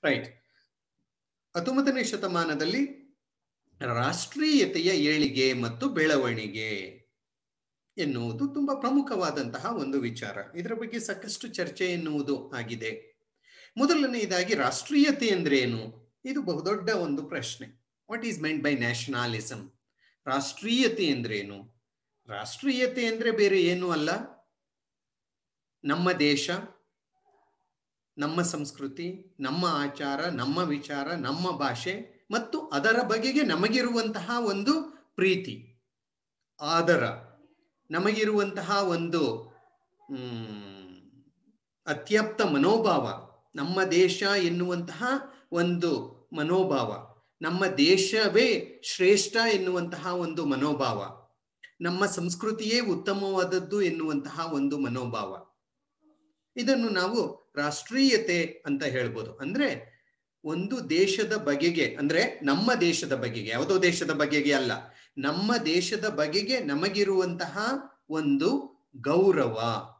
right ಹತ್ತೊಂಬತ್ತನೇ ಶತಮಾನದಲ್ಲಿ ರಾಷ್ಟ್ರೀಯತೆಯ ಏಳಿಗೆ ಮತ್ತು ಬೆಳವಣಿಗೆ ಎನ್ನುವುದು ತುಂಬಾ ಪ್ರಮುಖವಾದಂತಹ ಒಂದು ವಿಚಾರ ಇದರ ಬಗ್ಗೆ ಸಾಕಷ್ಟು ಚರ್ಚೆ ಎನ್ನುವುದು ಆಗಿದೆ ಮೊದಲನೆಯದಾಗಿ ರಾಷ್ಟ್ರೀಯತೆ ಅಂದ್ರೆ ಏನು ಇದು ಬಹುದೊಡ್ಡ ಒಂದು ಪ್ರಶ್ನೆ what is meant by nationalism ರಾಷ್ಟ್ರೀಯತೆ ಅಂದ್ರೇನು ರಾಷ್ಟ್ರೀಯತೆ ಅಂದ್ರೆ ಬೇರೆ ಏನು ಅಲ್ಲ ನಮ್ಮ ದೇಶ ನಮ್ಮ ಸಂಸ್ಕೃತಿ ನಮ್ಮ ಆಚಾರ ನಮ್ಮ ವಿಚಾರ ನಮ್ಮ ಭಾಷೆ ಮತ್ತು ಅದರ ಬಗೆಗೆ ನಮಗಿರುವಂತಹ ಒಂದು ಪ್ರೀತಿ ಆದರ ನಮಗಿರುವಂತಹ ಒಂದು ಹ್ಮ್, ಅತ್ಯಪ್ತ ಮನೋಭಾವ ನಮ್ಮ ದೇಶ ಎನ್ನುವಂತಹ ಒಂದು ಮನೋಭಾವ ನಮ್ಮ ದೇಶವೇ ಶ್ರೇಷ್ಠ ಎನ್ನುವಂತಹ ಒಂದು ಮನೋಭಾವ ನಮ್ಮ ಸಂಸ್ಕೃತಿಯೇ ಉತ್ತಮವಾದದ್ದು ಎನ್ನುವಂತಹ ಒಂದು ಮನೋಭಾವ ಇದನ್ನು ನಾವು ರಾಷ್ಟ್ರೀಯತೆ ಅಂತ ಹೇಳ್ಬೋದು ಅಂದ್ರೆ ಒಂದು ದೇಶದ ಬಗೆಗೆ ಅಂದ್ರೆ ನಮ್ಮ ದೇಶದ ಬಗೆಗೆ ಯಾವುದೋ ದೇಶದ ಬಗೆಗೆ ಅಲ್ಲ ನಮ್ಮ ದೇಶದ ಬಗೆಗೆ ನಮಗಿರುವಂತಹ ಒಂದು ಗೌರವ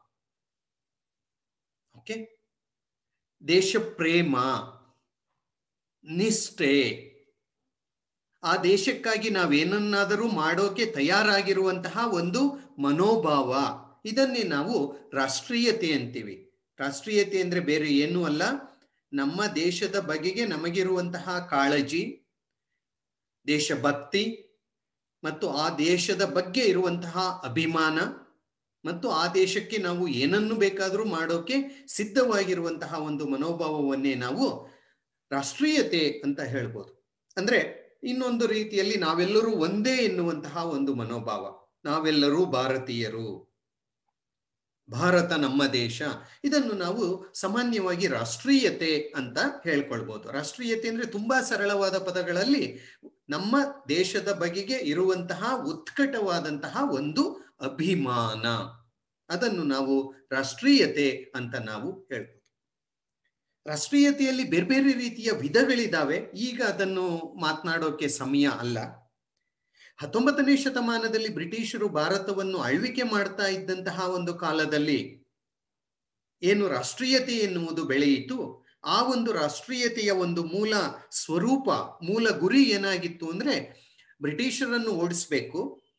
ಓಕೆ ದೇಶ ಪ್ರೇಮ ನಿಷ್ಠೆ ಆ ದೇಶಕ್ಕಾಗಿ ನಾವೇನನ್ನಾದರೂ ಮಾಡೋಕೆ ತಯಾರಾಗಿರುವಂತಹ ಒಂದು ಮನೋಭಾವ ಇದನ್ನೇ ನಾವು ರಾಷ್ಟ್ರೀಯತೆ ಅಂತೀವಿ ರಾಷ್ಟ್ರೀಯತೆ ಅಂದ್ರೆ ಬೇರೆ ಏನೂ ಅಲ್ಲ ನಮ್ಮ ದೇಶದ ಬಗೆಗೆ ನಮಗಿರುವಂತಹ ಕಾಳಜಿ ದೇಶಭಕ್ತಿ ಮತ್ತು ಆ ದೇಶದ ಬಗ್ಗೆ ಇರುವಂತಹ ಅಭಿಮಾನ ಮತ್ತು ಆ ದೇಶಕ್ಕೆ ನಾವು ಏನನ್ನು ಬೇಕಾದರೂ ಮಾಡೋಕೆ ಸಿದ್ಧವಾಗಿರುವಂತಹ ಒಂದು ಮನೋಭಾವವನ್ನೇ ನಾವು ರಾಷ್ಟ್ರೀಯತೆ ಅಂತ ಹೇಳ್ಬೋದು ಅಂದ್ರೆ ಇನ್ನೊಂದು ರೀತಿಯಲ್ಲಿ ನಾವೆಲ್ಲರೂ ಒಂದೇ ಎನ್ನುವಂತಹ ಒಂದು ಮನೋಭಾವ ನಾವೆಲ್ಲರೂ ಭಾರತೀಯರು ಭಾರತ ನಮ್ಮ ದೇಶ ಇದನ್ನು ನಾವು ಸಾಮಾನ್ಯವಾಗಿ ರಾಷ್ಟ್ರೀಯತೆ ಅಂತ ಹೇಳ್ಕೊಳ್ಬಹುದು ರಾಷ್ಟ್ರೀಯತೆ ಅಂದ್ರೆ ತುಂಬಾ ಸರಳವಾದ ಪದಗಳಲ್ಲಿ ನಮ್ಮ ದೇಶದ ಬಗೆಗೆ ಇರುವಂತಹ ಉತ್ಕಟವಾದಂತಹ ಒಂದು ಅಭಿಮಾನ ಅದನ್ನು ನಾವು ರಾಷ್ಟ್ರೀಯತೆ ಅಂತ ನಾವು ಹೇಳ್ಬೋದು ರಾಷ್ಟ್ರೀಯತೆಯಲ್ಲಿ ಬೇರೆ ಬೇರೆ ರೀತಿಯ ವಿಧಗಳಿದ್ದಾವೆ ಈಗ ಅದನ್ನು ಮಾತನಾಡೋಕೆ ಸಮಯ ಅಲ್ಲ ಹತ್ತೊಂಬತ್ತನೇ ಶತಮಾನದಲ್ಲಿ ಬ್ರಿಟಿಷರು ಭಾರತವನ್ನು ಆಳ್ವಿಕೆ ಮಾಡ್ತಾ ಇದ್ದಂತಹ ಒಂದು ಕಾಲದಲ್ಲಿ ಏನು ರಾಷ್ಟ್ರೀಯತೆ ಎನ್ನುವುದು ಬೆಳೆಯಿತು ಆ ಒಂದು ರಾಷ್ಟ್ರೀಯತೆಯ ಒಂದು ಮೂಲ ಸ್ವರೂಪ ಮೂಲ ಗುರಿ ಏನಾಗಿತ್ತು ಅಂದ್ರೆ ಬ್ರಿಟಿಷರನ್ನು ಓಡಿಸ್ಬೇಕು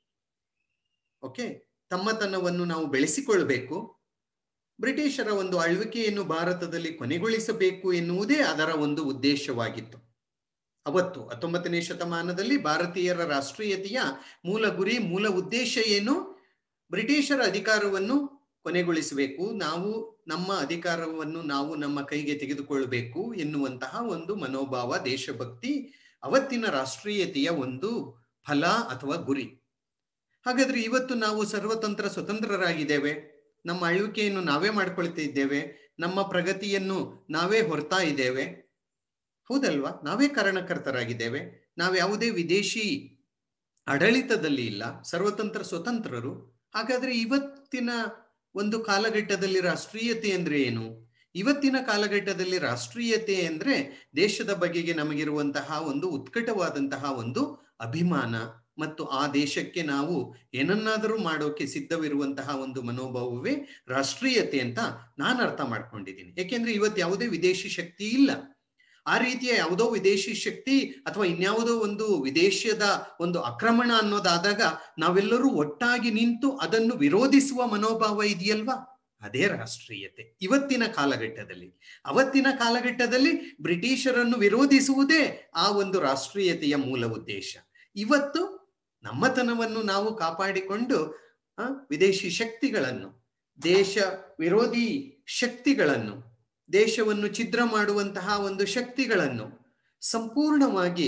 ಓಕೆ ತಮ್ಮತನವನ್ನು ನಾವು ಬೆಳೆಸಿಕೊಳ್ಬೇಕು ಬ್ರಿಟಿಷರ ಒಂದು ಆಳ್ವಿಕೆಯನ್ನು ಭಾರತದಲ್ಲಿ ಕೊನೆಗೊಳಿಸಬೇಕು ಎನ್ನುವುದೇ ಅದರ ಒಂದು ಉದ್ದೇಶವಾಗಿತ್ತು ಅವತ್ತು ಹತ್ತೊಂಬತ್ತನೇ ಶತಮಾನದಲ್ಲಿ ಭಾರತೀಯರ ರಾಷ್ಟ್ರೀಯತೆಯ ಮೂಲ ಗುರಿ ಮೂಲ ಉದ್ದೇಶ ಏನು ಬ್ರಿಟಿಷರ ಅಧಿಕಾರವನ್ನು ಕೊನೆಗೊಳಿಸಬೇಕು ನಾವು ನಮ್ಮ ಅಧಿಕಾರವನ್ನು ನಾವು ನಮ್ಮ ಕೈಗೆ ತೆಗೆದುಕೊಳ್ಳಬೇಕು ಎನ್ನುವಂತಹ ಒಂದು ಮನೋಭಾವ ದೇಶಭಕ್ತಿ ಅವತ್ತಿನ ರಾಷ್ಟ್ರೀಯತೆಯ ಒಂದು ಫಲ ಅಥವಾ ಗುರಿ ಹಾಗಾದ್ರೆ ಇವತ್ತು ನಾವು ಸರ್ವತಂತ್ರ ಸ್ವತಂತ್ರರಾಗಿದ್ದೇವೆ ನಮ್ಮ ಆಳ್ವಿಕೆಯನ್ನು ನಾವೇ ಮಾಡ್ಕೊಳ್ತಾ ಇದ್ದೇವೆ ನಮ್ಮ ಪ್ರಗತಿಯನ್ನು ನಾವೇ ಹೊರ್ತಾ ಇದ್ದೇವೆ ಹೌದಲ್ವಾ ನಾವೇ ಕಾರಣಕರ್ತರಾಗಿದ್ದೇವೆ ನಾವು ಯಾವುದೇ ವಿದೇಶಿ ಆಡಳಿತದಲ್ಲಿ ಇಲ್ಲ ಸರ್ವತಂತ್ರ ಸ್ವತಂತ್ರರು ಹಾಗಾದ್ರೆ ಇವತ್ತಿನ ಒಂದು ಕಾಲಘಟ್ಟದಲ್ಲಿ ರಾಷ್ಟ್ರೀಯತೆ ಅಂದ್ರೆ ಏನು ಇವತ್ತಿನ ಕಾಲಘಟ್ಟದಲ್ಲಿ ರಾಷ್ಟ್ರೀಯತೆ ಅಂದ್ರೆ ದೇಶದ ಬಗೆಗೆ ನಮಗಿರುವಂತಹ ಒಂದು ಉತ್ಕಟವಾದಂತಹ ಒಂದು ಅಭಿಮಾನ ಮತ್ತು ಆ ದೇಶಕ್ಕೆ ನಾವು ಏನನ್ನಾದರೂ ಮಾಡೋಕೆ ಸಿದ್ಧವಿರುವಂತಹ ಒಂದು ಮನೋಭಾವವೇ ರಾಷ್ಟ್ರೀಯತೆ ಅಂತ ನಾನು ಅರ್ಥ ಮಾಡ್ಕೊಂಡಿದ್ದೀನಿ ಯಾಕೆಂದ್ರೆ ಇವತ್ತು ಯಾವುದೇ ವಿದೇಶಿ ಶಕ್ತಿ ಇಲ್ಲ ಆ ರೀತಿಯ ಯಾವುದೋ ವಿದೇಶಿ ಶಕ್ತಿ ಅಥವಾ ಇನ್ಯಾವುದೋ ಒಂದು ವಿದೇಶದ ಒಂದು ಆಕ್ರಮಣ ಅನ್ನೋದಾದಾಗ ನಾವೆಲ್ಲರೂ ಒಟ್ಟಾಗಿ ನಿಂತು ಅದನ್ನು ವಿರೋಧಿಸುವ ಮನೋಭಾವ ಇದೆಯಲ್ವಾ ಅದೇ ರಾಷ್ಟ್ರೀಯತೆ ಇವತ್ತಿನ ಕಾಲಘಟ್ಟದಲ್ಲಿ ಅವತ್ತಿನ ಕಾಲಘಟ್ಟದಲ್ಲಿ ಬ್ರಿಟಿಷರನ್ನು ವಿರೋಧಿಸುವುದೇ ಆ ಒಂದು ರಾಷ್ಟ್ರೀಯತೆಯ ಮೂಲ ಉದ್ದೇಶ ಇವತ್ತು ನಮ್ಮತನವನ್ನು ನಾವು ಕಾಪಾಡಿಕೊಂಡು ಆ, ವಿದೇಶಿ ಶಕ್ತಿಗಳನ್ನು ದೇಶ ವಿರೋಧಿ ಶಕ್ತಿಗಳನ್ನು ದೇಶವನ್ನು ಛಿದ್ರ ಮಾಡುವಂತಹ ಒಂದು ಶಕ್ತಿಗಳನ್ನು ಸಂಪೂರ್ಣವಾಗಿ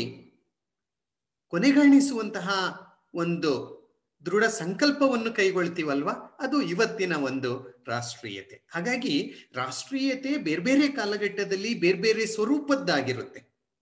ಕೊನೆಗಾಣಿಸುವಂತಹ ಒಂದು ದೃಢ ಸಂಕಲ್ಪವನ್ನು ಕೈಗೊಳ್ತೀವಲ್ವಾ ಅದು ಇವತ್ತಿನ ಒಂದು ರಾಷ್ಟ್ರೀಯತೆ ಹಾಗಾಗಿ ರಾಷ್ಟ್ರೀಯತೆ ಬೇರೆ ಬೇರೆ ಕಾಲಘಟ್ಟದಲ್ಲಿ ಬೇರೆ ಬೇರೆ ಸ್ವರೂಪದ್ದಾಗಿರುತ್ತೆ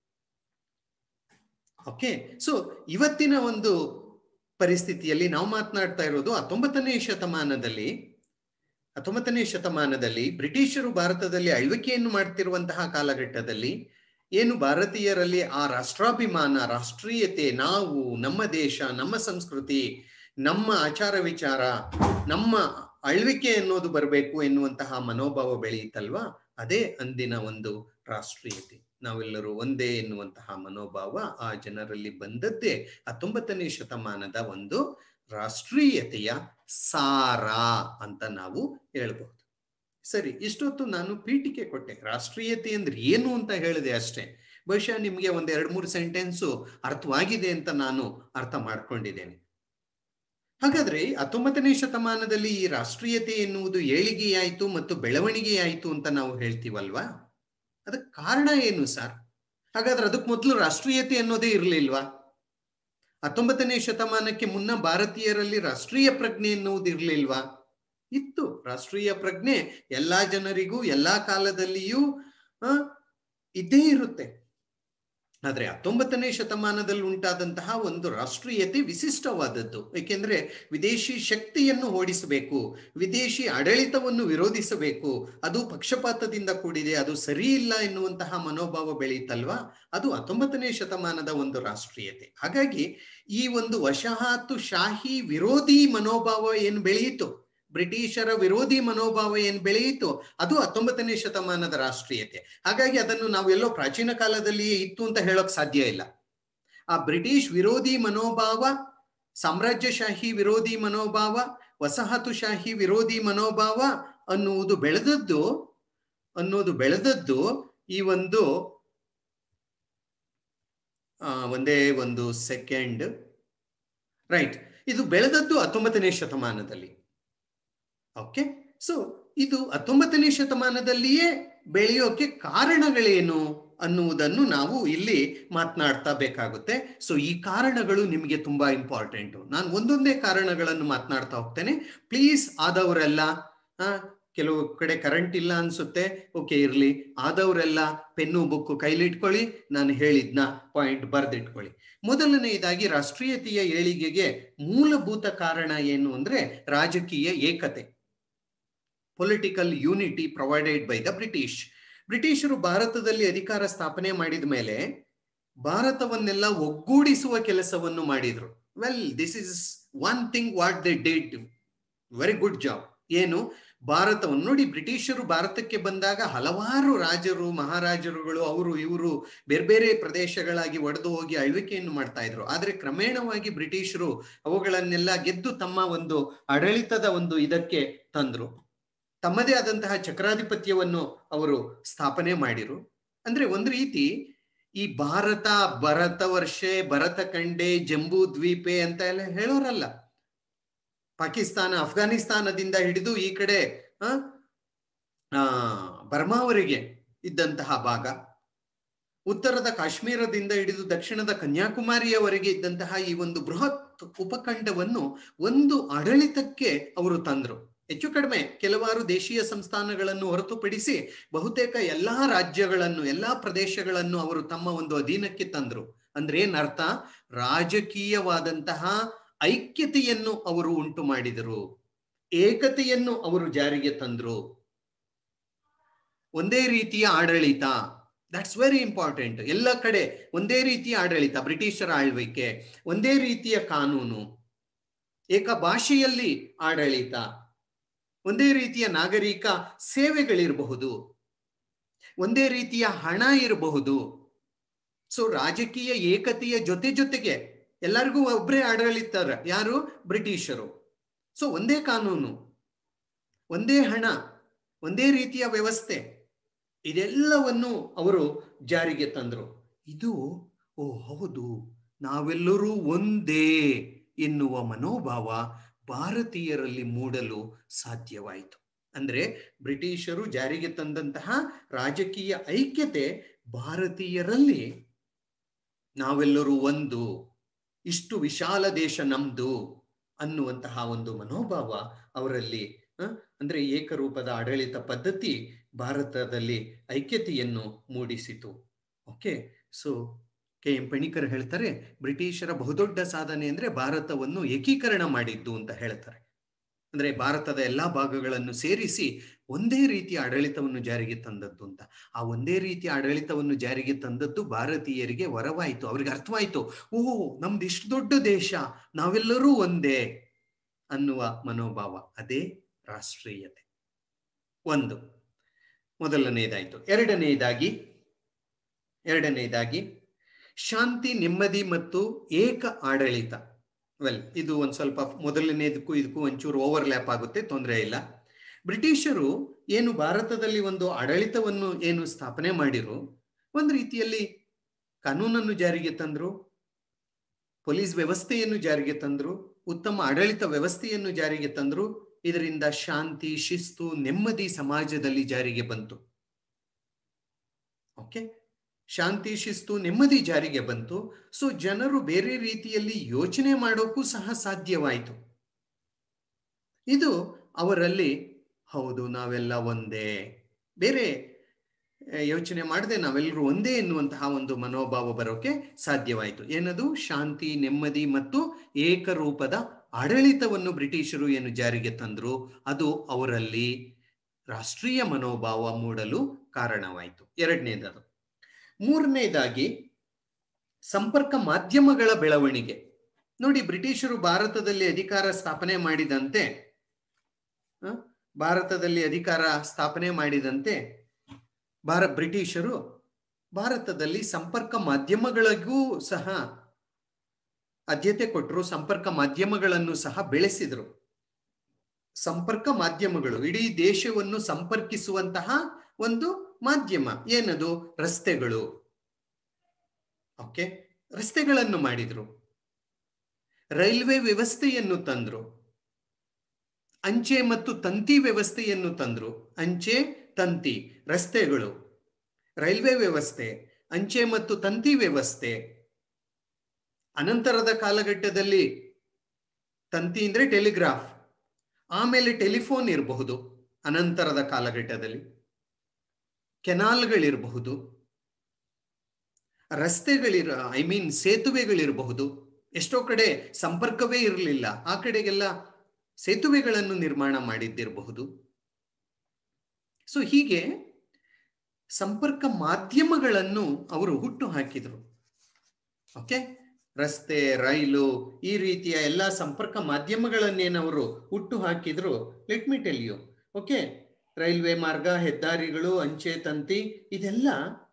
ಓಕೆ ಸೊ ಇವತ್ತಿನ ಒಂದು ಪರಿಸ್ಥಿತಿಯಲ್ಲಿ ನಾವು ಮಾತನಾಡ್ತಾ ಇರೋದು ಹತ್ತೊಂಬತ್ತನೇ ಶತಮಾನದಲ್ಲಿ ಹತ್ತೊಂಬತ್ತನೇ ಶತಮಾನದಲ್ಲಿ ಬ್ರಿಟಿಷರು ಭಾರತದಲ್ಲಿ ಆಳ್ವಿಕೆಯನ್ನು ಮಾಡ್ತಿರುವಂತಹ ಕಾಲಘಟ್ಟದಲ್ಲಿ ಏನು ಭಾರತೀಯರಲ್ಲಿ ಆ ರಾಷ್ಟ್ರಾಭಿಮಾನ ರಾಷ್ಟ್ರೀಯತೆ ನಾವು ನಮ್ಮ ದೇಶ ನಮ್ಮ ಸಂಸ್ಕೃತಿ ನಮ್ಮ ಆಚಾರ ವಿಚಾರ ನಮ್ಮ ಆಳ್ವಿಕೆ ಅನ್ನೋದು ಬರಬೇಕು ಎನ್ನುವಂತಹ ಮನೋಭಾವ ಬೆಳೆಯಿತಲ್ವಾ ಅದೇ ಅಂದಿನ ಒಂದು ರಾಷ್ಟ್ರೀಯತೆ ನಾವೆಲ್ಲರೂ ಒಂದೇ ಎನ್ನುವಂತಹ ಮನೋಭಾವ ಆ ಜನರಲ್ಲಿ ಬಂದದ್ದೇ ಹತ್ತೊಂಬತ್ತನೇ ಶತಮಾನದ ಒಂದು ರಾಷ್ಟ್ರೀಯತೆಯ ಸಾರ ಅಂತ ನಾವು ಹೇಳ್ಬಹುದು ಸರಿ ಇಷ್ಟೊತ್ತು ನಾನು ಪೀಠಿಕೆ ಕೊಟ್ಟೆ ರಾಷ್ಟ್ರೀಯತೆ ಅಂದ್ರೆ ಏನು ಅಂತ ಹೇಳಿದೆ ಅಷ್ಟೇ ಬಹುಶಃ ನಿಮಗೆ ಒಂದ್ ಎರಡು ಮೂರು ಸೆಂಟೆನ್ಸು ಅರ್ಥವಾಗಿದೆ ಅಂತ ನಾನು ಅರ್ಥ ಮಾಡ್ಕೊಂಡಿದ್ದೇನೆ ಹಾಗಾದ್ರೆ ಹತ್ತೊಂಬತ್ತನೇ ಶತಮಾನದಲ್ಲಿ ಈ ರಾಷ್ಟ್ರೀಯತೆ ಎನ್ನುವುದು ಏಳಿಗೆಯಾಯಿತು ಮತ್ತು ಬೆಳವಣಿಗೆಯಾಯಿತು ಅಂತ ನಾವು ಹೇಳ್ತೀವಲ್ವಾ ಅದಕ್ಕೆ ಕಾರಣ ಏನು ಸರ್ ಹಾಗಾದ್ರೆ ಅದಕ್ಕೆ ಮೊದಲು ರಾಷ್ಟ್ರೀಯತೆ ಅನ್ನೋದೇ ಇರಲಿಲ್ವಾ ಹತ್ತೊಂಬತ್ತನೇ ಶತಮಾನಕ್ಕೆ ಮುನ್ನ ಭಾರತೀಯರಲ್ಲಿ ರಾಷ್ಟ್ರೀಯ ಪ್ರಜ್ಞೆ ಎನ್ನುವುದು ಇರಲಿಲ್ವಾ ಇತ್ತು ರಾಷ್ಟ್ರೀಯ ಪ್ರಜ್ಞೆ ಎಲ್ಲಾ ಜನರಿಗೂ ಎಲ್ಲಾ ಕಾಲದಲ್ಲಿಯೂ ಆ ಇದ್ದೇ ಇರುತ್ತೆ ಆದ್ರೆ ಹತ್ತೊಂಬತ್ತನೇ ಶತಮಾನದಲ್ಲಿ ಉಂಟಾದಂತಹ ಒಂದು ರಾಷ್ಟ್ರೀಯತೆ ವಿಶಿಷ್ಟವಾದದ್ದು ಏಕೆಂದ್ರೆ ವಿದೇಶಿ ಶಕ್ತಿಯನ್ನು ಓಡಿಸಬೇಕು ವಿದೇಶಿ ಆಡಳಿತವನ್ನು ವಿರೋಧಿಸಬೇಕು ಅದು ಪಕ್ಷಪಾತದಿಂದ ಕೂಡಿದೆ ಅದು ಸರಿ ಇಲ್ಲ ಎನ್ನುವಂತಹ ಮನೋಭಾವ ಬೆಳೆಯುತ್ತಲ್ವಾ ಅದು ಹತ್ತೊಂಬತ್ತನೇ ಶತಮಾನದ ಒಂದು ರಾಷ್ಟ್ರೀಯತೆ ಹಾಗಾಗಿ ಈ ಒಂದು ವಶಹಾತು ಶಾಹಿ ವಿರೋಧಿ ಮನೋಭಾವ ಏನು ಬೆಳೆಯಿತು ಬ್ರಿಟಿಷರ ವಿರೋಧಿ ಮನೋಭಾವ ಏನ್ ಬೆಳೆಯಿತು ಅದು ಹತ್ತೊಂಬತ್ತನೇ ಶತಮಾನದ ರಾಷ್ಟ್ರೀಯತೆ ಹಾಗಾಗಿ ಅದನ್ನು ನಾವು ಎಲ್ಲೋ ಪ್ರಾಚೀನ ಕಾಲದಲ್ಲಿಯೇ ಇತ್ತು ಅಂತ ಹೇಳೋಕ್ ಸಾಧ್ಯ ಇಲ್ಲ ಆ ಬ್ರಿಟಿಷ್ ವಿರೋಧಿ ಮನೋಭಾವ ಸಾಮ್ರಾಜ್ಯಶಾಹಿ ವಿರೋಧಿ ಮನೋಭಾವ ವಸಾಹತುಶಾಹಿ ವಿರೋಧಿ ಮನೋಭಾವ ಅನ್ನುವುದು ಬೆಳೆದದ್ದು ಅನ್ನೋದು ಬೆಳೆದದ್ದು ಈ ಒಂದು ಒಂದೇ ಒಂದು ಸೆಕೆಂಡ್ ರೈಟ್ ಇದು ಬೆಳೆದದ್ದು ಹತ್ತೊಂಬತ್ತನೇ ಶತಮಾನದಲ್ಲಿ ಓಕೆ ಸೊ ಇದು ಹತ್ತೊಂಬತ್ತನೇ ಶತಮಾನದಲ್ಲಿಯೇ ಬೆಳೆಯೋಕೆ ಕಾರಣಗಳೇನು ಅನ್ನುವುದನ್ನು ನಾವು ಇಲ್ಲಿ ಮಾತನಾಡ್ತಾ ಬೇಕಾಗುತ್ತೆ ಸೊ ಈ ಕಾರಣಗಳು ನಿಮಗೆ ತುಂಬಾ ಇಂಪಾರ್ಟೆಂಟು ನಾನು ಒಂದೊಂದೇ ಕಾರಣಗಳನ್ನು ಮಾತನಾಡ್ತಾ ಹೋಗ್ತೇನೆ ಪ್ಲೀಸ್ ಆದವರೆಲ್ಲ ಕೆಲವು ಕಡೆ ಕರೆಂಟ್ ಇಲ್ಲ ಅನ್ಸುತ್ತೆ ಓಕೆ ಇರ್ಲಿ ಆದವರೆಲ್ಲ ಪೆನ್ನು ಬುಕ್ಕು ಕೈಲಿಟ್ಕೊಳ್ಳಿ ನಾನು ಹೇಳಿದ್ನ ಪಾಯಿಂಟ್ ಬರೆದಿಟ್ಕೊಳ್ಳಿ ಮೊದಲನೆಯದಾಗಿ ರಾಷ್ಟ್ರೀಯತೆಯ ಏಳಿಗೆಗೆ ಮೂಲಭೂತ ಕಾರಣ ಏನು ಅಂದ್ರೆ ರಾಜಕೀಯ ಏಕತೆ political unity provided by the British ಬ್ರಿಟಿಷರು ಭಾರತದಲ್ಲಿ ಅಧಿಕಾರ ಸ್ಥಾಪನೆ ಮಾಡಿದ ಮೇಲೆ ಭಾರತವನ್ನೆಲ್ಲ ಒಗ್ಗೂಡಿಸುವ ಕೆಲಸವನ್ನು ಮಾಡಿದ್ರು well this is one thing what they did very good job ಏನು ಭಾರತವನ್ನು ನೋಡಿ ಬ್ರಿಟಿಷರು ಭಾರತಕ್ಕೆ ಬಂದಾಗ ಹಲವಾರು ರಾಜರು ಮಹಾರಾಜರುಗಳು ಅವರು ಇವರು ಬೇರೆ ಬೇರೆ ಪ್ರದೇಶಗಳಾಗಿ ಒಡೆದು ಹೋಗಿ ಆಳ್ವಿಕೆಯನ್ನು ಮಾಡ್ತಾ ಇದ್ರು ಆದ್ರೆ ಕ್ರಮೇಣವಾಗಿ ಬ್ರಿಟಿಷರು ಅವುಗಳನ್ನೆಲ್ಲ ಗೆದ್ದು ತಮ್ಮ ಒಂದು ಆಡಳಿತದ ಒಂದು ಇದಕ್ಕೆ ತಂದ್ರು ತಮ್ಮದೇ ಆದಂತಹ ಚಕ್ರಾಧಿಪತ್ಯವನ್ನು ಅವರು ಸ್ಥಾಪನೆ ಮಾಡಿರು ಅಂದ್ರೆ ಒಂದು ರೀತಿ ಈ ಭಾರತ ಭರತ ವರ್ಷೆ ಭರತ ಖಂಡೆ ಜಂಬೂ ದ್ವೀಪೆ ಅಂತ ಎಲ್ಲ ಹೇಳೋರಲ್ಲ ಪಾಕಿಸ್ತಾನ ಅಫ್ಘಾನಿಸ್ತಾನದಿಂದ ಹಿಡಿದು ಈ ಕಡೆ ಆ ಬರ್ಮಾವರೆಗೆ ಇದ್ದಂತಹ ಭಾಗ ಉತ್ತರದ ಕಾಶ್ಮೀರದಿಂದ ಹಿಡಿದು ದಕ್ಷಿಣದ ಕನ್ಯಾಕುಮಾರಿಯವರೆಗೆ ಇದ್ದಂತಹ ಈ ಒಂದು ಬೃಹತ್ ಉಪಖಂಡವನ್ನು ಒಂದು ಆಡಳಿತಕ್ಕೆ ಅವರು ತಂದ್ರು ಹೆಚ್ಚು ಕಡಿಮೆ ಕೆಲವಾರು ದೇಶೀಯ ಸಂಸ್ಥಾನಗಳನ್ನು ಹೊರತುಪಡಿಸಿ ಬಹುತೇಕ ಎಲ್ಲಾ ರಾಜ್ಯಗಳನ್ನು ಎಲ್ಲಾ ಪ್ರದೇಶಗಳನ್ನು ಅವರು ತಮ್ಮ ಒಂದು ಅಧೀನಕ್ಕೆ ತಂದ್ರು ಅಂದ್ರೆ ಏನರ್ಥ ರಾಜಕೀಯವಾದಂತಹ ಐಕ್ಯತೆಯನ್ನು ಅವರು ಉಂಟು ಮಾಡಿದರು ಏಕತೆಯನ್ನು ಅವರು ಜಾರಿಗೆ ತಂದ್ರು ಒಂದೇ ರೀತಿಯ ಆಡಳಿತ ದಟ್ಸ್ ವೆರಿ ಇಂಪಾರ್ಟೆಂಟ್ ಎಲ್ಲ ಕಡೆ ಒಂದೇ ರೀತಿಯ ಆಡಳಿತ ಬ್ರಿಟಿಷರ ಆಳ್ವಿಕೆ ಒಂದೇ ರೀತಿಯ ಕಾನೂನು ಏಕ ಭಾಷೆಯಲ್ಲಿ ಆಡಳಿತ ಒಂದೇ ರೀತಿಯ ನಾಗರಿಕ ಸೇವೆಗಳಿರಬಹುದು ಒಂದೇ ರೀತಿಯ ಹಣ ಇರಬಹುದು ಸೊ ರಾಜಕೀಯ ಏಕತೆಯ ಜೊತೆ ಜೊತೆಗೆ ಎಲ್ಲರಿಗೂ ಒಬ್ಬರೇ ಆಡಳಿತಾರ ಯಾರು ಬ್ರಿಟಿಷರು ಸೊ ಒಂದೇ ಕಾನೂನು ಒಂದೇ ಹಣ ಒಂದೇ ರೀತಿಯ ವ್ಯವಸ್ಥೆ ಇದೆಲ್ಲವನ್ನು ಅವರು ಜಾರಿಗೆ ತಂದರು ಇದು ಓ ಹೌದು ನಾವೆಲ್ಲರೂ ಒಂದೇ ಎನ್ನುವ ಮನೋಭಾವ ಭಾರತೀಯರಲ್ಲಿ ಮೂಡಲು ಸಾಧ್ಯವಾಯಿತು ಅಂದ್ರೆ ಬ್ರಿಟಿಷರು ಜಾರಿಗೆ ತಂದಂತಹ ರಾಜಕೀಯ ಐಕ್ಯತೆ ಭಾರತೀಯರಲ್ಲಿ ನಾವೆಲ್ಲರೂ ಒಂದು ಇಷ್ಟು ವಿಶಾಲ ದೇಶ ನಮ್ದು ಅನ್ನುವಂತಹ ಒಂದು ಮನೋಭಾವ ಅವರಲ್ಲಿ ಅಂದ್ರೆ ಏಕರೂಪದ ಆಡಳಿತ ಪದ್ಧತಿ ಭಾರತದಲ್ಲಿ ಐಕ್ಯತೆಯನ್ನು ಮೂಡಿಸಿತು okay so K M Panikkar ಹೇಳ್ತಾರೆ ಬ್ರಿಟಿಷರ ಬಹುದೊಡ್ಡ ಸಾಧನೆ ಅಂದ್ರೆ ಭಾರತವನ್ನು ಏಕೀಕರಣ ಮಾಡಿದ್ದು ಅಂತ ಹೇಳ್ತಾರೆ ಅಂದ್ರೆ ಭಾರತದ ಎಲ್ಲಾ ಭಾಗಗಳನ್ನು ಸೇರಿಸಿ ಒಂದೇ ರೀತಿಯ ಆಡಳಿತವನ್ನು ಜಾರಿಗೆ ತಂದದ್ದು ಅಂತ ಆ ಒಂದೇ ರೀತಿಯ ಆಡಳಿತವನ್ನು ಜಾರಿಗೆ ತಂದದ್ದು ಭಾರತೀಯರಿಗೆ ವರವಾಯಿತು ಅವ್ರಿಗೆ ಅರ್ಥವಾಯಿತು ಓಹೋ ನಮ್ದು ಇಷ್ಟು ದೊಡ್ಡ ದೇಶ ನಾವೆಲ್ಲರೂ ಒಂದೇ ಅನ್ನುವ ಮನೋಭಾವ ಅದೇ ರಾಷ್ಟ್ರೀಯತೆ ಒಂದು ಮೊದಲನೆಯದಾಯಿತು ಎರಡನೆಯದಾಗಿ ಎರಡನೇದಾಗಿ ಶಾಂತಿ ನೆಮ್ಮದಿ ಮತ್ತು ಏಕ ಆಡಳಿತ ವೆಲ್ ಇದು ಒಂದು ಸ್ವಲ್ಪ ಮೊದಲನೇದಕ್ಕೂ ಇದಕ್ಕೂ ಒಂಚೂರು ಓವರ್ಲ್ಯಾಪ್ ಆಗುತ್ತೆ ತೊಂದರೆ ಇಲ್ಲ ಬ್ರಿಟಿಷರು ಏನು ಭಾರತದಲ್ಲಿ ಒಂದು ಆಡಳಿತವನ್ನು ಏನು ಸ್ಥಾಪನೆ ಮಾಡಿರು ಒಂದು ರೀತಿಯಲ್ಲಿ ಕಾನೂನನ್ನು ಜಾರಿಗೆ ತಂದರು ಪೊಲೀಸ್ ವ್ಯವಸ್ಥೆಯನ್ನು ಜಾರಿಗೆ ತಂದರು ಉತ್ತಮ ಆಡಳಿತ ವ್ಯವಸ್ಥೆಯನ್ನು ಜಾರಿಗೆ ತಂದರು ಇದರಿಂದ ಶಾಂತಿ ಶಿಸ್ತು ನೆಮ್ಮದಿ ಸಮಾಜದಲ್ಲಿ ಜಾರಿಗೆ ಬಂತು ಓಕೆ ಶಾಂತಿ ಶಿಸ್ತು ನೆಮ್ಮದಿ ಜಾರಿಗೆ ಬಂತು ಸೊ ಜನರು ಬೇರೆ ರೀತಿಯಲ್ಲಿ ಯೋಚನೆ ಮಾಡೋಕ್ಕೂ ಸಹ ಸಾಧ್ಯವಾಯಿತು ಇದು ಅವರಲ್ಲಿ ಹೌದು ನಾವೆಲ್ಲ ಒಂದೇ ಬೇರೆ ಯೋಚನೆ ಮಾಡದೆ ನಾವೆಲ್ಲರೂ ಒಂದೇ ಎನ್ನುವಂತಹ ಒಂದು ಮನೋಭಾವ ಬರೋಕೆ ಸಾಧ್ಯವಾಯಿತು ಏನದು ಶಾಂತಿ ನೆಮ್ಮದಿ ಮತ್ತು ಏಕರೂಪದ ಆಡಳಿತವನ್ನು ಬ್ರಿಟಿಷರು ಏನು ಜಾರಿಗೆ ತಂದ್ರು ಅದು ಅವರಲ್ಲಿ ರಾಷ್ಟ್ರೀಯ ಮನೋಭಾವ ಮೂಡಲು ಕಾರಣವಾಯಿತು ಎರಡನೇದದು ಮೂರನೇದಾಗಿ ಸಂಪರ್ಕ ಮಾಧ್ಯಮಗಳ ಬೆಳವಣಿಗೆ ನೋಡಿ ಬ್ರಿಟಿಷರು ಭಾರತದಲ್ಲಿ ಅಧಿಕಾರ ಸ್ಥಾಪನೆ ಮಾಡಿದಂತೆ ಭಾರತದಲ್ಲಿ ಅಧಿಕಾರ ಸ್ಥಾಪನೆ ಮಾಡಿದಂತೆ ಭಾರ ಬ್ರಿಟಿಷರು ಭಾರತದಲ್ಲಿ ಸಂಪರ್ಕ ಮಾಧ್ಯಮಗಳಿಗೂ ಸಹ ಆದ್ಯತೆ ಕೊಟ್ಟರು ಸಂಪರ್ಕ ಮಾಧ್ಯಮಗಳನ್ನು ಸಹ ಬೆಳೆಸಿದರು ಸಂಪರ್ಕ ಮಾಧ್ಯಮಗಳು ಇಡೀ ದೇಶವನ್ನು ಸಂಪರ್ಕಿಸುವಂತಹ ಒಂದು ಮಾಧ್ಯಮ ಏನದು ರಸ್ತೆಗಳು ಓಕೆ ರಸ್ತೆಗಳನ್ನು ಮಾಡಿದ್ರು ರೈಲ್ವೆ ವ್ಯವಸ್ಥೆಯನ್ನು ತಂದ್ರು ಅಂಚೆ ಮತ್ತು ತಂತಿ ವ್ಯವಸ್ಥೆಯನ್ನು ತಂದ್ರು ಅಂಚೆ ತಂತಿ ರಸ್ತೆಗಳು ರೈಲ್ವೆ ವ್ಯವಸ್ಥೆ ಅಂಚೆ ಮತ್ತು ತಂತಿ ವ್ಯವಸ್ಥೆ ಅನಂತರದ ಕಾಲಘಟ್ಟದಲ್ಲಿ ತಂತಿ ಅಂದ್ರೆ ಟೆಲಿಗ್ರಾಫ್ ಆಮೇಲೆ ಟೆಲಿಫೋನ್ ಇರಬಹುದು ಅನಂತರದ ಕಾಲಘಟ್ಟದಲ್ಲಿ ಕೆನಾಲ್ಗಳಿರಬಹುದು ರಸ್ತೆಗಳಿರ ಐ ಮೀನ್ ಸೇತುವೆಗಳಿರಬಹುದು ಎಷ್ಟೋ ಕಡೆ ಸಂಪರ್ಕವೇ ಇರಲಿಲ್ಲ ಆ ಕಡೆಗೆಲ್ಲ ಸೇತುವೆಗಳನ್ನು ನಿರ್ಮಾಣ ಮಾಡಿದ್ದಿರಬಹುದು ಸೊ ಹೀಗೆ ಸಂಪರ್ಕ ಮಾಧ್ಯಮಗಳನ್ನು ಅವರು ಹುಟ್ಟು ಹಾಕಿದರು ಓಕೆ ರಸ್ತೆ ರೈಲು ಈ ರೀತಿಯ ಎಲ್ಲ ಸಂಪರ್ಕ ಮಾಧ್ಯಮಗಳನ್ನೇನವರು ಹುಟ್ಟು ಹಾಕಿದ್ರು let me tell you okay railway ಮಾರ್ಗ ಹೆದ್ದಾರಿಗಳು ಅಂಚೆ ತಂತಿ ಇದೆಲ್ಲ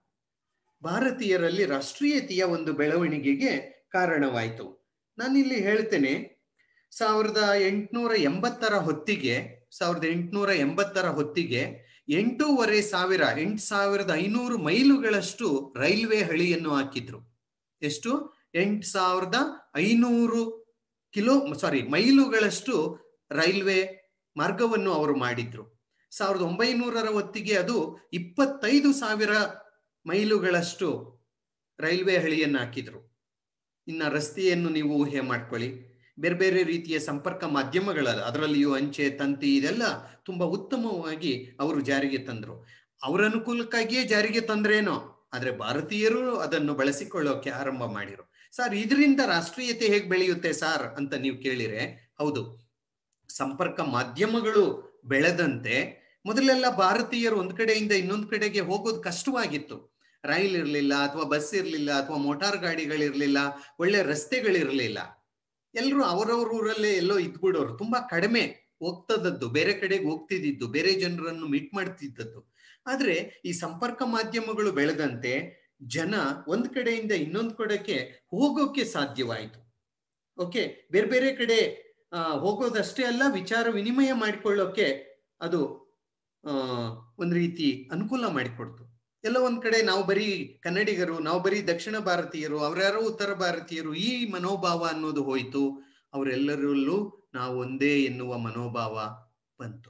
ಭಾರತೀಯರಲ್ಲಿ ರಾಷ್ಟ್ರೀಯತೆಯ ಒಂದು ಬೆಳವಣಿಗೆಗೆ ಕಾರಣವಾಯಿತು ನಾನಿಲ್ಲಿ ಹೇಳ್ತೇನೆ ಸಾವಿರದ ಎಂಟುನೂರ ಎಂಬತ್ತರ ಹೊತ್ತಿಗೆ ಸಾವಿರದ ಎಂಟುನೂರ ಎಂಬತ್ತರ ಹೊತ್ತಿಗೆ ಎಂಟೂವರೆ ಸಾವಿರ ಎಂಟು ಸಾವಿರದ ಐನೂರು ಮೈಲುಗಳಷ್ಟು ರೈಲ್ವೆ ಹಳಿಯನ್ನು ಹಾಕಿದ್ರು ಎಷ್ಟು ಎಂಟು ಸಾವಿರದ ಐನೂರು ಕಿಲೋ ಸಾರಿ ಮೈಲುಗಳಷ್ಟು ರೈಲ್ವೆ ಮಾರ್ಗವನ್ನು ಅವರು ಮಾಡಿದ್ರು ಸಾವಿರದ ಒಂಬೈನೂರರ ಹೊತ್ತಿಗೆ ಅದು ಇಪ್ಪತ್ತೈದು ಸಾವಿರ ಮೈಲುಗಳಷ್ಟು ರೈಲ್ವೆ ಹಳಿಯನ್ನು ಹಾಕಿದ್ರು ಇನ್ನ ರಸ್ತೆಯನ್ನು ನೀವು ಊಹೆ ಮಾಡ್ಕೊಳ್ಳಿ ಬೇರೆ ಬೇರೆ ರೀತಿಯ ಸಂಪರ್ಕ ಮಾಧ್ಯಮಗಳ ಅದರಲ್ಲಿಯೂ ಅಂಚೆ ತಂತಿ ಇದೆಲ್ಲ ತುಂಬಾ ಉತ್ತಮವಾಗಿ ಅವರು ಜಾರಿಗೆ ತಂದ್ರು ಅವರ ಅನುಕೂಲಕ್ಕಾಗಿಯೇ ಜಾರಿಗೆ ತಂದ್ರೇನೋ ಆದ್ರೆ ಭಾರತೀಯರು ಅದನ್ನು ಬಳಸಿಕೊಳ್ಳೋಕೆ ಆರಂಭ ಮಾಡಿರು ಸರ್ ಇದರಿಂದ ರಾಷ್ಟ್ರೀಯತೆ ಹೇಗೆ ಬೆಳೆಯುತ್ತೆ ಸಾರ್ ಅಂತ ನೀವು ಕೇಳಿರೆ ಹೌದು ಸಂಪರ್ಕ ಮಾಧ್ಯಮಗಳು ಬೆಳೆದಂತೆ ಮೊದಲೆಲ್ಲ ಭಾರತೀಯರು ಒಂದ್ ಕಡೆಯಿಂದ ಇನ್ನೊಂದ್ ಕಡೆಗೆ ಹೋಗೋದು ಕಷ್ಟವಾಗಿತ್ತು ರೈಲ್ ಇರ್ಲಿಲ್ಲ ಅಥವಾ ಬಸ್ ಇರ್ಲಿಲ್ಲ ಅಥವಾ ಮೋಟಾರ್ ಗಾಡಿಗಳಿರ್ಲಿಲ್ಲ ಒಳ್ಳೆ ರಸ್ತೆಗಳಿರ್ಲಿಲ್ಲ ಎಲ್ಲರೂ ಅವರವ್ರ ಊರಲ್ಲೇ ಎಲ್ಲೋ ಇದ್ಬಿಡೋರು ತುಂಬಾ ಕಡಿಮೆ ಹೋಗ್ತದದ್ದು ಬೇರೆ ಕಡೆಗೆ ಹೋಗ್ತಿದ್ದು ಬೇರೆ ಜನರನ್ನು ಮೀಟ್ ಮಾಡ್ತಿದ್ದದ್ದು ಆದ್ರೆ ಈ ಸಂಪರ್ಕ ಮಾಧ್ಯಮಗಳು ಬೆಳೆದಂತೆ ಜನ ಒಂದ್ ಕಡೆಯಿಂದ ಇನ್ನೊಂದ್ ಕಡೆಗೆ ಹೋಗೋಕೆ ಸಾಧ್ಯವಾಯಿತು ಓಕೆ ಬೇರೆ ಬೇರೆ ಕಡೆ ಹೋಗೋದಷ್ಟೇ ಅಲ್ಲ ವಿಚಾರ ವಿನಿಮಯ ಮಾಡಿಕೊಳ್ಳೋಕೆ ಅದು ಆ ಒಂದ್ ರೀತಿ ಅನುಕೂಲ ಮಾಡಿಕೊಡ್ತು ಎಲ್ಲ ಒಂದ್ ಕಡೆ ನಾವು ಬರೀ ಕನ್ನಡಿಗರು ನಾವು ಬರೀ ದಕ್ಷಿಣ ಭಾರತೀಯರು ಅವರ್ಯಾರೋ ಉತ್ತರ ಭಾರತೀಯರು ಈ ಮನೋಭಾವ ಅನ್ನೋದು ಹೋಯ್ತು ಅವರೆಲ್ಲರಲ್ಲೂ ನಾವು ಒಂದೇ ಎನ್ನುವ ಮನೋಭಾವ ಬಂತು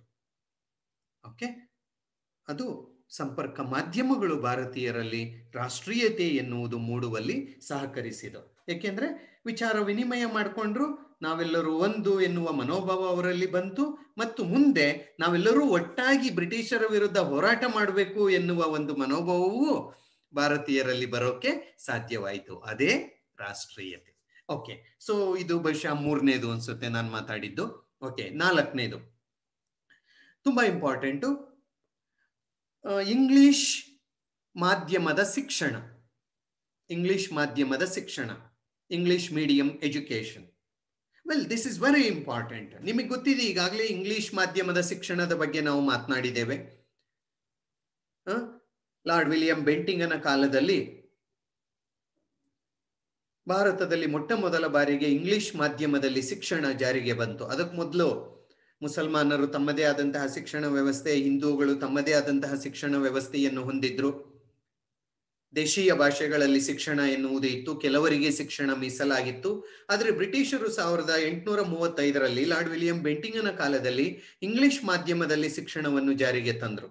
ಓಕೆ ಅದು ಸಂಪರ್ಕ ಮಾಧ್ಯಮಗಳು ಭಾರತೀಯರಲ್ಲಿ ರಾಷ್ಟ್ರೀಯತೆ ಎನ್ನುವುದು ಮೂಡುವಲ್ಲಿ ಸಹಕರಿಸಿದವು ಏಕೆಂದ್ರೆ ವಿಚಾರ ವಿನಿಮಯ ಮಾಡಿಕೊಂಡ್ರು ನಾವೆಲ್ಲರೂ ಒಂದು ಎನ್ನುವ ಮನೋಭಾವ ಅವರಲ್ಲಿ ಬಂತು ಮತ್ತು ಮುಂದೆ ನಾವೆಲ್ಲರೂ ಒಟ್ಟಾಗಿ ಬ್ರಿಟಿಷರ ವಿರುದ್ಧ ಹೋರಾಟ ಮಾಡಬೇಕು ಎನ್ನುವ ಒಂದು ಮನೋಭಾವವು ಭಾರತೀಯರಲ್ಲಿ ಬರೋಕೆ ಸಾಧ್ಯವಾಯಿತು ಅದೇ ರಾಷ್ಟ್ರೀಯತೆ ಓಕೆ ಸೊ ಇದು ಬಹುಶಃ ಮೂರನೇದು ಅನ್ಸುತ್ತೆ ನಾನು ಮಾತಾಡಿದ್ದು ಓಕೆ ನಾಲ್ಕನೇದು ತುಂಬಾ ಇಂಪಾರ್ಟೆಂಟು ಇಂಗ್ಲಿಷ್ ಮಾಧ್ಯಮದ ಶಿಕ್ಷಣ ಇಂಗ್ಲಿಷ್ ಮಾಧ್ಯಮದ ಶಿಕ್ಷಣ English medium education well this is very important ನಿಮಗೆ ಗೊತ್ತಿದೆ ಈಗಾಗಲೇ ಇಂಗ್ಲಿಷ್ ಮಾಧ್ಯಮದ ಶಿಕ್ಷಣದ ಬಗ್ಗೆ ನಾವು ಮಾತನಾಡಿದ್ದೇವೆ ಲಾರ್ಡ್ ವಿಲಿಯಂ ಬೆಂಟಿಂಗನ ಕಾಲದಲ್ಲಿ ಭಾರತದಲ್ಲಿ ಮೊಟ್ಟ ಮೊದಲ ಬಾರಿಗೆ ಇಂಗ್ಲಿಷ್ ಮಾಧ್ಯಮದಲ್ಲಿ ಶಿಕ್ಷಣ ಜಾರಿಗೆ ಬಂತು ಅದಕ್ಕೆ ಮೊದಲು ಮುಸಲ್ಮಾನರು ತಮ್ಮದೇ ಆದಂತಹ ಶಿಕ್ಷಣ ವ್ಯವಸ್ಥೆ ಹಿಂದೂಗಳು ತಮ್ಮದೇ ಆದಂತಹ ಶಿಕ್ಷಣ ವ್ಯವಸ್ಥೆಯನ್ನು ಹೊಂದಿದ್ರು ದೇಶೀಯ ಭಾಷೆಗಳಲ್ಲಿ ಶಿಕ್ಷಣ ಎನ್ನುವುದು ಇತ್ತು ಕೆಲವರಿಗೆ ಶಿಕ್ಷಣ ಮೀಸಲಾಗಿತ್ತು ಆದರೆ ಬ್ರಿಟಿಷರು ಸಾವಿರದ ಎಂಟುನೂರ ಮೂವತ್ತೈದರಲ್ಲಿ ಲಾರ್ಡ್ ವಿಲಿಯಂ ಬೆಂಟಿಂಗನ ಕಾಲದಲ್ಲಿ ಇಂಗ್ಲಿಷ್ ಮಾಧ್ಯಮದಲ್ಲಿ ಶಿಕ್ಷಣವನ್ನು ಜಾರಿಗೆ ತಂದರು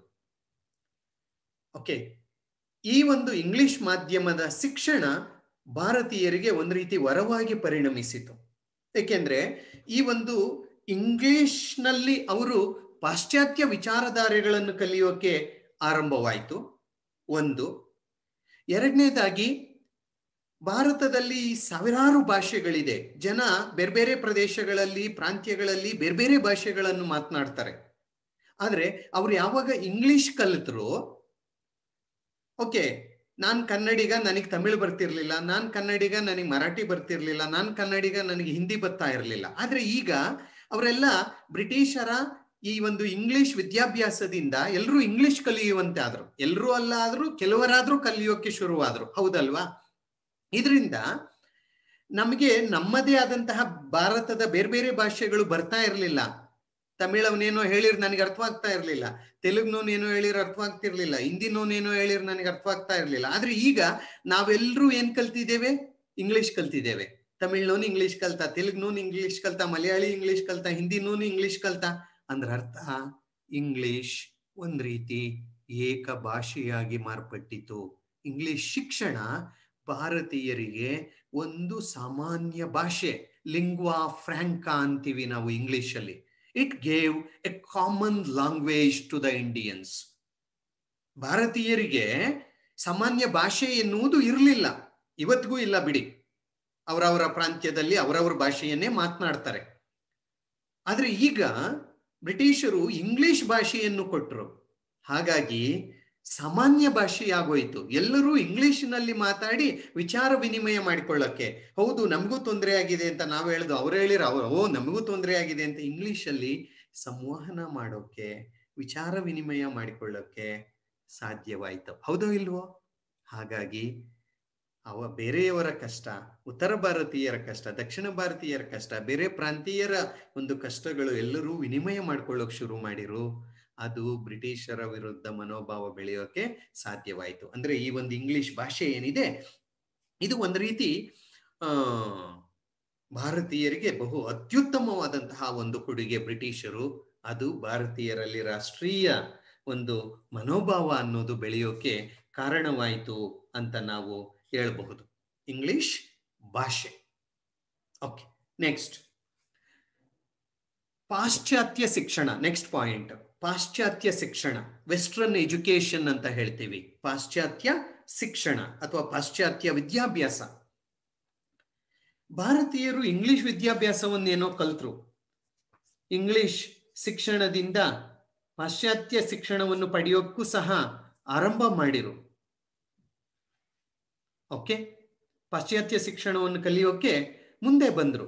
ಓಕೆ ಈ ಒಂದು ಇಂಗ್ಲಿಷ್ ಮಾಧ್ಯಮದ ಶಿಕ್ಷಣ ಭಾರತೀಯರಿಗೆ ಒಂದು ರೀತಿ ವರವಾಗಿ ಪರಿಣಮಿಸಿತು ಏಕೆಂದ್ರೆ ಈ ಒಂದು ಇಂಗ್ಲಿಷ್ನಲ್ಲಿ ಅವರು ಪಾಶ್ಚಾತ್ಯ ವಿಚಾರಧಾರೆಗಳನ್ನು ಕಲಿಯೋಕೆ ಆರಂಭವಾಯಿತು ಒಂದು ಎರಡನೇದಾಗಿ ಭಾರತದಲ್ಲಿ ಸಾವಿರಾರು ಭಾಷೆಗಳಿದೆ ಜನ ಬೇರೆ ಬೇರೆ ಪ್ರದೇಶಗಳಲ್ಲಿ ಪ್ರಾಂತ್ಯಗಳಲ್ಲಿ ಬೇರೆ ಬೇರೆ ಭಾಷೆಗಳನ್ನು ಮಾತನಾಡ್ತಾರೆ ಆದ್ರೆ ಅವ್ರು ಯಾವಾಗ ಇಂಗ್ಲಿಷ್ ಕಲಿತರು ಓಕೆ ನಾನ್ ಕನ್ನಡಿಗ ನನಗೆ ತಮಿಳು ಬರ್ತಿರ್ಲಿಲ್ಲ ನಾನ್ ಕನ್ನಡಿಗ ನನಗೆ ಮರಾಠಿ ಬರ್ತಿರ್ಲಿಲ್ಲ ನಾನ್ ಕನ್ನಡಿಗ ನನಗೆ ಹಿಂದಿ ಬರ್ತಾ ಇರಲಿಲ್ಲ ಆದ್ರೆ ಈಗ ಅವರೆಲ್ಲ ಬ್ರಿಟಿಷರ ಈ ಒಂದು ಇಂಗ್ಲಿಷ್ ವಿದ್ಯಾಭ್ಯಾಸದಿಂದ ಎಲ್ಲರೂ ಇಂಗ್ಲಿಷ್ ಕಲಿಯುವಂತೆ ಆದ್ರು ಎಲ್ಲರೂ ಅಲ್ಲ ಆದ್ರೂ ಕೆಲವರಾದ್ರೂ ಕಲಿಯೋಕೆ ಶುರುವಾದ್ರು ಹೌದಲ್ವಾ ಇದರಿಂದ ನಮಗೆ ನಮ್ಮದೇ ಆದಂತಹ ಭಾರತದ ಬೇರೆ ಬೇರೆ ಭಾಷೆಗಳು ಬರ್ತಾ ಇರಲಿಲ್ಲ ತಮಿಳವನೇನೋ ಹೇಳಿರ್ ನನಗೆ ಅರ್ಥವಾಗ್ತಾ ಇರಲಿಲ್ಲ ತೆಲುಗ್ನೋನೇನೋ ಹೇಳಿರ್ ಅರ್ಥವಾಗ್ತಿರ್ಲಿಲ್ಲ ಹಿಂದಿನೋನೇನೋ ಹೇಳಿರ್ ನನಗೆ ಅರ್ಥವಾಗ್ತಾ ಇರಲಿಲ್ಲ ಆದ್ರೆ ಈಗ ನಾವೆಲ್ಲರೂ ಏನ್ ಕಲ್ತಿದ್ದೇವೆ ಇಂಗ್ಲಿಷ್ ಕಲ್ತಿದ್ದೇವೆ ತಮಿಳ್ನೋನ್ ಇಂಗ್ಲಿಷ್ ಕಲ್ತ ತೆಲುಗ್ನೋನ್ ಇಂಗ್ಲಿಷ್ ಕಲ್ತ ಮಲಯಾಳಿ ಇಂಗ್ಲಿಷ್ ಕಲ್ತ ಹಿಂದಿನೋನ್ ಇಂಗ್ಲಿಷ್ ಕಲ್ತ ಅಂದ್ರ ಅರ್ಥ ಇಂಗ್ಲಿಷ್ ಒಂದ್ ರೀತಿ ಏಕ ಭಾಷೆಯಾಗಿ ಮಾರ್ಪಟ್ಟಿತು ಇಂಗ್ಲಿಷ್ ಶಿಕ್ಷಣ ಭಾರತೀಯರಿಗೆ ಒಂದು ಸಾಮಾನ್ಯ ಭಾಷೆ ಲಿಂಗ್ವಾ ಫ್ರಾಂಕಾ ಅಂತೀವಿ ನಾವು ಇಂಗ್ಲಿಷ್ ಅಲ್ಲಿ it gave a common language to the Indians ಭಾರತೀಯರಿಗೆ ಸಾಮಾನ್ಯ ಭಾಷೆ ಎನ್ನುವುದು ಇರಲಿಲ್ಲ ಇವತ್ತಿಗೂ ಇಲ್ಲ ಬಿಡಿ ಅವರವರ ಪ್ರಾಂತ್ಯದಲ್ಲಿ ಅವರವರ ಭಾಷೆಯನ್ನೇ ಮಾತನಾಡ್ತಾರೆ ಆದ್ರೆ ಈಗ ಬ್ರಿಟಿಷರು ಇಂಗ್ಲಿಷ್ ಭಾಷೆಯನ್ನು ಕೊಟ್ಟರು ಹಾಗಾಗಿ ಸಾಮಾನ್ಯ ಭಾಷೆಯಾಗೋಯ್ತು ಎಲ್ಲರೂ ಇಂಗ್ಲಿಷ್ನಲ್ಲಿ ಮಾತಾಡಿ ವಿಚಾರ ವಿನಿಮಯ ಮಾಡಿಕೊಳ್ಳಕ್ಕೆ ಹೌದು ನಮಗೂ ತೊಂದರೆ ಆಗಿದೆ ಅಂತ ನಾವು ಹೇಳ್ದು ಅವ್ರು ಹೇಳಿರ ಅವ್ರು ಓ ನಮಗೂ ತೊಂದರೆ ಆಗಿದೆ ಅಂತ ಇಂಗ್ಲಿಷಲ್ಲಿ ಸಂವಹನ ಮಾಡೋಕೆ ವಿಚಾರ ವಿನಿಮಯ ಮಾಡಿಕೊಳ್ಳೋಕೆ ಸಾಧ್ಯವಾಯಿತು ಹೌದೋ ಇಲ್ವೋ ಹಾಗಾಗಿ ಅವ ಬೇರೆಯವರ ಕಷ್ಟ ಉತ್ತರ ಭಾರತೀಯರ ಕಷ್ಟ ದಕ್ಷಿಣ ಭಾರತೀಯರ ಕಷ್ಟ ಬೇರೆ ಪ್ರಾಂತೀಯರ ಒಂದು ಕಷ್ಟಗಳು ಎಲ್ಲರೂ ವಿನಿಮಯ ಮಾಡ್ಕೊಳ್ಳೋಕೆ ಶುರು ಮಾಡಿರು ಅದು ಬ್ರಿಟಿಷರ ವಿರುದ್ಧ ಮನೋಭಾವ ಬೆಳೆಯೋಕೆ ಸಾಧ್ಯವಾಯಿತು ಅಂದ್ರೆ ಈ ಒಂದು ಇಂಗ್ಲಿಷ್ ಭಾಷೆ ಏನಿದೆ ಇದು ಒಂದು ರೀತಿ ಆ ಭಾರತೀಯರಿಗೆ ಬಹು ಅತ್ಯುತ್ತಮವಾದಂತಹ ಒಂದು ಕೊಡುಗೆ ಬ್ರಿಟಿಷರು ಅದು ಭಾರತೀಯರಲ್ಲಿ ರಾಷ್ಟ್ರೀಯ ಒಂದು ಮನೋಭಾವ ಅನ್ನೋದು ಬೆಳೆಯೋಕೆ ಕಾರಣವಾಯಿತು ಅಂತ ನಾವು ಹೇಳಬಹುದು ಇಂಗ್ಲಿಷ್ ಭಾಷೆ ಓಕೆ ನೆಕ್ಸ್ಟ್ ಪಾಶ್ಚಾತ್ಯ ಶಿಕ್ಷಣ ನೆಕ್ಸ್ಟ್ ಪಾಯಿಂಟ್ ಪಾಶ್ಚಾತ್ಯ ಶಿಕ್ಷಣ ವೆಸ್ಟರ್ನ್ ಎಜುಕೇಶನ್ ಅಂತ ಹೇಳ್ತೀವಿ ಪಾಶ್ಚಾತ್ಯ ಶಿಕ್ಷಣ ಅಥವಾ ಪಾಶ್ಚಾತ್ಯ ವಿದ್ಯಾಭ್ಯಾಸ ಭಾರತೀಯರು ಇಂಗ್ಲಿಷ್ ವಿದ್ಯಾಭ್ಯಾಸವನ್ನೇನೋ ಕಲ್ತರು ಇಂಗ್ಲಿಷ್ ಶಿಕ್ಷಣದಿಂದ ಪಾಶ್ಚಾತ್ಯ ಶಿಕ್ಷಣವನ್ನು ಪಡೆಯೋಕ್ಕೂ ಸಹ ಆರಂಭ ಮಾಡಿರು ಓಕೆ ಪಾಶ್ಚಾತ್ಯ ಶಿಕ್ಷಣವನ್ನು ಕಲಿಯೋಕೆ ಮುಂದೆ ಬಂದ್ರು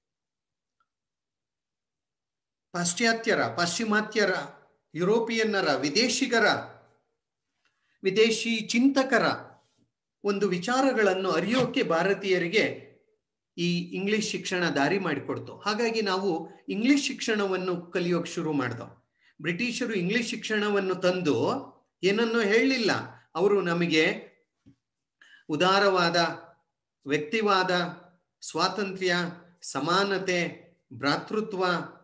ಪಾಶ್ಚಾತ್ಯರ ಪಾಶ್ಚಿಮಾತ್ಯರ ಯುರೋಪಿಯನ್ನರ ವಿದೇಶಿಗರ ವಿದೇಶಿ ಚಿಂತಕರ ಒಂದು ವಿಚಾರಗಳನ್ನು ಅರಿಯೋಕೆ ಭಾರತೀಯರಿಗೆ ಈ ಇಂಗ್ಲಿಷ್ ಶಿಕ್ಷಣ ದಾರಿ ಮಾಡಿಕೊಡ್ತು ಹಾಗಾಗಿ ನಾವು ಇಂಗ್ಲಿಷ್ ಶಿಕ್ಷಣವನ್ನು ಕಲಿಯೋಕೆ ಶುರು ಮಾಡ್ದೋ ಬ್ರಿಟಿಷರು ಇಂಗ್ಲಿಷ್ ಶಿಕ್ಷಣವನ್ನು ತಂದು ಏನನ್ನೋ ಹೇಳಲಿಲ್ಲ ಅವರು ನಮಗೆ ಉದಾರವಾದ ವ್ಯಕ್ತಿವಾದ ಸ್ವಾತಂತ್ರ್ಯ ಸಮಾನತೆ ಭ್ರಾತೃತ್ವ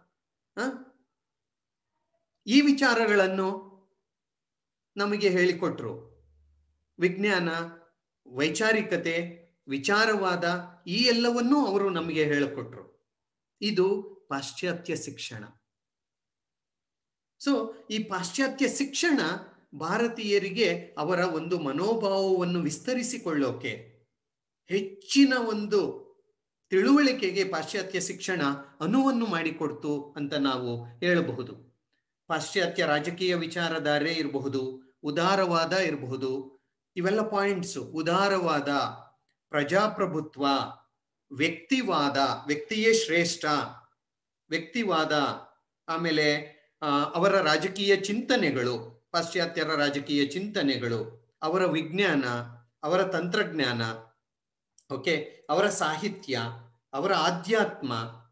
ಈ ವಿಚಾರಗಳನ್ನು ನಮಗೆ ಹೇಳಿಕೊಟ್ರು ವಿಜ್ಞಾನ ವೈಚಾರಿಕತೆ ವಿಚಾರವಾದ ಈ ಎಲ್ಲವನ್ನೂ ಅವರು ನಮಗೆ ಹೇಳಿಕೊಟ್ರು ಇದು ಪಾಶ್ಚಾತ್ಯ ಶಿಕ್ಷಣ ಸೊ ಈ ಪಾಶ್ಚಾತ್ಯ ಶಿಕ್ಷಣ ಭಾರತೀಯರಿಗೆ ಅವರ ಒಂದು ಮನೋಭಾವವನ್ನು ವಿಸ್ತರಿಸಿಕೊಳ್ಳೋಕೆ ಹೆಚ್ಚಿನ ಒಂದು ತಿಳುವಳಿಕೆಗೆ ಪಾಶ್ಚಾತ್ಯ ಶಿಕ್ಷಣ ಅನುವನ್ನು ಮಾಡಿಕೊಡ್ತು ಅಂತ ನಾವು ಹೇಳಬಹುದು ಪಾಶ್ಚಾತ್ಯ ರಾಜಕೀಯ ವಿಚಾರಧಾರೆ ಇರಬಹುದು ಉದಾರವಾದ ಇರಬಹುದು ಇವೆಲ್ಲ ಪಾಯಿಂಟ್ಸ್ ಉದಾರವಾದ ಪ್ರಜಾಪ್ರಭುತ್ವ ವ್ಯಕ್ತಿವಾದ ವ್ಯಕ್ತಿಯೇ ಶ್ರೇಷ್ಠ ವ್ಯಕ್ತಿವಾದ ಆಮೇಲೆ ಅವರ ರಾಜಕೀಯ ಚಿಂತನೆಗಳು ಪಾಶ್ಚಾತ್ಯರ ರಾಜಕೀಯ ಚಿಂತನೆಗಳು ಅವರ ವಿಜ್ಞಾನ ಅವರ ತಂತ್ರಜ್ಞಾನ ಓಕೆ ಅವರ ಸಾಹಿತ್ಯ ಅವರ ಆಧ್ಯಾತ್ಮ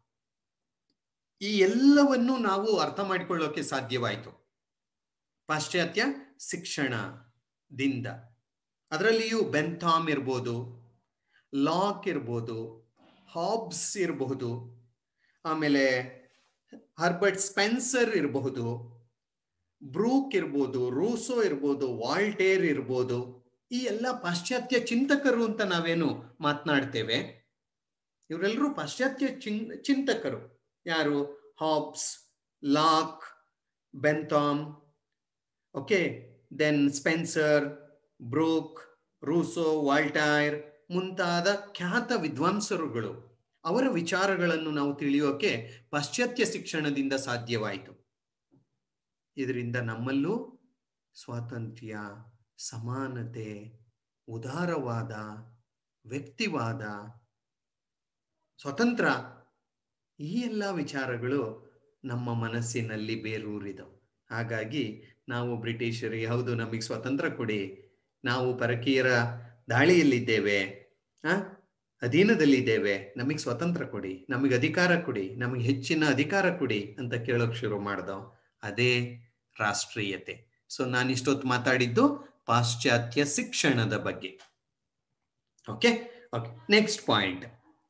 ಈ ಎಲ್ಲವನ್ನು ನಾವು ಅರ್ಥ ಮಾಡಿಕೊಳ್ಳೋಕೆ ಸಾಧ್ಯವಾಯಿತು ಪಾಶ್ಚಾತ್ಯ ಶಿಕ್ಷಣದಿಂದ ಅದರಲ್ಲಿಯೂ ಬೆಂಥಾಮ್ ಇರ್ಬೋದು ಲಾಕ್ ಇರ್ಬೋದು ಹಾಬ್ಸ್ ಇರಬಹುದು ಆಮೇಲೆ ಹರ್ಬರ್ಟ್ ಸ್ಪೆನ್ಸರ್ ಇರಬಹುದು ಬ್ರೂಕ್ ಇರ್ಬೋದು ರೂಸೋ ಇರ್ಬೋದು ವಾಲ್ಟೇರ್ ಇರ್ಬೋದು ಈ ಎಲ್ಲ ಪಾಶ್ಚಾತ್ಯ ಚಿಂತಕರು ಅಂತ ನಾವೇನು ಮಾತನಾಡ್ತೇವೆ ಇವರೆಲ್ಲರೂ ಪಾಶ್ಚಾತ್ಯ ಚಿನ್ ಚಿಂತಕರು ಯಾರು Hobbes Locke Bentham okay then Spencer Burke Rousseau Voltaire ಮುಂತಾದ ಖ್ಯಾತ ವಿದ್ವಾಂಸರುಗಳು ಅವರ ವಿಚಾರಗಳನ್ನು ನಾವು ತಿಳಿಯೋಕೆ ಪಾಶ್ಚಾತ್ಯ ಶಿಕ್ಷಣದಿಂದ ಸಾಧ್ಯವಾಯಿತು ಇದರಿಂದ ನಮ್ಮಲ್ಲೂ ಸ್ವಾತಂತ್ರ್ಯ ಸಮಾನತೆ ಉದಾರವಾದ ವ್ಯಕ್ತಿವಾದ ಸ್ವತಂತ್ರ ಈ ಎಲ್ಲ ವಿಚಾರಗಳು ನಮ್ಮ ಮನಸ್ಸಿನಲ್ಲಿ ಬೇರೂರಿದವು ಹಾಗಾಗಿ ನಾವು ಬ್ರಿಟಿಷರಿಗೆ ಹೌದು ನಮಗೆ ಸ್ವತಂತ್ರ ಕೊಡಿ ನಾವು ಪರಕೀಯರ ದಾಳಿಯಲ್ಲಿದ್ದೇವೆ ಆ ಅಧೀನದಲ್ಲಿದ್ದೇವೆ ನಮಗೆ ಸ್ವತಂತ್ರ ಕೊಡಿ ನಮಗೆ ಅಧಿಕಾರ ಕೊಡಿ ನಮಗೆ ಹೆಚ್ಚಿನ ಅಧಿಕಾರ ಕೊಡಿ ಅಂತ ಕೇಳೋಕ್ ಶುರು ಮಾಡ್ದೋ ಅದೇ ರಾಷ್ಟ್ರೀಯತೆ ಸೊ ನಾನು ಇಷ್ಟೊತ್ತು ಮಾತಾಡಿದ್ದು ಪಾಶ್ಚಾತ್ಯ ಶಿಕ್ಷಣದ ಬಗ್ಗೆ ಓಕೆ ಓಕೆ ನೆಕ್ಸ್ಟ್ ಪಾಯಿಂಟ್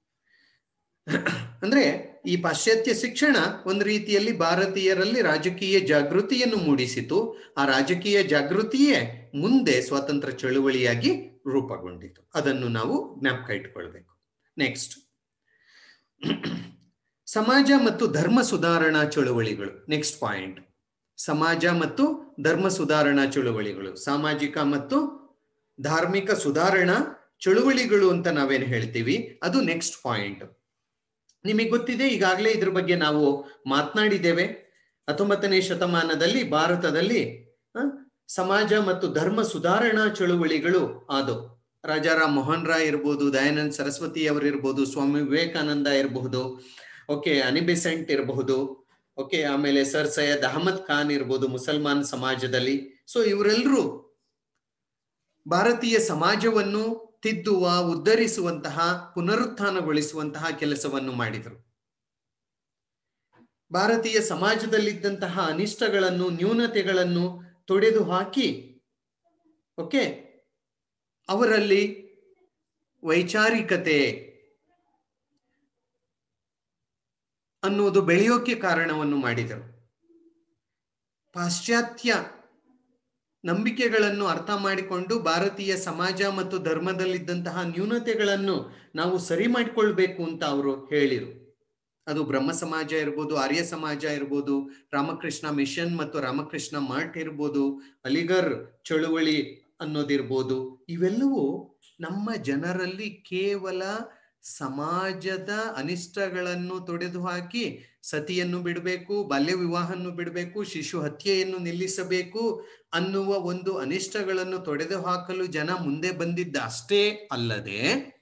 ಅಂದ್ರೆ ಈ ಪಾಶ್ಚಾತ್ಯ ಶಿಕ್ಷಣ ಒಂದು ರೀತಿಯಲ್ಲಿ ಭಾರತೀಯರಲ್ಲಿ ರಾಜಕೀಯ ಜಾಗೃತಿಯನ್ನು ಮೂಡಿಸಿತು ಆ ರಾಜಕೀಯ ಜಾಗೃತಿಯೇ ಮುಂದೆ ಸ್ವಾತಂತ್ರ್ಯ ಚಳುವಳಿಯಾಗಿ ರೂಪುಗೊಂಡಿತು ಅದನ್ನು ನಾವು ಜ್ಞಾಪಕ ಇಟ್ಕೊಳ್ಬೇಕು ನೆಕ್ಸ್ಟ್ ಸಮಾಜ ಮತ್ತು ಧರ್ಮ ಸುಧಾರಣಾ ಚಳುವಳಿಗಳು ನೆಕ್ಸ್ಟ್ ಪಾಯಿಂಟ್ ಸಮಾಜ ಮತ್ತು ಧರ್ಮ ಸುಧಾರಣಾ ಚಳುವಳಿಗಳು ಸಾಮಾಜಿಕ ಮತ್ತು ಧಾರ್ಮಿಕ ಸುಧಾರಣಾ ಚಳುವಳಿಗಳು ಅಂತ ನಾವೇನು ಹೇಳ್ತೀವಿ ಅದು ನೆಕ್ಸ್ಟ್ ಪಾಯಿಂಟ್ ನಿಮಗೆ ಗೊತ್ತಿದೆ ಈಗಾಗಲೇ ಇದ್ರ ಬಗ್ಗೆ ನಾವು ಮಾತನಾಡಿದ್ದೇವೆ ಹತ್ತೊಂಬತ್ತನೇ ಶತಮಾನದಲ್ಲಿ ಭಾರತದಲ್ಲಿ ಸಮಾಜ ಮತ್ತು ಧರ್ಮ ಸುಧಾರಣಾ ಚಳುವಳಿಗಳು ಆದವು ರಾಜಾರಾಮ್ ಮೋಹನ್ ರಾಯ್ ಇರ್ಬೋದು ದಯಾನಂದ್ ಸರಸ್ವತಿ ಅವರಿರ್ಬೋದು ಸ್ವಾಮಿ ವಿವೇಕಾನಂದ ಇರಬಹುದು ಓಕೆ ಅನಿಬೆಸೆಂಟ್ ಇರಬಹುದು ಓಕೆ ಆಮೇಲೆ ಸರ್ ಸೈಯದ್ ಅಹಮದ್ ಖಾನ್ ಇರ್ಬೋದು ಮುಸಲ್ಮಾನ್ ಸಮಾಜದಲ್ಲಿ ಸೊ ಇವರೆಲ್ಲರೂ ಭಾರತೀಯ ಸಮಾಜವನ್ನು ತಿದ್ದುವ ಉದ್ಧರಿಸುವಂತಹ ಪುನರುತ್ಥಾನಗೊಳಿಸುವಂತಹ ಕೆಲಸವನ್ನು ಮಾಡಿದರು ಭಾರತೀಯ ಸಮಾಜದಲ್ಲಿದ್ದಂತಹ ಅನಿಷ್ಟಗಳನ್ನು ನ್ಯೂನತೆಗಳನ್ನು ತೊಡೆದು ಹಾಕಿ ಓಕೆ ಅವರಲ್ಲಿ ವೈಚಾರಿಕತೆ ಅನ್ನುವುದು ಬೆಳೆಯೋಕೆ ಕಾರಣವನ್ನು ಮಾಡಿದರು ಪಾಶ್ಚಾತ್ಯ ನಂಬಿಕೆಗಳನ್ನು ಅರ್ಥ ಮಾಡಿಕೊಂಡು ಭಾರತೀಯ ಸಮಾಜ ಮತ್ತು ಧರ್ಮದಲ್ಲಿದ್ದಂತಹ ನ್ಯೂನತೆಗಳನ್ನು ನಾವು ಸರಿ ಮಾಡಿಕೊಳ್ಬೇಕು ಅಂತ ಅವರು ಹೇಳಿರು ಅದು ಬ್ರಹ್ಮ ಸಮಾಜ ಇರ್ಬೋದು ಆರ್ಯ ಸಮಾಜ ಇರ್ಬೋದು ರಾಮಕೃಷ್ಣ ಮಿಷನ್ ಮತ್ತು ರಾಮಕೃಷ್ಣ ಮಠ್ ಇರ್ಬೋದು ಅಲಿಗರ್ ಚಳುವಳಿ ಅನ್ನೋದಿರ್ಬೋದು ಇವೆಲ್ಲವೂ ನಮ್ಮ ಜನರಲ್ಲಿ ಕೇವಲ ಸಮಾಜದ ಅನಿಷ್ಟಗಳನ್ನು ತೊಡೆದು ಹಾಕಿ ಸತಿಯನ್ನು ಬಿಡಬೇಕು ಬಾಲ್ಯ ವಿವಾಹವನ್ನು ಬಿಡಬೇಕು ಶಿಶು ಹತ್ಯೆಯನ್ನು ನಿಲ್ಲಿಸಬೇಕು ಅನ್ನುವ ಒಂದು ಅನಿಷ್ಟಗಳನ್ನು ತೊಡೆದು ಹಾಕಲು ಜನ ಮುಂದೆ ಬಂದಿದ್ದ ಅಷ್ಟೇ ಅಲ್ಲದೆ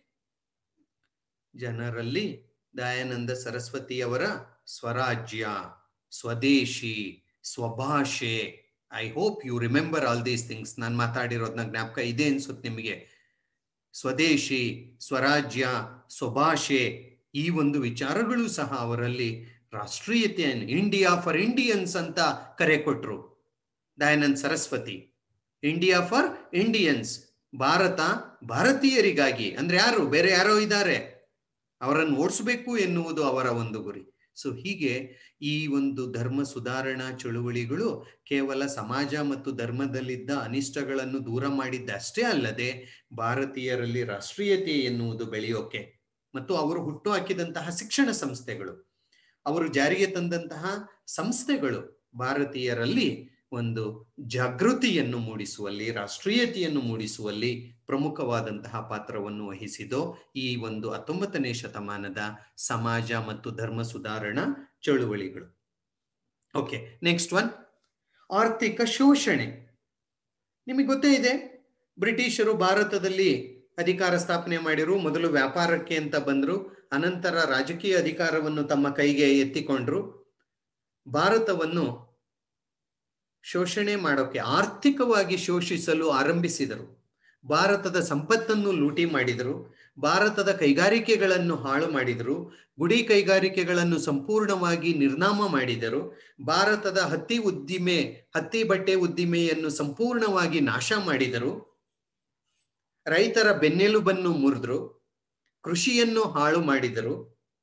ಜನರಲ್ಲಿ ದಯಾನಂದ ಸರಸ್ವತಿಯವರ ಸ್ವರಾಜ್ಯ ಸ್ವದೇಶಿ ಸ್ವಭಾಷೆ I hope you remember all these things ನಾನು ಮಾತಾಡಿರೋದನ್ನ ಜ್ಞಾಪಕ ಇದೆ ಅನ್ಸುತ್ತೆ ನಿಮಗೆ ಸ್ವದೇಶಿ ಸ್ವರಾಜ್ಯ ಸ್ವಭಾಷೆ ಈ ಒಂದು ವಿಚಾರಗಳು ಸಹ ಅವರಲ್ಲಿ ರಾಷ್ಟ್ರೀಯತೆಯನ್ನು ಇಂಡಿಯಾ ಫಾರ್ ಇಂಡಿಯನ್ಸ್ ಅಂತ ಕರೆ ಕೊಟ್ರು Dayanand Saraswati India for Indians Bharat ಭಾರತೀಯರಿಗಾಗಿ ಅಂದ್ರೆ ಯಾರು ಬೇರೆ ಯಾರೋ ಇದ್ದಾರೆ ಅವರನ್ನು ಓಡಿಸಬೇಕು ಎನ್ನುವುದು ಅವರ ಒಂದು ಗುರಿ ಸೊ ಹೀಗೆ ಈ ಒಂದು ಧರ್ಮ ಸುಧಾರಣಾ ಚಳುವಳಿಗಳು ಕೇವಲ ಸಮಾಜ ಮತ್ತು ಧರ್ಮದಲ್ಲಿದ್ದ ಅನಿಷ್ಟಗಳನ್ನು ದೂರ ಮಾಡಿದ್ದಷ್ಟೇ ಅಲ್ಲದೆ ಭಾರತೀಯರಲ್ಲಿ ರಾಷ್ಟ್ರೀಯತೆ ಎನ್ನುವುದು ಬೆಳೆಯೋಕೆ ಮತ್ತು ಅವರು ಹುಟ್ಟು ಹಾಕಿದಂತಹ ಶಿಕ್ಷಣ ಸಂಸ್ಥೆಗಳು ಅವರು ಜಾರಿಗೆ ತಂದಂತಹ ಸಂಸ್ಥೆಗಳು ಭಾರತೀಯರಲ್ಲಿ ಒಂದು ಜಾಗೃತಿಯನ್ನು ಮೂಡಿಸುವಲ್ಲಿ ರಾಷ್ಟ್ರೀಯತೆಯನ್ನು ಮೂಡಿಸುವಲ್ಲಿ ಪ್ರಮುಖವಾದಂತಹ ಪಾತ್ರವನ್ನು ವಹಿಸಿದೋ ಈ ಒಂದು ಹತ್ತೊಂಬತ್ತನೇ ಶತಮಾನದ ಸಮಾಜ ಮತ್ತು ಧರ್ಮ ಸುಧಾರಣಾ ಚಳುವಳಿಗಳು ಓಕೆ ನೆಕ್ಸ್ಟ್ ಒನ್ ಆರ್ಥಿಕ ಶೋಷಣೆ ನಿಮಗೆ ಗೊತ್ತೇ ಇದೆ ಬ್ರಿಟಿಷರು ಭಾರತದಲ್ಲಿ ಅಧಿಕಾರ ಸ್ಥಾಪನೆ ಮಾಡಿರು ಮೊದಲು ವ್ಯಾಪಾರಕ್ಕೆ ಅಂತ ಬಂದ್ರು ಅನಂತರ ರಾಜಕೀಯ ಅಧಿಕಾರವನ್ನು ತಮ್ಮ ಕೈಗೆ ಎತ್ತಿಕೊಂಡ್ರು ಭಾರತವನ್ನು ಶೋಷಣೆ ಮಾಡೋಕೆ ಆರ್ಥಿಕವಾಗಿ ಶೋಷಿಸಲು ಆರಂಭಿಸಿದರು ಭಾರತದ ಸಂಪತ್ತನ್ನು ಲೂಟಿ ಮಾಡಿದರು ಭಾರತದ ಕೈಗಾರಿಕೆಗಳನ್ನು ಹಾಳು ಮಾಡಿದರು ಗುಡಿ ಕೈಗಾರಿಕೆಗಳನ್ನು ಸಂಪೂರ್ಣವಾಗಿ ನಿರ್ನಾಮ ಮಾಡಿದರು ಭಾರತದ ಹತ್ತಿ ಉದ್ದಿಮೆ ಹತ್ತಿ ಬಟ್ಟೆ ಉದ್ದಿಮೆಯನ್ನು ಸಂಪೂರ್ಣವಾಗಿ ನಾಶ ಮಾಡಿದರು ರೈತರ ಬೆನ್ನೆಲುಬನ್ನು ಮುರಿದ್ರು ಕೃಷಿಯನ್ನು ಹಾಳು ಮಾಡಿದರು